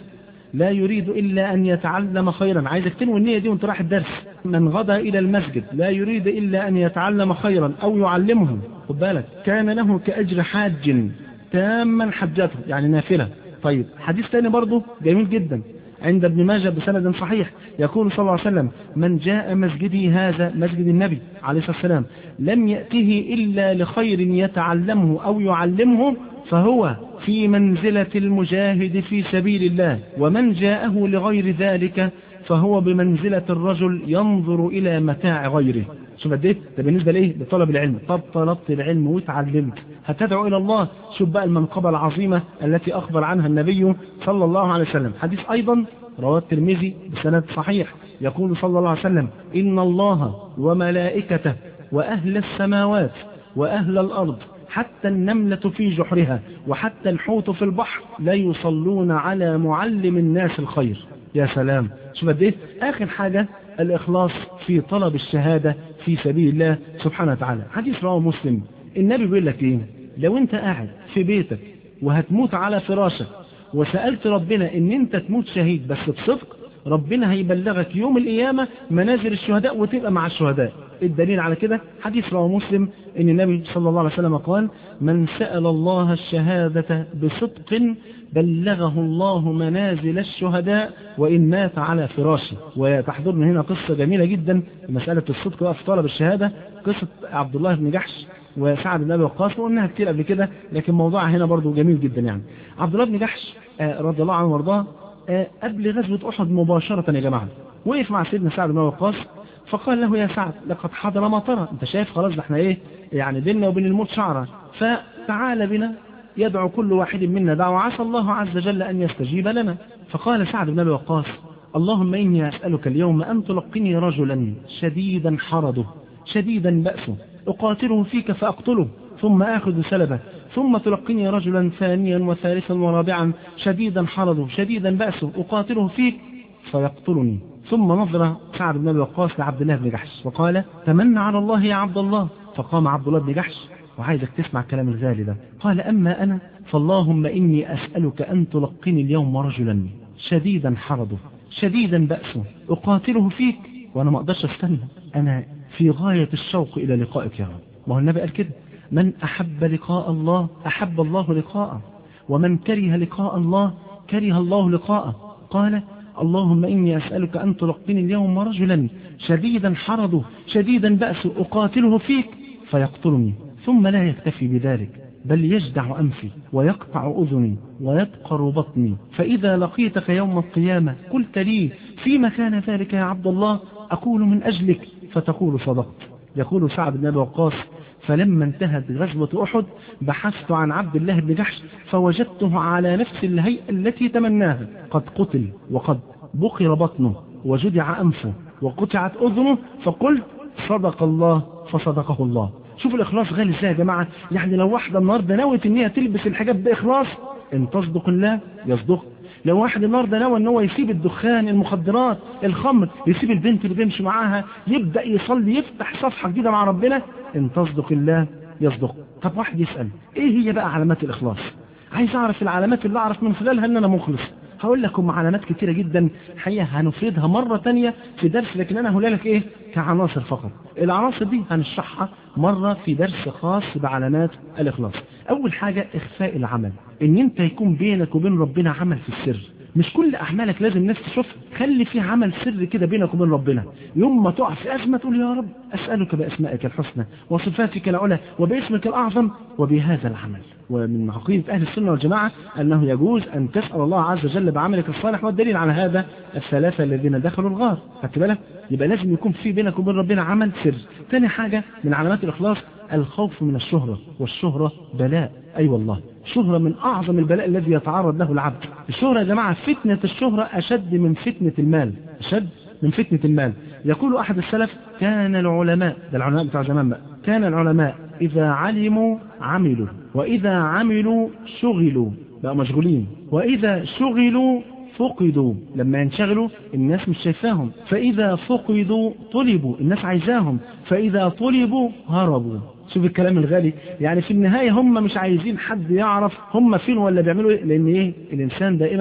لا يريد إلا أن يتعلم خيرا عايزك تنوي النية دي وانت رايح الدرس من غدا إلى المسجد لا يريد إلا أن يتعلم خيرا أو يعلمه خد بالك كان له كأجر حاج تاما حجته يعني نافلة طيب حديث تاني برضه جميل جدا عند ابن ماجه بسند صحيح يقول صلى الله عليه وسلم من جاء مسجدي هذا مسجد النبي عليه الصلاة والسلام لم يأته إلا لخير يتعلمه أو يعلمه فهو في منزلة المجاهد في سبيل الله ومن جاءه لغير ذلك فهو بمنزلة الرجل ينظر إلى متاع غيره شوف قد ايه ده بالنسبة لإيه لطلب العلم طب طلبت العلم وتعلمت هتدعو إلى الله شوف بقى المنقبة العظيمة التي أخبر عنها النبي صلى الله عليه وسلم حديث أيضا رواه الترمذي بسند صحيح يقول صلى الله عليه وسلم إن الله وملائكته وأهل السماوات وأهل الأرض حتى النملة في جحرها وحتى الحوت في البحر لا يصلون على معلم الناس الخير يا سلام شوف قد ايه آخر حاجة الإخلاص في طلب الشهادة في سبيل الله سبحانه وتعالى حديث رواه مسلم النبي بيقول لك ايه لو انت قاعد في بيتك وهتموت على فراشك وسألت ربنا ان انت تموت شهيد بس بصدق ربنا هيبلغك يوم القيامة منازل الشهداء وتبقى مع الشهداء الدليل على كده حديث رواه مسلم ان النبي صلى الله عليه وسلم قال من سأل الله الشهادة بصدق بلغه الله منازل الشهداء وإن مات على فراشه وتحضرنا هنا قصة جميلة جدا مسألة الصدق بقى في طلب الشهادة قصة عبد الله بن جحش وسعد بن ابي وقاص وقلناها كتير قبل كده لكن موضوعها هنا برضو جميل جدا يعني عبد الله بن جحش آه رضي الله عنه وارضاه آه قبل غزوة أحد مباشرة يا جماعة وقف مع سيدنا سعد بن ابي وقاص فقال له يا سعد لقد حضر ما ترى انت شايف خلاص ده احنا ايه يعني بيننا وبين الموت شعرة فتعال بنا يدعو كل واحد منا دعوة عسى الله عز وجل أن يستجيب لنا فقال سعد بن أبي وقاص اللهم إني أسألك اليوم أن تلقني رجلا شديدا حرده شديدا بأسه أقاتله فيك فأقتله ثم آخذ سلبه ثم تلقني رجلا ثانيا وثالثا ورابعا شديدا حرده شديدا بأسه أقاتله فيك فيقتلني ثم نظر سعد بن أبي وقاص لعبد الله بن جحش وقال تمنى على الله يا عبد الله فقام عبد الله بن جحش وعايزك تسمع الكلام الغالي ده قال أما أنا فاللهم إني أسألك أن تلقني اليوم رجلا شديدا حرضه شديدا بأسه أقاتله فيك وأنا ما أقدرش أستنى أنا في غاية الشوق إلى لقائك يا رب ما هو النبي قال كده من أحب لقاء الله أحب الله لقاءه ومن كره لقاء الله كره الله لقاءه قال اللهم إني أسألك أن تلقني اليوم رجلا شديدا حرضه شديدا بأسه أقاتله فيك فيقتلني ثم لا يكتفي بذلك بل يجدع أنفي ويقطع أذني ويدقر بطني فإذا لقيتك يوم القيامة قلت لي فيما كان ذلك يا عبد الله أقول من أجلك فتقول صدقت يقول سعد بن أبي وقاص فلما انتهت غزوة أحد بحثت عن عبد الله بن جحش فوجدته على نفس الهيئة التي تمناها قد قتل وقد بقر بطنه وجدع أنفه وقطعت أذنه فقلت صدق الله فصدقه الله شوف الإخلاص غالي ازاي يا جماعة يعني لو واحدة النهاردة نوت ان هي تلبس الحجاب بإخلاص ان تصدق الله يصدق لو واحد النهارده نوى ان هو يسيب الدخان المخدرات الخمر يسيب البنت اللي بيمشي معاها يبدأ يصلي يفتح صفحة جديدة مع ربنا ان تصدق الله يصدق طب واحد يسأل ايه هي بقى علامات الإخلاص عايز اعرف العلامات اللي اعرف من خلالها ان انا مخلص هقول لكم علامات كتيرة جدا حقيقة هنفردها مرة تانية في درس لكن انا هقول لك ايه كعناصر فقط العناصر دي هنشرحها مرة في درس خاص بعلامات الإخلاص أول حاجة إخفاء العمل إن أنت يكون بينك وبين ربنا عمل في السر مش كل أعمالك لازم الناس تشوفها خلي في عمل سر كده بينك وبين ربنا يوم ما تقع في أزمة تقول يا رب أسألك بأسمائك الحسنى وصفاتك العلى وباسمك الأعظم وبهذا العمل ومن عقيدة أهل السنة والجماعة أنه يجوز أن تسأل الله عز وجل بعملك الصالح والدليل على هذا الثلاثة الذين دخلوا الغار خدت بالك يبقى لازم يكون في بينك وبين ربنا عمل سر ثاني حاجة من علامات الإخلاص الخوف من الشهرة والشهرة بلاء أي أيوة والله الشهرة من أعظم البلاء الذي يتعرض له العبد الشهرة يا جماعة فتنة الشهرة أشد من فتنة المال أشد من فتنة المال يقول أحد السلف كان العلماء ده العلماء بتاع زمان بقى كان العلماء إذا علموا عملوا وإذا عملوا شغلوا بقى مشغولين وإذا شغلوا فقدوا لما ينشغلوا الناس مش شايفاهم فإذا فقدوا طلبوا الناس عايزاهم فإذا طلبوا هربوا شوف الكلام الغالي يعني في النهاية هم مش عايزين حد يعرف هم فين ولا بيعملوا ايه لان ايه الانسان دائما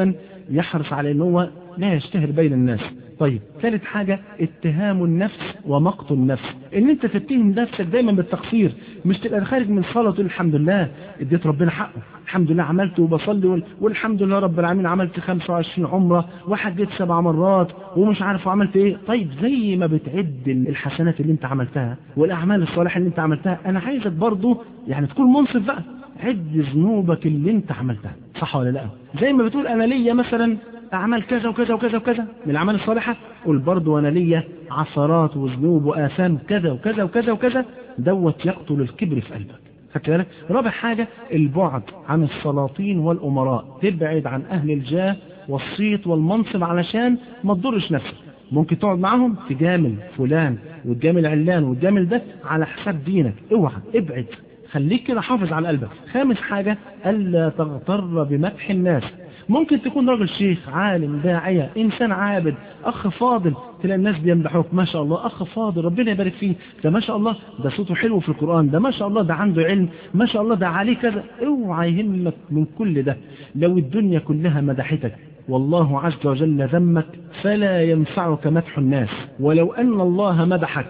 يحرص على ان هو لا يشتهر بين الناس طيب ثالث حاجة اتهام النفس ومقت النفس ان انت تتهم نفسك دايما بالتقصير مش تبقى خارج من صلاة تقول الحمد لله اديت ربنا حقه الحمد لله عملت وبصلي وال- والحمد لله رب العالمين عملت 25 عمرة وحجيت سبع مرات ومش عارف عملت ايه طيب زي ما بتعد الحسنات اللي انت عملتها والاعمال الصالحة اللي انت عملتها انا عايزك برضو يعني تكون منصف بقى عد ذنوبك اللي انت عملتها صح ولا لا زي ما بتقول انا ليا مثلا اعمال كذا وكذا وكذا وكذا من الاعمال الصالحة قول برضو انا ليا عثرات وذنوب واثام كذا وكذا وكذا وكذا دوت يقتل الكبر في قلبك خدت بالك رابع حاجة البعد عن السلاطين والامراء تبعد عن اهل الجاه والصيت والمنصب علشان ما تضرش نفسك ممكن تقعد معاهم تجامل فلان وتجامل علان وتجامل ده على حساب دينك اوعى ابعد خليك كده حافظ على قلبك خامس حاجة ألا تغتر بمدح الناس ممكن تكون راجل شيخ عالم داعية إنسان عابد أخ فاضل تلاقي الناس بيمدحوك ما شاء الله أخ فاضل ربنا يبارك فيه ده ما شاء الله ده صوته حلو في القرآن ده ما شاء الله ده عنده علم ما شاء الله ده عليه كذا اوعى يهمك من كل ده لو الدنيا كلها مدحتك والله عز وجل ذمك فلا ينفعك مدح الناس ولو أن الله مدحك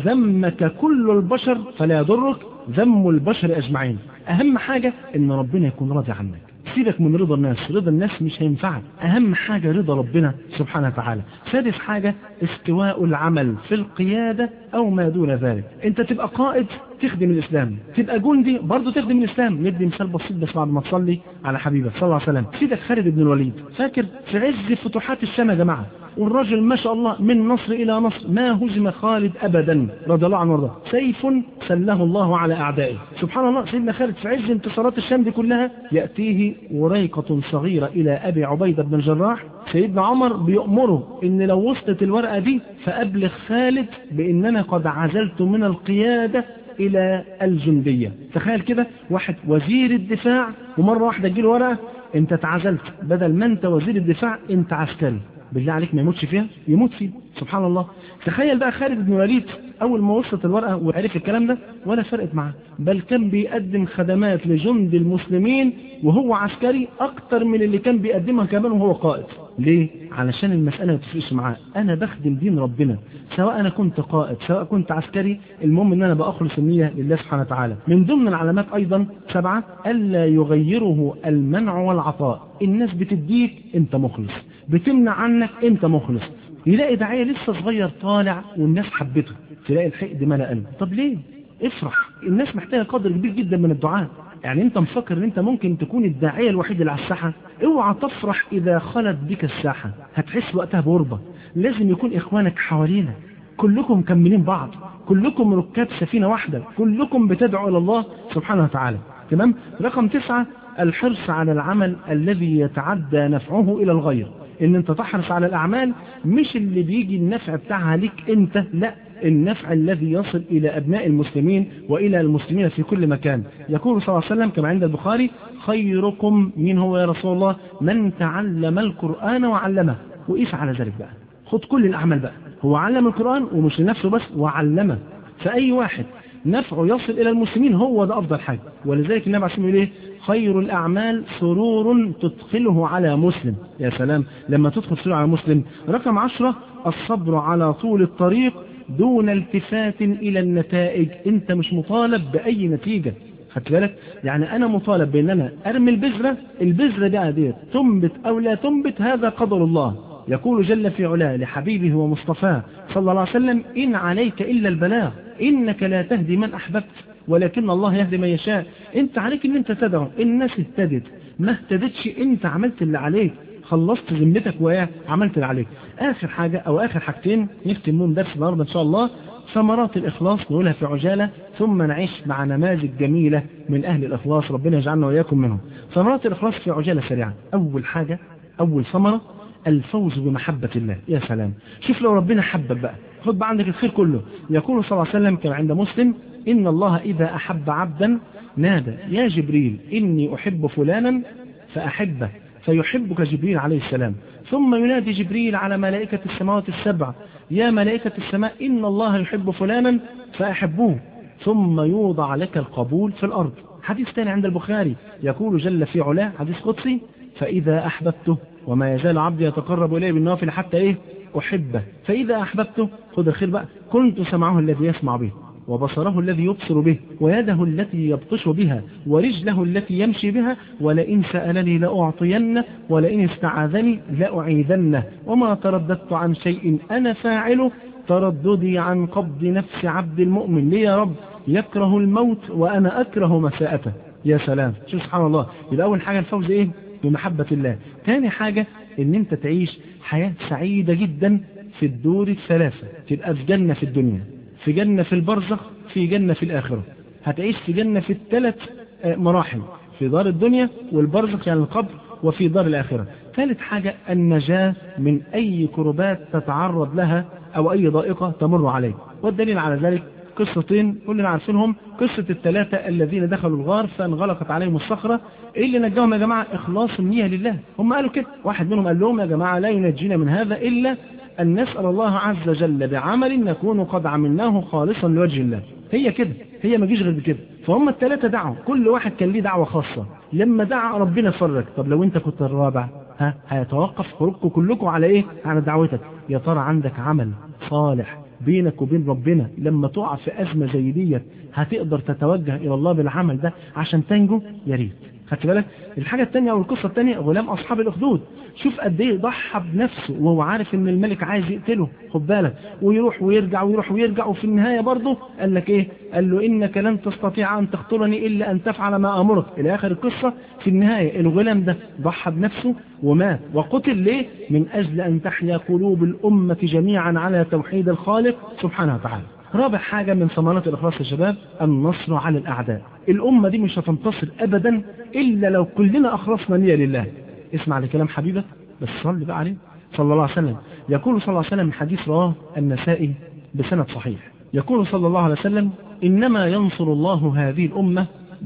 وذمك كل البشر فلا يضرك ذم البشر أجمعين أهم حاجة أن ربنا يكون راضي عنك سيبك من رضا الناس رضا الناس مش هينفعك أهم حاجة رضا ربنا سبحانه وتعالى سادس حاجة استواء العمل في القيادة أو ما دون ذلك أنت تبقى قائد تخدم الإسلام تبقى جندي برضه تخدم الإسلام ندي مثال بسيط بس بعد ما تصلي على حبيبك صلى الله عليه وسلم سيدك خالد بن الوليد فاكر في عز فتوحات الشام يا جماعة والرجل ما شاء الله من نصر إلى نصر ما هزم خالد أبدا رضي الله عنه وارضاه سيف سله الله على أعدائه سبحان الله سيدنا خالد في عز انتصارات الشام دي كلها يأتيه وريقة صغيرة إلى أبي عبيدة بن الجراح سيدنا عمر بيأمره إن لو وصلت الورقة دي فأبلغ خالد بإننا قد عزلت من القيادة إلى الجندية تخيل كده واحد وزير الدفاع ومرة واحدة تجيله ورقة انت اتعزلت بدل ما انت وزير الدفاع انت عسكري بالله عليك ما يموتش فيها يموت فيه سبحان الله تخيل بقى خالد بن وليد اول ما وصلت الورقة وعرف الكلام ده ولا فرقت معاه بل كان بيقدم خدمات لجند المسلمين وهو عسكري اكتر من اللي كان بيقدمها كمان وهو قائد ليه علشان المسألة ما تفرقش معاه انا بخدم دين ربنا سواء انا كنت قائد سواء كنت عسكري المهم ان انا باخلص النية لله سبحانه وتعالى من ضمن العلامات ايضا سبعة الا يغيره المنع والعطاء الناس بتديك انت مخلص بتمنع عنك انت مخلص يلاقي داعية لسه صغير طالع والناس حبته تلاقي الحقد ملا قلبه طب ليه افرح الناس محتاجة قدر كبير جدا من الدعاء يعني انت مفكر ان انت ممكن تكون الداعية الوحيد اللي على الساحة اوعى تفرح اذا خلت بك الساحة هتحس وقتها بغربة لازم يكون اخوانك حوالينا كلكم مكملين بعض كلكم ركاب سفينة واحدة كلكم بتدعو الى الله سبحانه وتعالى تمام رقم تسعة الحرص على العمل الذي يتعدى نفعه الى الغير ان انت تحرص على الاعمال مش اللي بيجي النفع بتاعها ليك انت لا النفع الذي يصل إلى أبناء المسلمين وإلى المسلمين في كل مكان يقول صلى الله عليه وسلم كما عند البخاري خيركم من هو يا رسول الله من تعلم القرآن وعلمه وقيس على ذلك بقى خد كل الأعمال بقى هو علم القرآن ومش لنفسه بس وعلمه فأي واحد نفعه يصل إلى المسلمين هو ده أفضل حاجة ولذلك النبي عليه الصلاة والسلام يقول خير الأعمال سرور تدخله على مسلم يا سلام لما تدخل سرور على مسلم رقم عشرة الصبر على طول الطريق دون التفات إلى النتائج أنت مش مطالب بأي نتيجة خدت بالك يعني أنا مطالب بأن أنا أرمي البذرة البذرة دي عادية تنبت أو لا تنبت هذا قدر الله يقول جل في علاه لحبيبه ومصطفاه صلى الله عليه وسلم إن عليك إلا البلاغ إنك لا تهدي من أحببت ولكن الله يهدي من يشاء انت عليك ان انت تدعو الناس اهتدت ما اهتدتش انت عملت اللي عليك خلصت ذمتك وعملت اللي عليك اخر حاجة او اخر حاجتين نختم بهم درس النهارده ان شاء الله ثمرات الاخلاص نقولها في عجالة ثم نعيش مع نماذج جميلة من اهل الاخلاص ربنا يجعلنا واياكم منهم ثمرات الاخلاص في عجالة سريعة اول حاجة اول ثمرة الفوز بمحبة الله يا سلام شوف لو ربنا حبك بقى خد بقى عندك الخير كله يقول صلى الله عليه وسلم كما عند مسلم إن الله إذا أحب عبدا نادى يا جبريل إني أحب فلانا فأحبه فيحبك جبريل عليه السلام ثم ينادي جبريل على ملائكة السماوات السبع يا ملائكة السماء إن الله يحب فلانا فأحبوه ثم يوضع لك القبول في الأرض حديث ثاني عند البخاري يقول جل في علاه حديث قدسي فإذا أحببته وما يزال عبدي يتقرب إليه بالنوافل حتى إيه أحبه فإذا أحببته خد الخير بقى كنت سمعه الذي يسمع به وبصره الذي يبصر به ويده التي يبطش بها ورجله التي يمشي بها ولئن سألني لأعطينه ولئن استعاذني لأعيذنه وما ترددت عن شيء أنا فاعله ترددي عن قبض نفس عبد المؤمن لي يا رب يكره الموت وأنا أكره مساءته يا سلام شوف سبحان الله يبقى أول حاجة الفوز إيه بمحبة الله ثاني حاجة ان انت تعيش حياة سعيدة جدا في الدور الثلاثة تبقى في جنة في الدنيا في جنة في البرزخ في جنة في الآخرة هتعيش في جنة في الثلاث مراحل في دار الدنيا والبرزخ يعني القبر وفي دار الآخرة ثالث حاجة النجاة من أي كربات تتعرض لها أو أي ضائقة تمر عليك والدليل على ذلك قصتين كلنا عارفينهم قصة الثلاثة الذين دخلوا الغار فانغلقت عليهم الصخرة ايه اللي نجاهم يا جماعة اخلاص النية لله هم قالوا كده واحد منهم قال لهم يا جماعة لا ينجينا من هذا الا ان نسأل الله عز وجل بعمل نكون قد عملناه خالصا لوجه الله هي كده هي ما جيش غير بكده فهم الثلاثة دعوا كل واحد كان ليه دعوة خاصة لما دعا ربنا فرج طب لو انت كنت الرابع ها هيتوقف خروجكم كلكم على ايه على دعوتك يا ترى عندك عمل صالح بينك وبين ربنا لما تقع في أزمة زي ديت هتقدر تتوجه إلى الله بالعمل ده عشان تنجو يا ريت خدت بالك الحاجة الثانية أو القصة الثانية غلام أصحاب الأخدود شوف قد إيه ضحى بنفسه وهو عارف إن الملك عايز يقتله خد بالك ويروح ويرجع ويروح ويرجع وفي النهاية برضه قال لك إيه قال له إنك لن تستطيع أن تقتلني إلا أن تفعل ما أمرك إلى آخر القصة في النهاية الغلام ده ضحى بنفسه ومات وقتل ليه من أجل أن تحيا قلوب الأمة جميعا على توحيد الخالق سبحانه وتعالى رابع حاجة من ثمرات الإخلاص يا شباب النصر على الأعداء الأمة دي مش هتنتصر أبدا إلا لو كلنا أخلصنا نية لله اسمع لكلام حبيبك بس صلي بقى عليه صلى الله عليه وسلم يقول صلى الله عليه وسلم من حديث رواه النسائي بسند صحيح يقول صلى الله عليه وسلم إنما ينصر الله هذه الأمة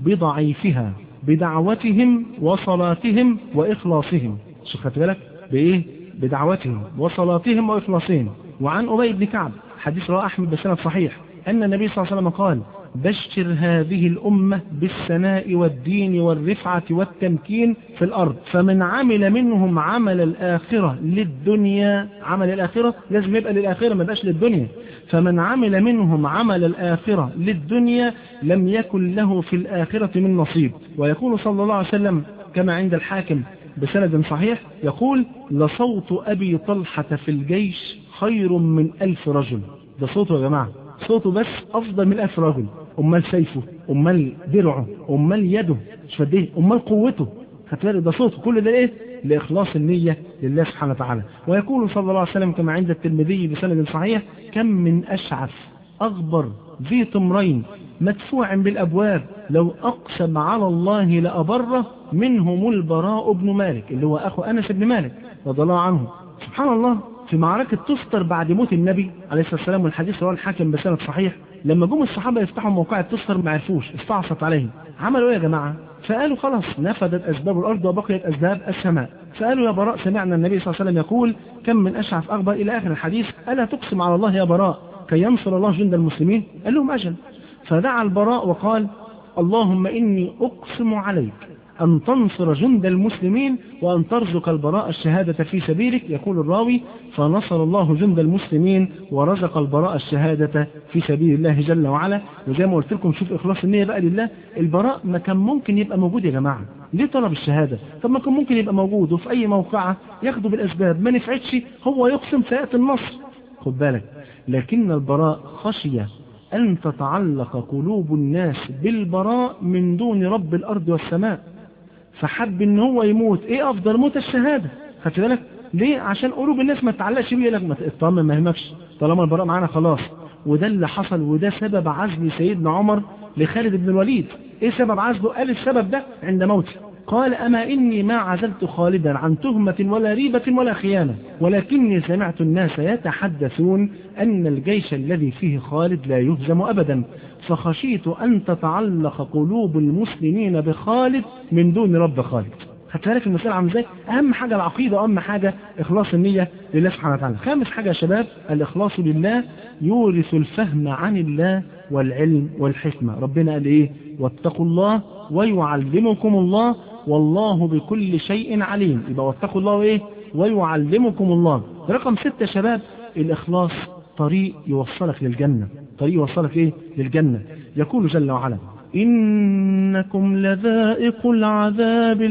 بضعيفها بدعوتهم وصلاتهم وإخلاصهم شوف خدت بالك بإيه بدعوتهم وصلاتهم وإخلاصهم وعن أبي بن كعب حديث رواه أحمد بسند صحيح أن النبي صلى الله عليه وسلم قال بشر هذه الأمة بالسناء والدين والرفعة والتمكين في الأرض فمن عمل منهم عمل الآخرة للدنيا عمل الآخرة لازم يبقى للآخرة ما يبقاش للدنيا فمن عمل منهم عمل الآخرة للدنيا لم يكن له في الآخرة من نصيب ويقول صلى الله عليه وسلم كما عند الحاكم بسند صحيح يقول لصوت أبي طلحة في الجيش خير من ألف رجل ده صوته يا جماعة صوته بس أفضل من ألف رجل أمال سيفه أمال درعه أمال يده مش فديه أمال قوته هتلاقي ده صوته كل ده إيه لإخلاص النية لله سبحانه وتعالى ويقول صلى الله عليه وسلم كما عند الترمذي بسند صحيح كم من أشعث أغبر ذي طمرين مدفوع بالأبواب لو أقسم على الله لأبره منهم البراء بن مالك اللي هو أخو أنس بن مالك رضي الله عنه سبحان الله في معركة تستر بعد موت النبي عليه الصلاة والسلام والحديث رواه الحاكم بسند صحيح لما جم الصحابة يفتحوا موقع تستر ما عرفوش استعصت عليهم عملوا ايه يا جماعة فقالوا خلاص نفدت أسباب الأرض وبقيت أسباب السماء فقالوا يا براء سمعنا النبي صلى الله عليه وسلم يقول كم من أشعف أغبر إلى آخر الحديث ألا تقسم على الله يا براء كي ينصر الله جند المسلمين قال لهم أجل فدعا البراء وقال اللهم إني أقسم عليك أن تنصر جند المسلمين وأن ترزق البراء الشهادة في سبيلك يقول الراوي فنصر الله جند المسلمين ورزق البراء الشهادة في سبيل الله جل وعلا وزي ما قلت لكم شوف إخلاص النية بقى لله البراء ما كان ممكن يبقى موجود يا جماعة ليه طلب الشهادة طب ما كان ممكن يبقى موجود وفي أي موقعة ياخده بالأسباب ما نفعتش هو يقسم سيأتي النصر خد بالك لكن البراء خشي أن تتعلق قلوب الناس بالبراء من دون رب الأرض والسماء فحب ان هو يموت ايه افضل موت الشهادة خدت بالك ليه عشان قلوب الناس ما تتعلقش بيه لك ما تطمن ما يهمكش طالما البراء معانا خلاص وده اللي حصل وده سبب عزل سيدنا عمر لخالد بن الوليد ايه سبب عزله قال السبب ده عند موته قال أما إني ما عزلت خالدا عن تهمة ولا ريبة ولا خيانة ولكني سمعت الناس يتحدثون أن الجيش الذي فيه خالد لا يهزم أبدا فخشيت أن تتعلق قلوب المسلمين بخالد من دون رب خالد خدت بالك المسألة عامل ازاي؟ أهم حاجة العقيدة وأهم حاجة إخلاص النية لله سبحانه وتعالى. خامس حاجة يا شباب الإخلاص لله يورث الفهم عن الله والعلم والحكمة. ربنا قال إيه؟ واتقوا الله ويعلمكم الله والله بكل شيء عليم يبقى واتقوا الله ايه ويعلمكم الله رقم ستة يا شباب الإخلاص طريق يوصلك للجنة طريق يوصلك ايه للجنة يقول جل وعلا إنكم لذائق العذاب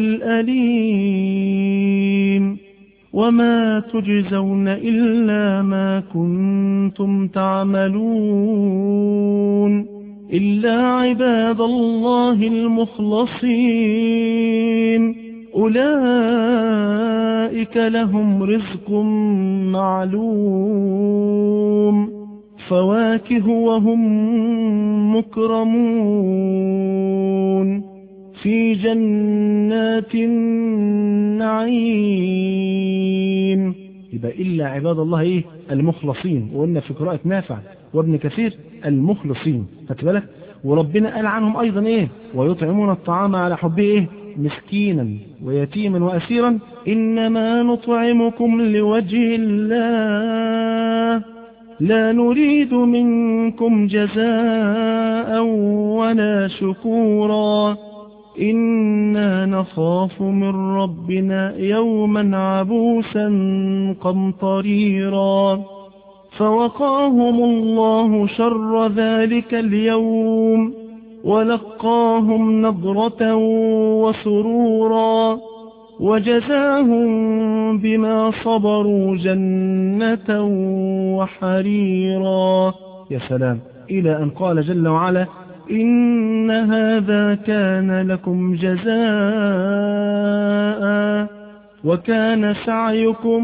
الأليم وما تجزون إلا ما كنتم تعملون إلا عباد الله المخلصين أولئك لهم رزق معلوم فواكه وهم مكرمون في جنات النعيم يبقى إلا عباد الله إيه المخلصين وقلنا في قراءة نافع وابن كثير المخلصين خدت بالك وربنا قال عنهم أيضا إيه ويطعمون الطعام على حبه إيه مسكينا ويتيما وأسيرا إنما نطعمكم لوجه الله لا نريد منكم جزاء ولا شكورا إنا نخاف من ربنا يوما عبوسا قمطريرا فوقاهم الله شر ذلك اليوم ولقاهم نضرة وسرورا وجزاهم بما صبروا جنة وحريرا يا سلام إلى أن قال جل وعلا إن هذا كان لكم جزاء وكان سعيكم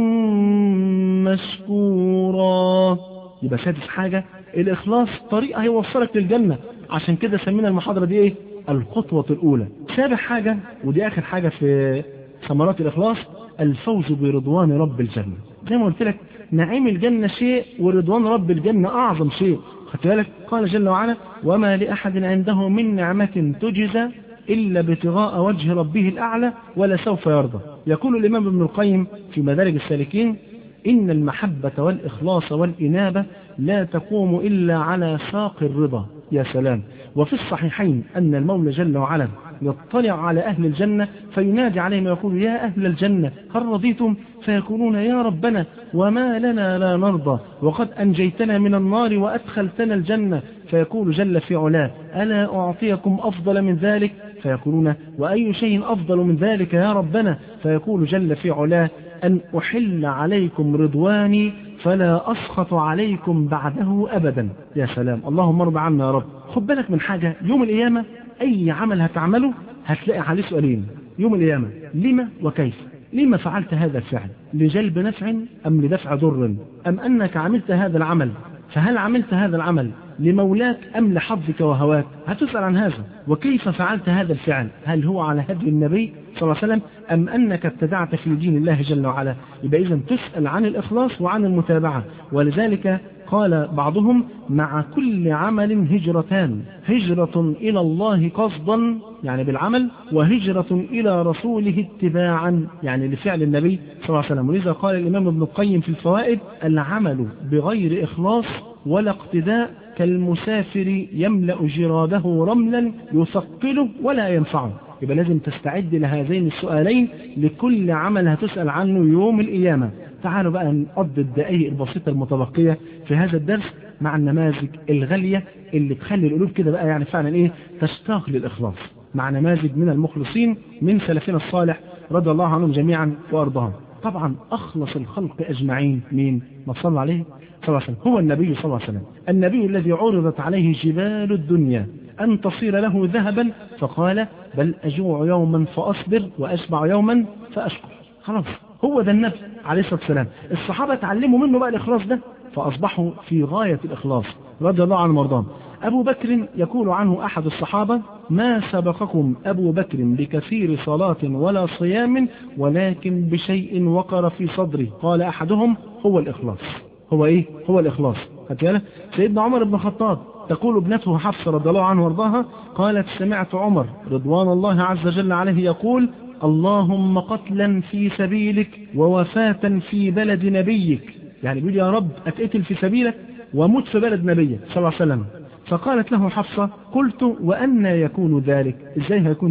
مشكورا يبقى سادس حاجة الإخلاص طريقة هيوصلك للجنة عشان كده سمينا المحاضرة دي ايه الخطوة الأولى سابع حاجة ودي آخر حاجة في ثمرات الإخلاص الفوز برضوان رب الجنة زي ما قلت لك نعيم الجنة شيء ورضوان رب الجنة أعظم شيء خدت بالك قال جل وعلا وما لأحد عنده من نعمة تجزى إلا ابتغاء وجه ربه الأعلى ولا سوف يرضى يقول الإمام ابن القيم في مدارج السالكين إن المحبة والإخلاص والإنابة لا تقوم إلا على ساق الرضا يا سلام وفي الصحيحين أن المولى جل وعلا يطلع على أهل الجنة فينادي عليهم ويقول يا أهل الجنة هل رضيتم فيقولون يا ربنا وما لنا لا نرضى وقد أنجيتنا من النار وأدخلتنا الجنة فيقول جل في علاه ألا أعطيكم أفضل من ذلك فيقولون وأي شيء أفضل من ذلك يا ربنا فيقول جل في علاه أن أحل عليكم رضواني فلا أسخط عليكم بعده أبدا يا سلام اللهم ارضى عنا يا رب خد بالك من حاجة يوم القيامة أي عمل هتعمله هتلاقي عليه سؤالين يوم القيامة لما وكيف لما فعلت هذا الفعل لجلب نفع أم لدفع ضر أم أنك عملت هذا العمل فهل عملت هذا العمل لمولاك أم لحظك وهواك هتسأل عن هذا وكيف فعلت هذا الفعل هل هو على هدي النبي صلى الله عليه وسلم أم أنك ابتدعت في دين الله جل وعلا يبقى إذا تسأل عن الإخلاص وعن المتابعة ولذلك قال بعضهم مع كل عمل هجرتان هجرة إلى الله قصدا يعني بالعمل وهجرة إلى رسوله اتباعا يعني لفعل النبي صلى الله عليه وسلم ولذا قال الإمام ابن القيم في الفوائد العمل بغير إخلاص ولا اقتداء كالمسافر يملأ جراده رملا يثقله ولا ينفعه يبقى لازم تستعد لهذين السؤالين لكل عمل هتسأل عنه يوم القيامة تعالوا بقى نقضي الدقائق البسيطة المتبقية في هذا الدرس مع النماذج الغالية اللي تخلي القلوب كده بقى يعني فعلا ايه تشتاق للإخلاص مع نماذج من المخلصين من سلفنا الصالح رضي الله عنهم جميعا وأرضاهم طبعا أخلص الخلق أجمعين مين ما صلى عليه صلى الله عليه وسلم هو النبي صلى الله عليه وسلم النبي الذي عرضت عليه جبال الدنيا أن تصير له ذهبا فقال بل أجوع يوما فأصبر وأشبع يوما فأشكر خلاص هو ده النبي عليه الصلاة والسلام الصحابة تعلموا منه بقى الإخلاص ده فأصبحوا في غاية الإخلاص رضي الله عنهم وارضاهم أبو بكر يقول عنه أحد الصحابة ما سبقكم أبو بكر بكثير صلاة ولا صيام ولكن بشيء وقر في صدري قال أحدهم هو الإخلاص هو إيه هو الإخلاص هتيالا سيدنا عمر بن الخطاب تقول ابنته حفصة رضي الله عنه وارضاها قالت سمعت عمر رضوان الله عز وجل عليه يقول اللهم قتلا في سبيلك ووفاة في بلد نبيك يعني بيقول يا رب أتقتل في سبيلك ومت في بلد نبيك صلى الله عليه وسلم فقالت له حفصة قلت وأن يكون ذلك إزاي هيكون ده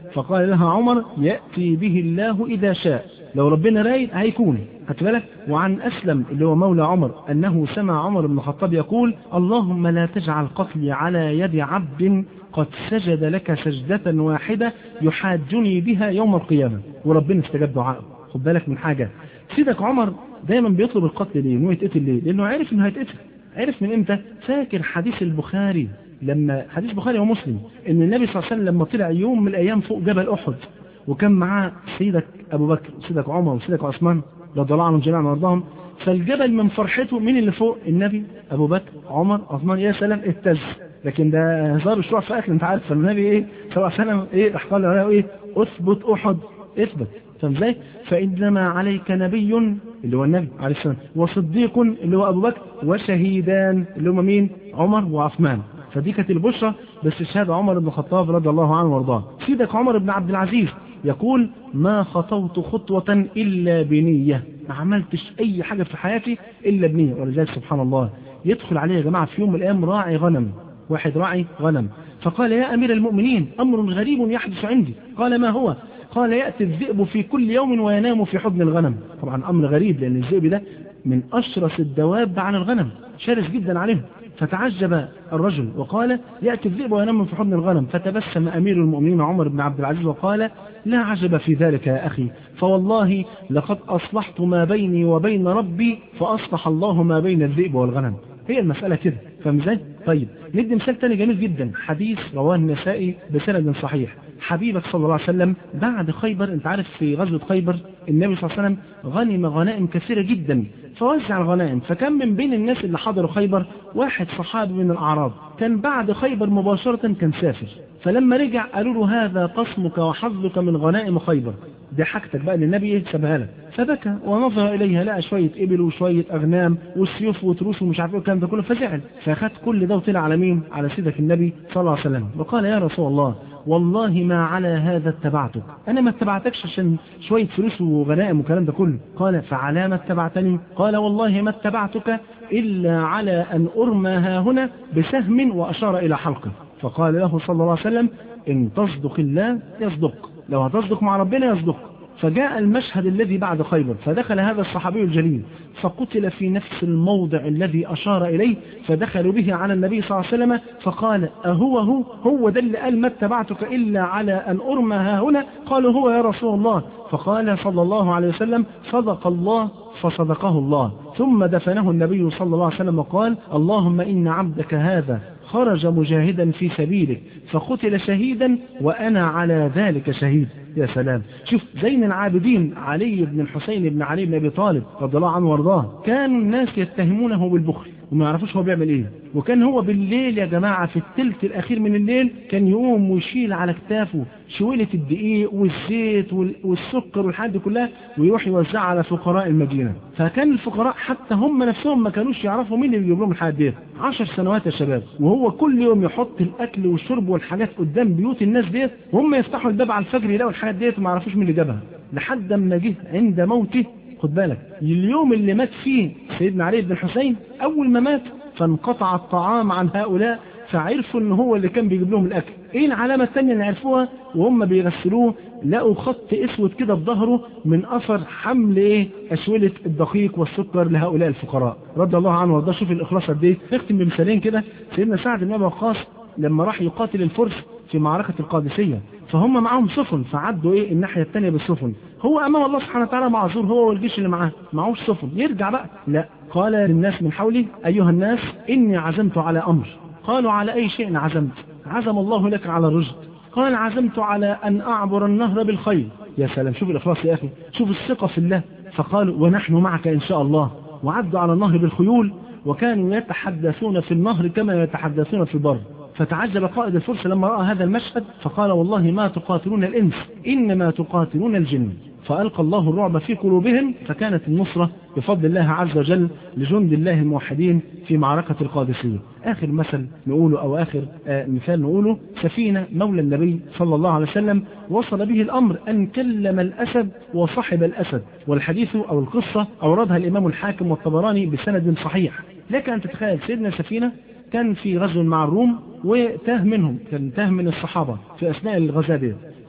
فقال لها عمر يأتي به الله إذا شاء لو ربنا رايد هيكون خدت بالك وعن أسلم اللي هو مولى عمر أنه سمع عمر بن الخطاب يقول اللهم لا تجعل قتلي على يد عبد قد سجد لك سجدة واحدة يحاجني بها يوم القيامة وربنا استجاب دعائه خد بالك من حاجة سيدك عمر دايما بيطلب القتل ليه انه يتقتل ليه لانه عارف انه هيتقتل عرف من امتى فاكر حديث البخاري لما حديث البخاري ومسلم ان النبي صلى الله عليه وسلم لما طلع يوم من الايام فوق جبل احد وكان معاه سيدك ابو بكر وسيدك عمر وسيدك عثمان رضي الله عنهم جميعا وارضاهم فالجبل من فرحته مين اللي فوق النبي ابو بكر عمر عثمان يا سلام اهتز لكن ده هزار الشروع في اكل انت عارف فالنبي ايه صلى الله عليه وسلم ايه راح قال له ايه اثبت احد اثبت فاهم ازاي فانما عليك نبي اللي هو النبي عليه السلام وصديق اللي هو ابو بكر وشهيدان اللي هم مين عمر وعثمان فدي كانت البشرى بس شهادة عمر بن الخطاب رضي الله عنه وارضاه سيدك عمر بن عبد العزيز يقول ما خطوت خطوة إلا بنية ما عملتش أي حاجة في حياتي إلا بنية ولذلك سبحان الله يدخل عليه يا جماعة في يوم من الأيام راعي غنم واحد راعي غنم فقال يا أمير المؤمنين أمر غريب يحدث عندي قال ما هو قال يأتي الذئب في كل يوم وينام في حضن الغنم طبعا أمر غريب لأن الذئب ده من أشرس الدواب على الغنم شرس جدا عليهم فتعجب الرجل وقال يأتي الذئب وينام في حضن الغنم فتبسم أمير المؤمنين عمر بن عبد العزيز وقال لا عجب في ذلك يا أخي فوالله لقد أصلحت ما بيني وبين ربي فأصلح الله ما بين الذئب والغنم هي المسألة كده فاهم ازاي؟ طيب ندي مثال تاني جميل جدا حديث رواه النسائي بسند صحيح حبيبك صلى الله عليه وسلم بعد خيبر انت عارف في غزوة خيبر النبي صلى الله عليه وسلم غنم غنائم كثيرة جدا فوزع الغنائم فكان من بين الناس اللي حضروا خيبر واحد صحابي من الأعراب كان بعد خيبر مباشرة كان سافر فلما رجع قالوا له هذا قسمك وحظك من غنائم خيبر دي حاجتك بقى للنبي سابها لك فبكى ونظر إليها لقى شوية إبل وشوية أغنام والسيوف وتروس ومش عارف ايه الكلام ده كله فزعل فأخد كل ده وطلع على مين على سيدك النبي صلى الله عليه وسلم وقال يا رسول الله والله ما على هذا اتبعتك أنا ما اتبعتكش عشان شوية فلوس وغنائم والكلام ده كله قال فعلى ما اتبعتني قال والله ما اتبعتك إلا على أن أرمى ها هنا بسهم وأشار إلى حلقه فقال له صلى الله عليه وسلم إن تصدق الله يصدق لو هتصدق مع ربنا يصدق فجاء المشهد الذي بعد خيبر فدخل هذا الصحابي الجليل فقتل في نفس الموضع الذي أشار إليه فدخلوا به على النبي صلى الله عليه وسلم فقال أهو هو هو ده اللي قال ما اتبعتك إلا على أن أرمى ها هنا قالوا هو يا رسول الله فقال صلى الله عليه وسلم صدق الله فصدقه الله ثم دفنه النبي صلى الله عليه وسلم وقال اللهم إن عبدك هذا خرج مجاهدا في سبيلك فقتل شهيدا وأنا على ذلك شهيد يا سلام شوف زين العابدين علي بن الحسين بن علي بن أبي طالب رضي الله عنه وارضاه كان الناس يتهمونه بالبخل وما يعرفوش هو بيعمل ايه وكان هو بالليل يا جماعة في الثلث الأخير من الليل كان يقوم ويشيل على كتافه شويلة الدقيق والزيت والسكر والحاجات دي كلها ويروح يوزعها على فقراء المدينة فكان الفقراء حتى هم نفسهم ما كانوش يعرفوا مين اللي بيجيب لهم الحاجات ديت 10 سنوات يا شباب وهو كل يوم يحط الأكل والشرب والحاجات قدام بيوت الناس ديت وهم يفتحوا الباب على الفجر يلاقوا الحاجات ديت وما يعرفوش مين اللي جابها لحد ما جه عند موته خد بالك اليوم اللي مات فيه سيدنا علي بن الحسين أول ما مات فانقطع الطعام عن هؤلاء فعرفوا ان هو اللي كان بيجيب لهم الاكل ايه العلامة الثانية اللي عرفوها وهم بيغسلوه لقوا خط اسود كده في ظهره من اثر حمل ايه اشولة الدقيق والسكر لهؤلاء الفقراء رضي الله عنه وارضاه شوف الاخلاص قد ايه نختم بمثالين كده سيدنا سعد بن ابي وقاص لما راح يقاتل الفرس في معركة القادسية فهم معاهم سفن فعدوا ايه الناحية الثانية بالسفن هو امام الله سبحانه وتعالى معذور هو والجيش اللي معاه معهوش سفن يرجع بقى لا قال للناس من حولي ايها الناس اني عزمت على امر قالوا على اي شيء عزمت عزم الله لك على الرشد قال عزمت على ان اعبر النهر بالخيل يا سلام شوف الاخلاص يا اخي شوف الثقة في الله فقالوا ونحن معك ان شاء الله وعدوا على النهر بالخيول وكانوا يتحدثون في النهر كما يتحدثون في البر فتعجب قائد الفرس لما رأى هذا المشهد فقال والله ما تقاتلون الإنس إنما تقاتلون الجن فألقى الله الرعب في قلوبهم فكانت النصرة بفضل الله عز وجل لجند الله الموحدين في معركة القادسية آخر مثل نقوله أو آخر آه مثال نقوله سفينة مولى النبي صلى الله عليه وسلم وصل به الأمر أن كلم الأسد وصحب الأسد والحديث أو القصة أوردها الإمام الحاكم والطبراني بسند صحيح لك أن تتخيل سيدنا سفينة كان في غزو مع الروم وتاه منهم كان تاه من الصحابة في أثناء الغزاة دي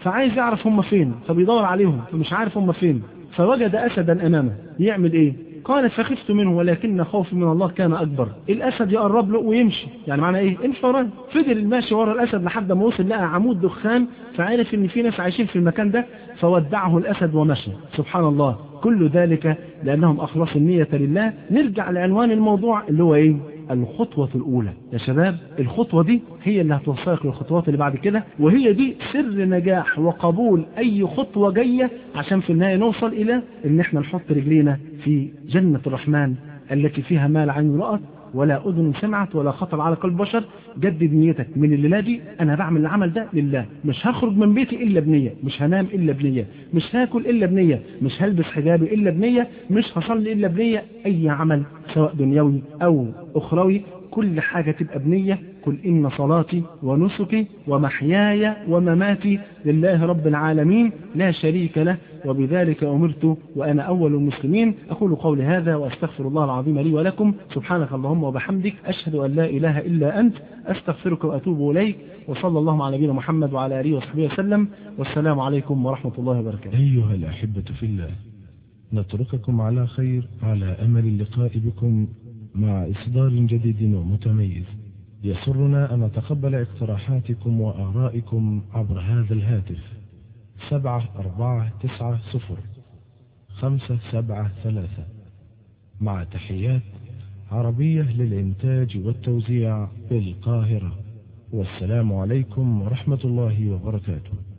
فعايز يعرف هم فين فبيدور عليهم فمش عارف هم فين فوجد أسدا أمامه يعمل إيه قال فخفت منه ولكن خوفي من الله كان أكبر الأسد يقرب له ويمشي يعني معنى إيه امشي وراه فضل ماشي ورا الأسد لحد ما وصل لقى عمود دخان فعرف إن في ناس عايشين في المكان ده فودعه الأسد ومشى سبحان الله كل ذلك لأنهم أخلصوا النية لله نرجع لعنوان الموضوع اللي هو إيه الخطوة الأولى يا شباب الخطوة دي هي اللي هتوصلك للخطوات اللي بعد كده وهي دي سر نجاح وقبول أي خطوة جاية عشان في النهاية نوصل إلى إن إحنا نحط رجلينا في جنة الرحمن التي فيها ما لا عين رأت ولا أذن سمعت ولا خطر على قلب بشر جدد نيتك من الليلة دي أنا بعمل العمل ده لله مش هخرج من بيتي إلا بنية مش هنام إلا بنية مش هاكل إلا بنية مش هلبس حجابي إلا بنية مش هصلي إلا بنية أي عمل سواء دنيوي أو أخروي كل حاجة تبقى بنية قل إن صلاتي ونسكي ومحياي ومماتي لله رب العالمين لا شريك له وبذلك أمرت وأنا أول المسلمين أقول قولي هذا وأستغفر الله العظيم لي ولكم سبحانك اللهم وبحمدك أشهد أن لا إله إلا أنت أستغفرك وأتوب إليك وصلى الله على نبينا محمد وعلى آله وصحبه وسلم والسلام عليكم ورحمة الله وبركاته أيها الأحبة في الله نترككم على خير على أمل اللقاء بكم مع إصدار جديد ومتميز يسرنا أن نتقبل اقتراحاتكم وآرائكم عبر هذا الهاتف سبعة أربعة تسعة صفر خمسة سبعة ثلاثة مع تحيات عربية للإنتاج والتوزيع بالقاهرة والسلام عليكم ورحمة الله وبركاته